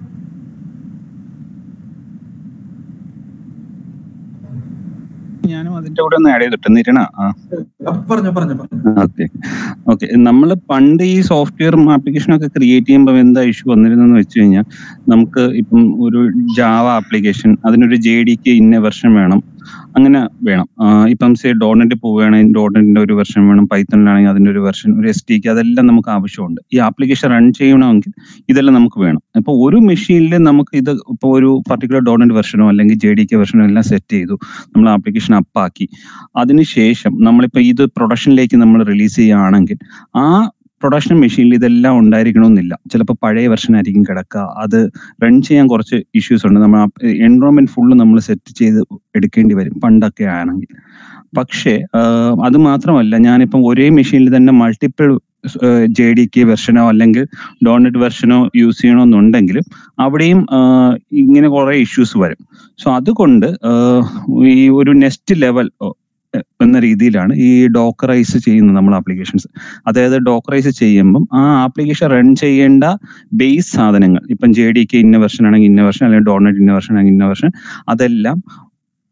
ഞാനും അതിന്റെ കൂടെ ഒന്ന് ആഡ് ചെയ്തിട്ട് നിരണ ആ അപ്പൊ പറഞ്ഞോ പറഞ്ഞോ പറഞ്ഞോ ഓക്കെ ഓക്കെ നമ്മൾ പണ്ട് ഈ സോഫ്റ്റ്വെയർ ആപ്ലിക്കേഷൻ ഒക്കെ ക്രിയേറ്റ് ചെയ്യുമ്പോൾ എന്താ ഇഷ്യൂ വന്നിരുന്നെന്ന് വെച്ച് കഴിഞ്ഞാൽ നമുക്ക് ഇപ്പം ഒരു ജാവ ആപ്ലിക്കേഷൻ അതിനൊരു ജെ ഡിക്ക് ഇന്ന വെർഷൻ വേണം അങ്ങനെ വേണം ആ, ഇപ്പം സേ ഡോട്ട്നെറ്റ് പോവുകയാണെങ്കിൽ ഡോട്ട്നെറ്റിന്റെ ഒരു വെർഷൻ വേണം പൈത്തണിലാണെങ്കിൽ അതിന്റെ ഒരു വെർഷൻ ഒരു എസ് ടിക്ക് അതെല്ലാം നമുക്ക് ആവശ്യമുണ്ട് ഈ ആപ്ലിക്കേഷൻ റൺ ചെയ്യണമെങ്കിൽ ഇതെല്ലാം നമുക്ക് വേണം അപ്പോൾ ഒരു മെഷീനിൽ നമുക്ക് ഇത് ഇപ്പോൾ ഒരു പർട്ടിക്കുലർ ഡോട്ട്നെറ്റ് വെർഷനോ അല്ലെങ്കിൽ ജെ ഡി കെ വെർഷനോ എല്ലാം സെറ്റ് ചെയ്തു നമ്മൾ ആപ്ലിക്കേഷൻ അപ്പാക്കി അതിനുശേഷം നമ്മളിപ്പോൾ ഇത് പ്രൊഡക്ഷനിലേക്ക് നമ്മൾ റിലീസ് ചെയ്യുകയാണെങ്കിൽ ആ പ്രൊഡക്ഷൻ മെഷീനിൽ ഇതെല്ലാം ഉണ്ടായിരിക്കണമെന്നില്ല ചിലപ്പോൾ പഴയ വെർഷൻ ആയിരിക്കും കിടക്കുക അത് റൺ ചെയ്യാൻ കുറച്ച് ഇഷ്യൂസ് ഉണ്ട് നമ്മൾ എൻവറോൺമെന്റ് ഫുള്ള് നമ്മൾ സെറ്റ് ചെയ്ത് എടുക്കേണ്ടി വരും പണ്ടൊക്കെ ആണെങ്കിൽ പക്ഷേ ആഹ് അത് മാത്രമല്ല ഞാനിപ്പം ഒരേ മെഷീനിൽ തന്നെ മൾട്ടിപ്പിൾ ജെ ഡി കെ വെർഷനോ അല്ലെങ്കിൽ ഡോണറ്റ് വെർഷനോ യൂസ് ചെയ്യണമെന്നുണ്ടെങ്കിൽ അവിടെയും ആഹ് ഇങ്ങനെ കുറെ ഇഷ്യൂസ് വരും സോ അതുകൊണ്ട് ആഹ് ഈ ഒരു നെക്സ്റ്റ് ലെവൽ എന്ന രീതിയിലാണ് ഈ ഡോക്കറൈസ് ചെയ്യുന്നത് നമ്മൾ ആപ്ലിക്കേഷൻസ് അതായത് ഡോക്കറൈസ് ചെയ്യുമ്പം ആ ആപ്ലിക്കേഷൻ റൺ ചെയ്യേണ്ട ബേസ് സാധനങ്ങൾ ഇപ്പം ജെ ഡി കെ ഇന്ന വെർഷൻ ആണെങ്കിൽ ഇന്ന വെർഷൻ അല്ലെങ്കിൽ ഡോണറ്റ് ഇന്ന വെർഷൻ ആണെങ്കിൽ ഇന്ന വെർഷൻ അതെല്ലാം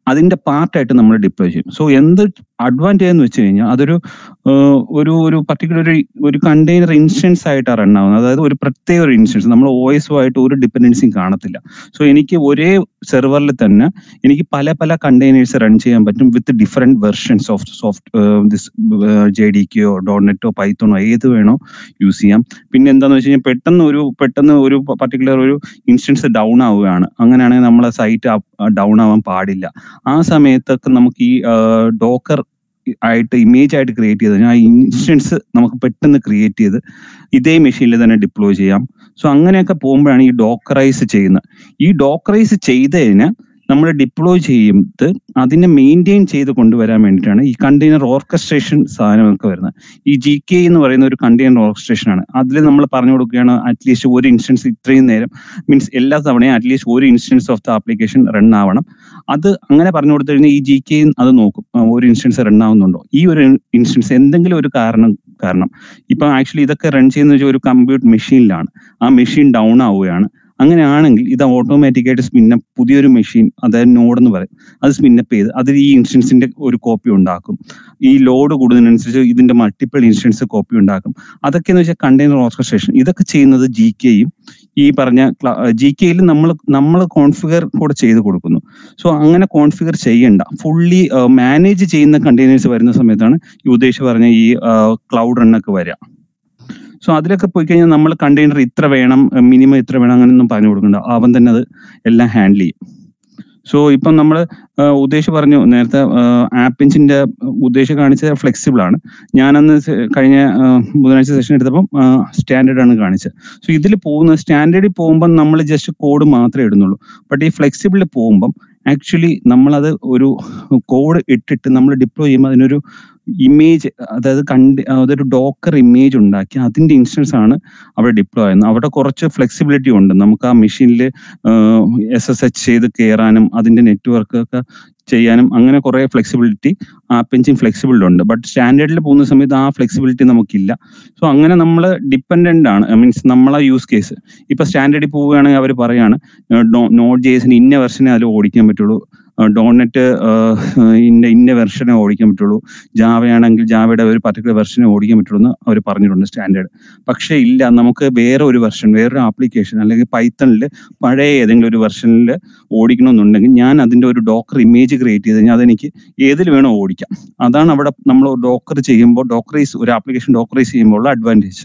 അതിന്റെ പാർട്ടായിട്ട് നമ്മൾ ഡിപ്ലോയ് ചെയ്യും സോ എന്ത് അഡ്വാൻറ്റേജ് എന്ന് വെച്ച് കഴിഞ്ഞാൽ അതൊരു ഏഹ്, ഒരു ഒരു പർട്ടിക്കുലർ ഒരു ഒരു കണ്ടെയ്നർ ഇൻസ്റ്റൻസ് ആയിട്ടാണ് റൺ ആവുന്നത് അതായത് ഒരു പ്രത്യേക ഒരു ഇൻസ്റ്റൻസ് നമ്മൾ ഒ എസ് ആയിട്ട് ഒരു ഡിപ്പെൻഡൻസിയും കാണത്തില്ല സോ എനിക്ക് ഒരേ സെർവറിൽ തന്നെ എനിക്ക് പല പല കണ്ടെയ്നേഴ്സ് റൺ ചെയ്യാൻ പറ്റും with different versions of soft this J D കെയോ ഡോട്ട്നെറ്റോ പൈത്തോണോ ഏത് വേണോ യൂസ് ചെയ്യാം പിന്നെ എന്താന്ന് വെച്ച് കഴിഞ്ഞാൽ പെട്ടെന്ന് ഒരു പെട്ടെന്ന് ഒരു പർട്ടിക്കുലർ ഒരു ഇൻസ്റ്റൻസ് ഡൗൺ ആവുകയാണ് അങ്ങനെയാണെങ്കിൽ നമ്മളെ സൈറ്റ് ഡൗൺ ആവാൻ പാടില്ല ആ സമയത്തൊക്കെ നമുക്ക് ഈ ഡോക്കർ ആയിട്ട് ഇമേജ് ആയിട്ട് ക്രിയേറ്റ് ചെയ്ത് കഴിഞ്ഞാൽ ആ ഇൻസ്റ്റൻസ് നമുക്ക് പെട്ടെന്ന് ക്രിയേറ്റ് ചെയ്ത് ഇതേ മെഷീനിൽ തന്നെ ഡിപ്ലോയ് ചെയ്യാം സോ അങ്ങനെയൊക്കെ പോകുമ്പോഴാണ് ഈ ഡോക്കറൈസ് ചെയ്യുന്നത് ഈ ഡോക്കറൈസ് ചെയ്തതിന് നമ്മൾ ഡിപ്ലോയ് ചെയ്യുന്നത് അതിനെ മെയിൻറ്റെയിൻ ചെയ്ത് കൊണ്ടുവരാൻ വേണ്ടിയിട്ടാണ് ഈ കണ്ടെയ്നർ ഓർക്കസ്ട്രേഷൻ സാധനമൊക്കെ വരുന്നത് ഈ ജി കെ എന്ന് പറയുന്ന ഒരു കണ്ടെയ്നർ ഓർക്കസ്ട്രേഷൻ ആണ് അതിൽ നമ്മൾ പറഞ്ഞു കൊടുക്കുകയാണ് അറ്റ്ലീസ്റ്റ് ഒരു ഇൻസ്റ്റൻസ് ഇത്രയും നേരം മീൻസ് എല്ലാ തവണയും അറ്റ്ലീസ്റ്റ് ഒരു instance of the application run ആവണം അത് അങ്ങനെ പറഞ്ഞു കൊടുത്തു കഴിഞ്ഞാൽ ഈ ജി കെ അത് നോക്കും ആ, ഒരു ഇൻസ്റ്റൻസ് റൺ ആവുന്നുണ്ടോ ഈ ഒരു ഇൻസ്റ്റൻസ് എന്തെങ്കിലും ഒരു കാരണം കാരണം ഇപ്പൊ ആക്ച്വലി ഇതൊക്കെ റൺ ചെയ്യുന്ന വെച്ചാൽ ഒരു കമ്പ്യൂട്ടർ മെഷീനിലാണ് ആ മെഷീൻ ഡൗൺ ആവുകയാണ് അങ്ങനെയാണെങ്കിൽ ഇത് ഓട്ടോമാറ്റിക്കായിട്ട് സ്പിന്നപ്പ് പുതിയൊരു മെഷീൻ അതായത് നോഡ് എന്ന് പറയും അത് സ്പിന്നപ്പ് ചെയ്ത് അതിൽ ഈ ഇൻസ്റ്റൻസിന്റെ ഒരു കോപ്പി ഉണ്ടാക്കും ഈ ലോഡ് കൂടുന്നതിനനുസരിച്ച് ഇതിന്റെ മൾട്ടിപ്പിൾ ഇൻസ്റ്റൻസ് കോപ്പി ഉണ്ടാക്കും അതൊക്കെ എന്ന് വെച്ചാൽ കണ്ടെയ്നർ ഓർക്കസ്ട്രേഷൻ ഇതൊക്കെ ചെയ്യുന്നത് ജി കെയും ഈ പറഞ്ഞ ജി കെയിൽ നമ്മൾ നമ്മൾ കോൺഫിഗർ കൂടെ ചെയ്ത് കൊടുക്കുന്നു സോ അങ്ങനെ കോൺഫിഗർ ചെയ്യണ്ട ഫുള്ളി മാനേജ് ചെയ്യുന്ന കണ്ടെയ്നേഴ്സ് വരുന്ന സമയത്താണ് ഈ ഉദ്ദേശിച്ച് പറഞ്ഞ ഈ ക്ലൗഡ് റണ്ണൊക്കെ വരിക സോ അതിലൊക്കെ പോയി കഴിഞ്ഞാൽ നമ്മൾ കണ്ടെയ്നർ ഇത്ര വേണം മിനിമം ഇത്ര വേണം അങ്ങനെയൊന്നും പറഞ്ഞു കൊടുക്കണ്ട അവൻ തന്നെ അത് എല്ലാം ഹാൻഡിൽ ചെയ്യും സോ ഇപ്പം നമ്മൾ ഉദ്ദേശം പറഞ്ഞു നേരത്തെ ആപ്പിൻസിന്റെ ഉദ്ദേശം കാണിച്ചത് ഫ്ലെക്സിബിൾ ആണ് ഞാനന്ന് സെ- കഴിഞ്ഞ ആ, ബുധനാഴ്ച സെഷൻ എടുത്തപ്പം സ്റ്റാൻഡേർഡ് ആണ് കാണിച്ചത് സോ ഇതിൽ പോകുന്ന സ്റ്റാൻഡേർഡിൽ പോകുമ്പോൾ നമ്മൾ ജസ്റ്റ് കോഡ് മാത്രമേ ഇടുന്നുള്ളൂ ബട്ട് ഈ ഫ്ലെക്സിബിളിൽ പോകുമ്പം ആക്ച്വലി നമ്മളത് ഒരു കോഡ് ഇട്ടിട്ട് നമ്മൾ ഡിപ്ലോയ് ചെയ്യുമ്പോൾ അതിനൊരു ഇമേജ് അതായത് കണ്ട് അതൊരു ഡോക്കർ ഇമേജ് ഉണ്ടാക്കി അതിന്റെ ഇൻസ്റ്റൻസ് ആണ് അവിടെ ഡിപ്ലോയ് ചെയ്യുന്നത് അവിടെ കുറച്ച് ഫ്ലെക്സിബിലിറ്റി ഉണ്ട് നമുക്ക് ആ മെഷീനിൽ എസ് എസ് എച്ച് ചെയ്ത് കയറാനും അതിന്റെ നെറ്റ്വർക്ക് ഒക്കെ ചെയ്യാനും അങ്ങനെ കുറെ ഫ്ലെക്സിബിലിറ്റി ആപ്പ് എഞ്ചിൻ ഫ്ലെക്സിബിൾ ഉണ്ട് ബട്ട് സ്റ്റാൻഡേർഡിൽ പോകുന്ന സമയത്ത് ആ ഫ്ലെക്സിബിലിറ്റി നമുക്കില്ല സോ അങ്ങനെ നമ്മൾ ഡിപ്പെൻഡന്റ് ആണ് മീൻസ് നമ്മളെ യൂസ് കേസ് ഇപ്പൊ സ്റ്റാൻഡേർഡിൽ പോവുകയാണെങ്കിൽ അവർ പറയാണ് നോട്ട് ജേസിന് ഇന്ന വെർഷനെ അതിൽ ഓടിക്കാൻ പറ്റുള്ളൂ ഡോണറ്റ് ഇന്ന ഇന്ന വെർഷനെ ഓടിക്കാൻ പറ്റുള്ളൂ ജാവയാണെങ്കിൽ ജാവയുടെ ഒരു പർട്ടിക്കുലർ വെർഷനെ ഓടിക്കാൻ പറ്റുള്ളൂ എന്ന് അവർ പറഞ്ഞിട്ടുണ്ട് സ്റ്റാൻഡേർഡ് പക്ഷേ ഇല്ല നമുക്ക് വേറെ ഒരു വെർഷൻ വേറൊരു ആപ്ലിക്കേഷൻ അല്ലെങ്കിൽ പൈത്തണിൽ പഴയ ഏതെങ്കിലും ഒരു വെർഷനിൽ ഓടിക്കണമെന്നുണ്ടെങ്കിൽ ഞാൻ അതിന്റെ ഒരു ഡോക്കർ ഇമേജ് ക്രിയേറ്റ് ചെയ്ത് കഴിഞ്ഞാൽ അതെനിക്ക് ഏതിൽ വേണോ ഓടിക്കാം അതാണ് അവിടെ നമ്മൾ ഡോക്കർ ചെയ്യുമ്പോൾ ഡോക്കറൈസ് ഒരു ആപ്ലിക്കേഷൻ ഡോക്കറൈസ് ചെയ്യുമ്പോൾ ഉള്ള അഡ്വാൻറ്റേജ്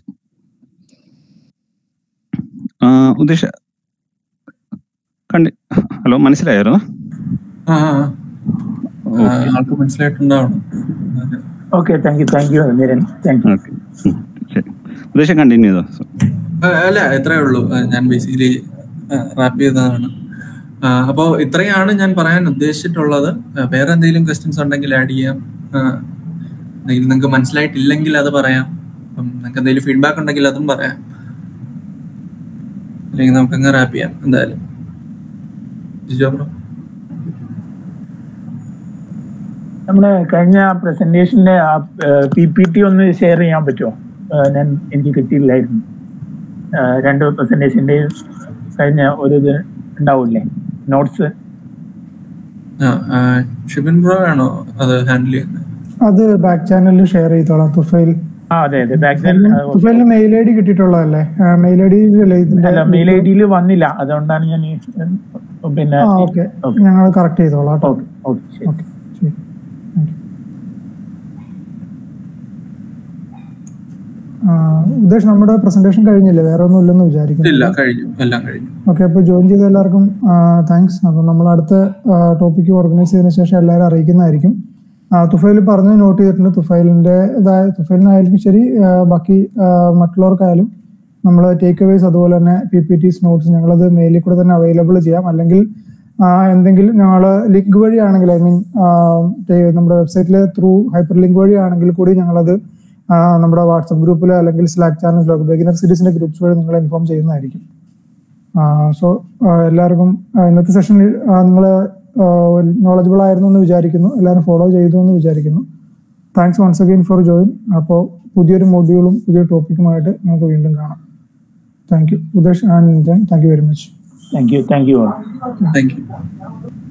ഉദ്ദേശ കണ്ടി ഹലോ മനസ്സിലായിരുന്നു ആ ആ, ആ. ആ, ആൾക്ക് മനസ്സിലായിട്ടുണ്ടാവണം അതെ. Okay thank you thank you Niran thank you okay ശരി ഉദ്ദേശം കണ്ടിന്യൂ ചെയ്തോ ആ, അല്ല ഇത്രയേ ഉള്ളൂ ആ, ഞാൻ ബേസിക്കലി റാപ്പ് ചെയ്തതാണ് ആ, അപ്പോ ഇത്രയാണ് ഞാൻ പറയാൻ ഉദ്ദേശിച്ചിട്ടുള്ളത് ആ, വേറെ എന്തെങ്കിലും ക്വസ്റ്റ്യൻസ് ഉണ്ടെങ്കിൽ ആഡ് ചെയ്യാം ആ, എന്തെങ്കിലും നിങ്ങൾക്ക് മനസ്സിലായിട്ടില്ലെങ്കിൽ അത് പറയാം അപ്പം നിങ്ങൾക്ക് എന്തെങ്കിലും ഫീഡ്ബാക്ക് ഉണ്ടെങ്കിൽ അതും പറയാം അല്ലെങ്കിൽ നമുക്ക് അങ്ങ് റാപ്പ് ചെയ്യാം എന്തായാലും ജിജോ ബ്രോ നമ്മുടെ കഴിഞ്ഞ പ്രസന്റേഷന്റെ പി പി ടി ഒന്ന് ഷെയർ ചെയ്യാൻ പറ്റുമോ ആ, ഞാൻ എനിക്ക് കിട്ടിയില്ലായിരുന്നു ആ, രണ്ട് പ്രസന്റേഷന്റെയും കഴിഞ്ഞ ഒരു ഇത് ഉണ്ടാവില്ലേ നോട്ട്സ് ആ ആ, ഷിബിൻ ബ്രോ ആണോ അത് ഹാൻഡിൽ ചെയ്യുന്നത് അത് ബാക്ക് ചാനലിൽ ഷെയർ ചെയ്തോളാം തുഫൈൽ ആ അതെ അതെ ബാക്ക് തുഫൈലിന് മെയിൽ ഐ ഡി കിട്ടിയിട്ടുള്ളതല്ലേ മെയിൽ ഐ ഡിയിലല്ലേ ഇതിന്റെ അല്ല മെയിൽ ഐ ഡിയിൽ വന്നില്ല അതുകൊണ്ടാണ് ഞാൻ ഈ, ഉം, പിന്നെ ആ ഓക്കെ ഓക്കെ ഞങ്ങൾ കറക്റ്റ് ചെയ്തോളാം കേട്ടോ ഓക്കെ ഓക്കെ ശരി ഓക്കെ ശരി Thank you. ആ, ഉദ്ദേശ് നമ്മുടെ പ്രസന്റേഷൻ കഴിഞ്ഞില്ലേ വേറെ ഒന്നും ഇല്ലെന്ന് വിചാരിക്കുന്നു ഇല്ല കഴിഞ്ഞു എല്ലാം കഴിഞ്ഞു ഓക്കെ അപ്പോൾ ജോയിൻ ചെയ്ത എല്ലാവർക്കും താങ്ക്സ് അപ്പോൾ നമ്മൾ അടുത്ത ടോപ്പിക്ക് ഓർഗനൈസ് ചെയ്തതിനു ശേഷം എല്ലാവരും അറിയിക്കുന്നതായിരിക്കും ആ, തുഫൈൽ പറഞ്ഞ് നോട്ട് ചെയ്തിട്ടുണ്ട് തുഫൈലിന്റെ ഇതായ തുഫൈലിനായാലും ശരി ആ, ബാക്കി ആ, മറ്റുള്ളവർക്കായാലും നമ്മൾ ടേക്ക് അവേസ് അതുപോലെ തന്നെ പി പി ടിസ് നോട്ട്സ് ഞങ്ങളത് മെയിലിൽ കൂടെ തന്നെ അവൈലബിൾ ചെയ്യാം അല്ലെങ്കിൽ ആ, എന്തെങ്കിലും ഞങ്ങൾ ലിങ്ക് വഴിയാണെങ്കിൽ ഐ മീൻ നമ്മുടെ വെബ്സൈറ്റിലെ ത്രൂ ഹൈപ്പർ ലിങ്ക് വഴിയാണെങ്കിൽ കൂടി ഞങ്ങളത് ആ, നമ്മുടെ വാട്സപ്പ് ഗ്രൂപ്പിലോ അല്ലെങ്കിൽ സ്ലാക്ക് ചാനൽസിലോ ബിഗിനർ സീരീസിന്റെ ഗ്രൂപ്പ്സ് വഴി നിങ്ങളെ ഇൻഫോം ചെയ്യുന്നതായിരിക്കും സോ എല്ലാവർക്കും ആ, ഇന്നത്തെ സെഷനിൽ നിങ്ങൾ നോളജബിൾ ആയിരുന്നു എന്ന് വിചാരിക്കുന്നു എല്ലാവരും ഫോളോ ചെയ്തു എന്ന് വിചാരിക്കുന്നു thanks once again for join അപ്പോൾ പുതിയൊരു മൊഡ്യൂളും പുതിയ ടോപ്പിക്കുമായിട്ട് നമുക്ക് വീണ്ടും കാണാം thank you Uddesh and thank you very much thank you thank you thank U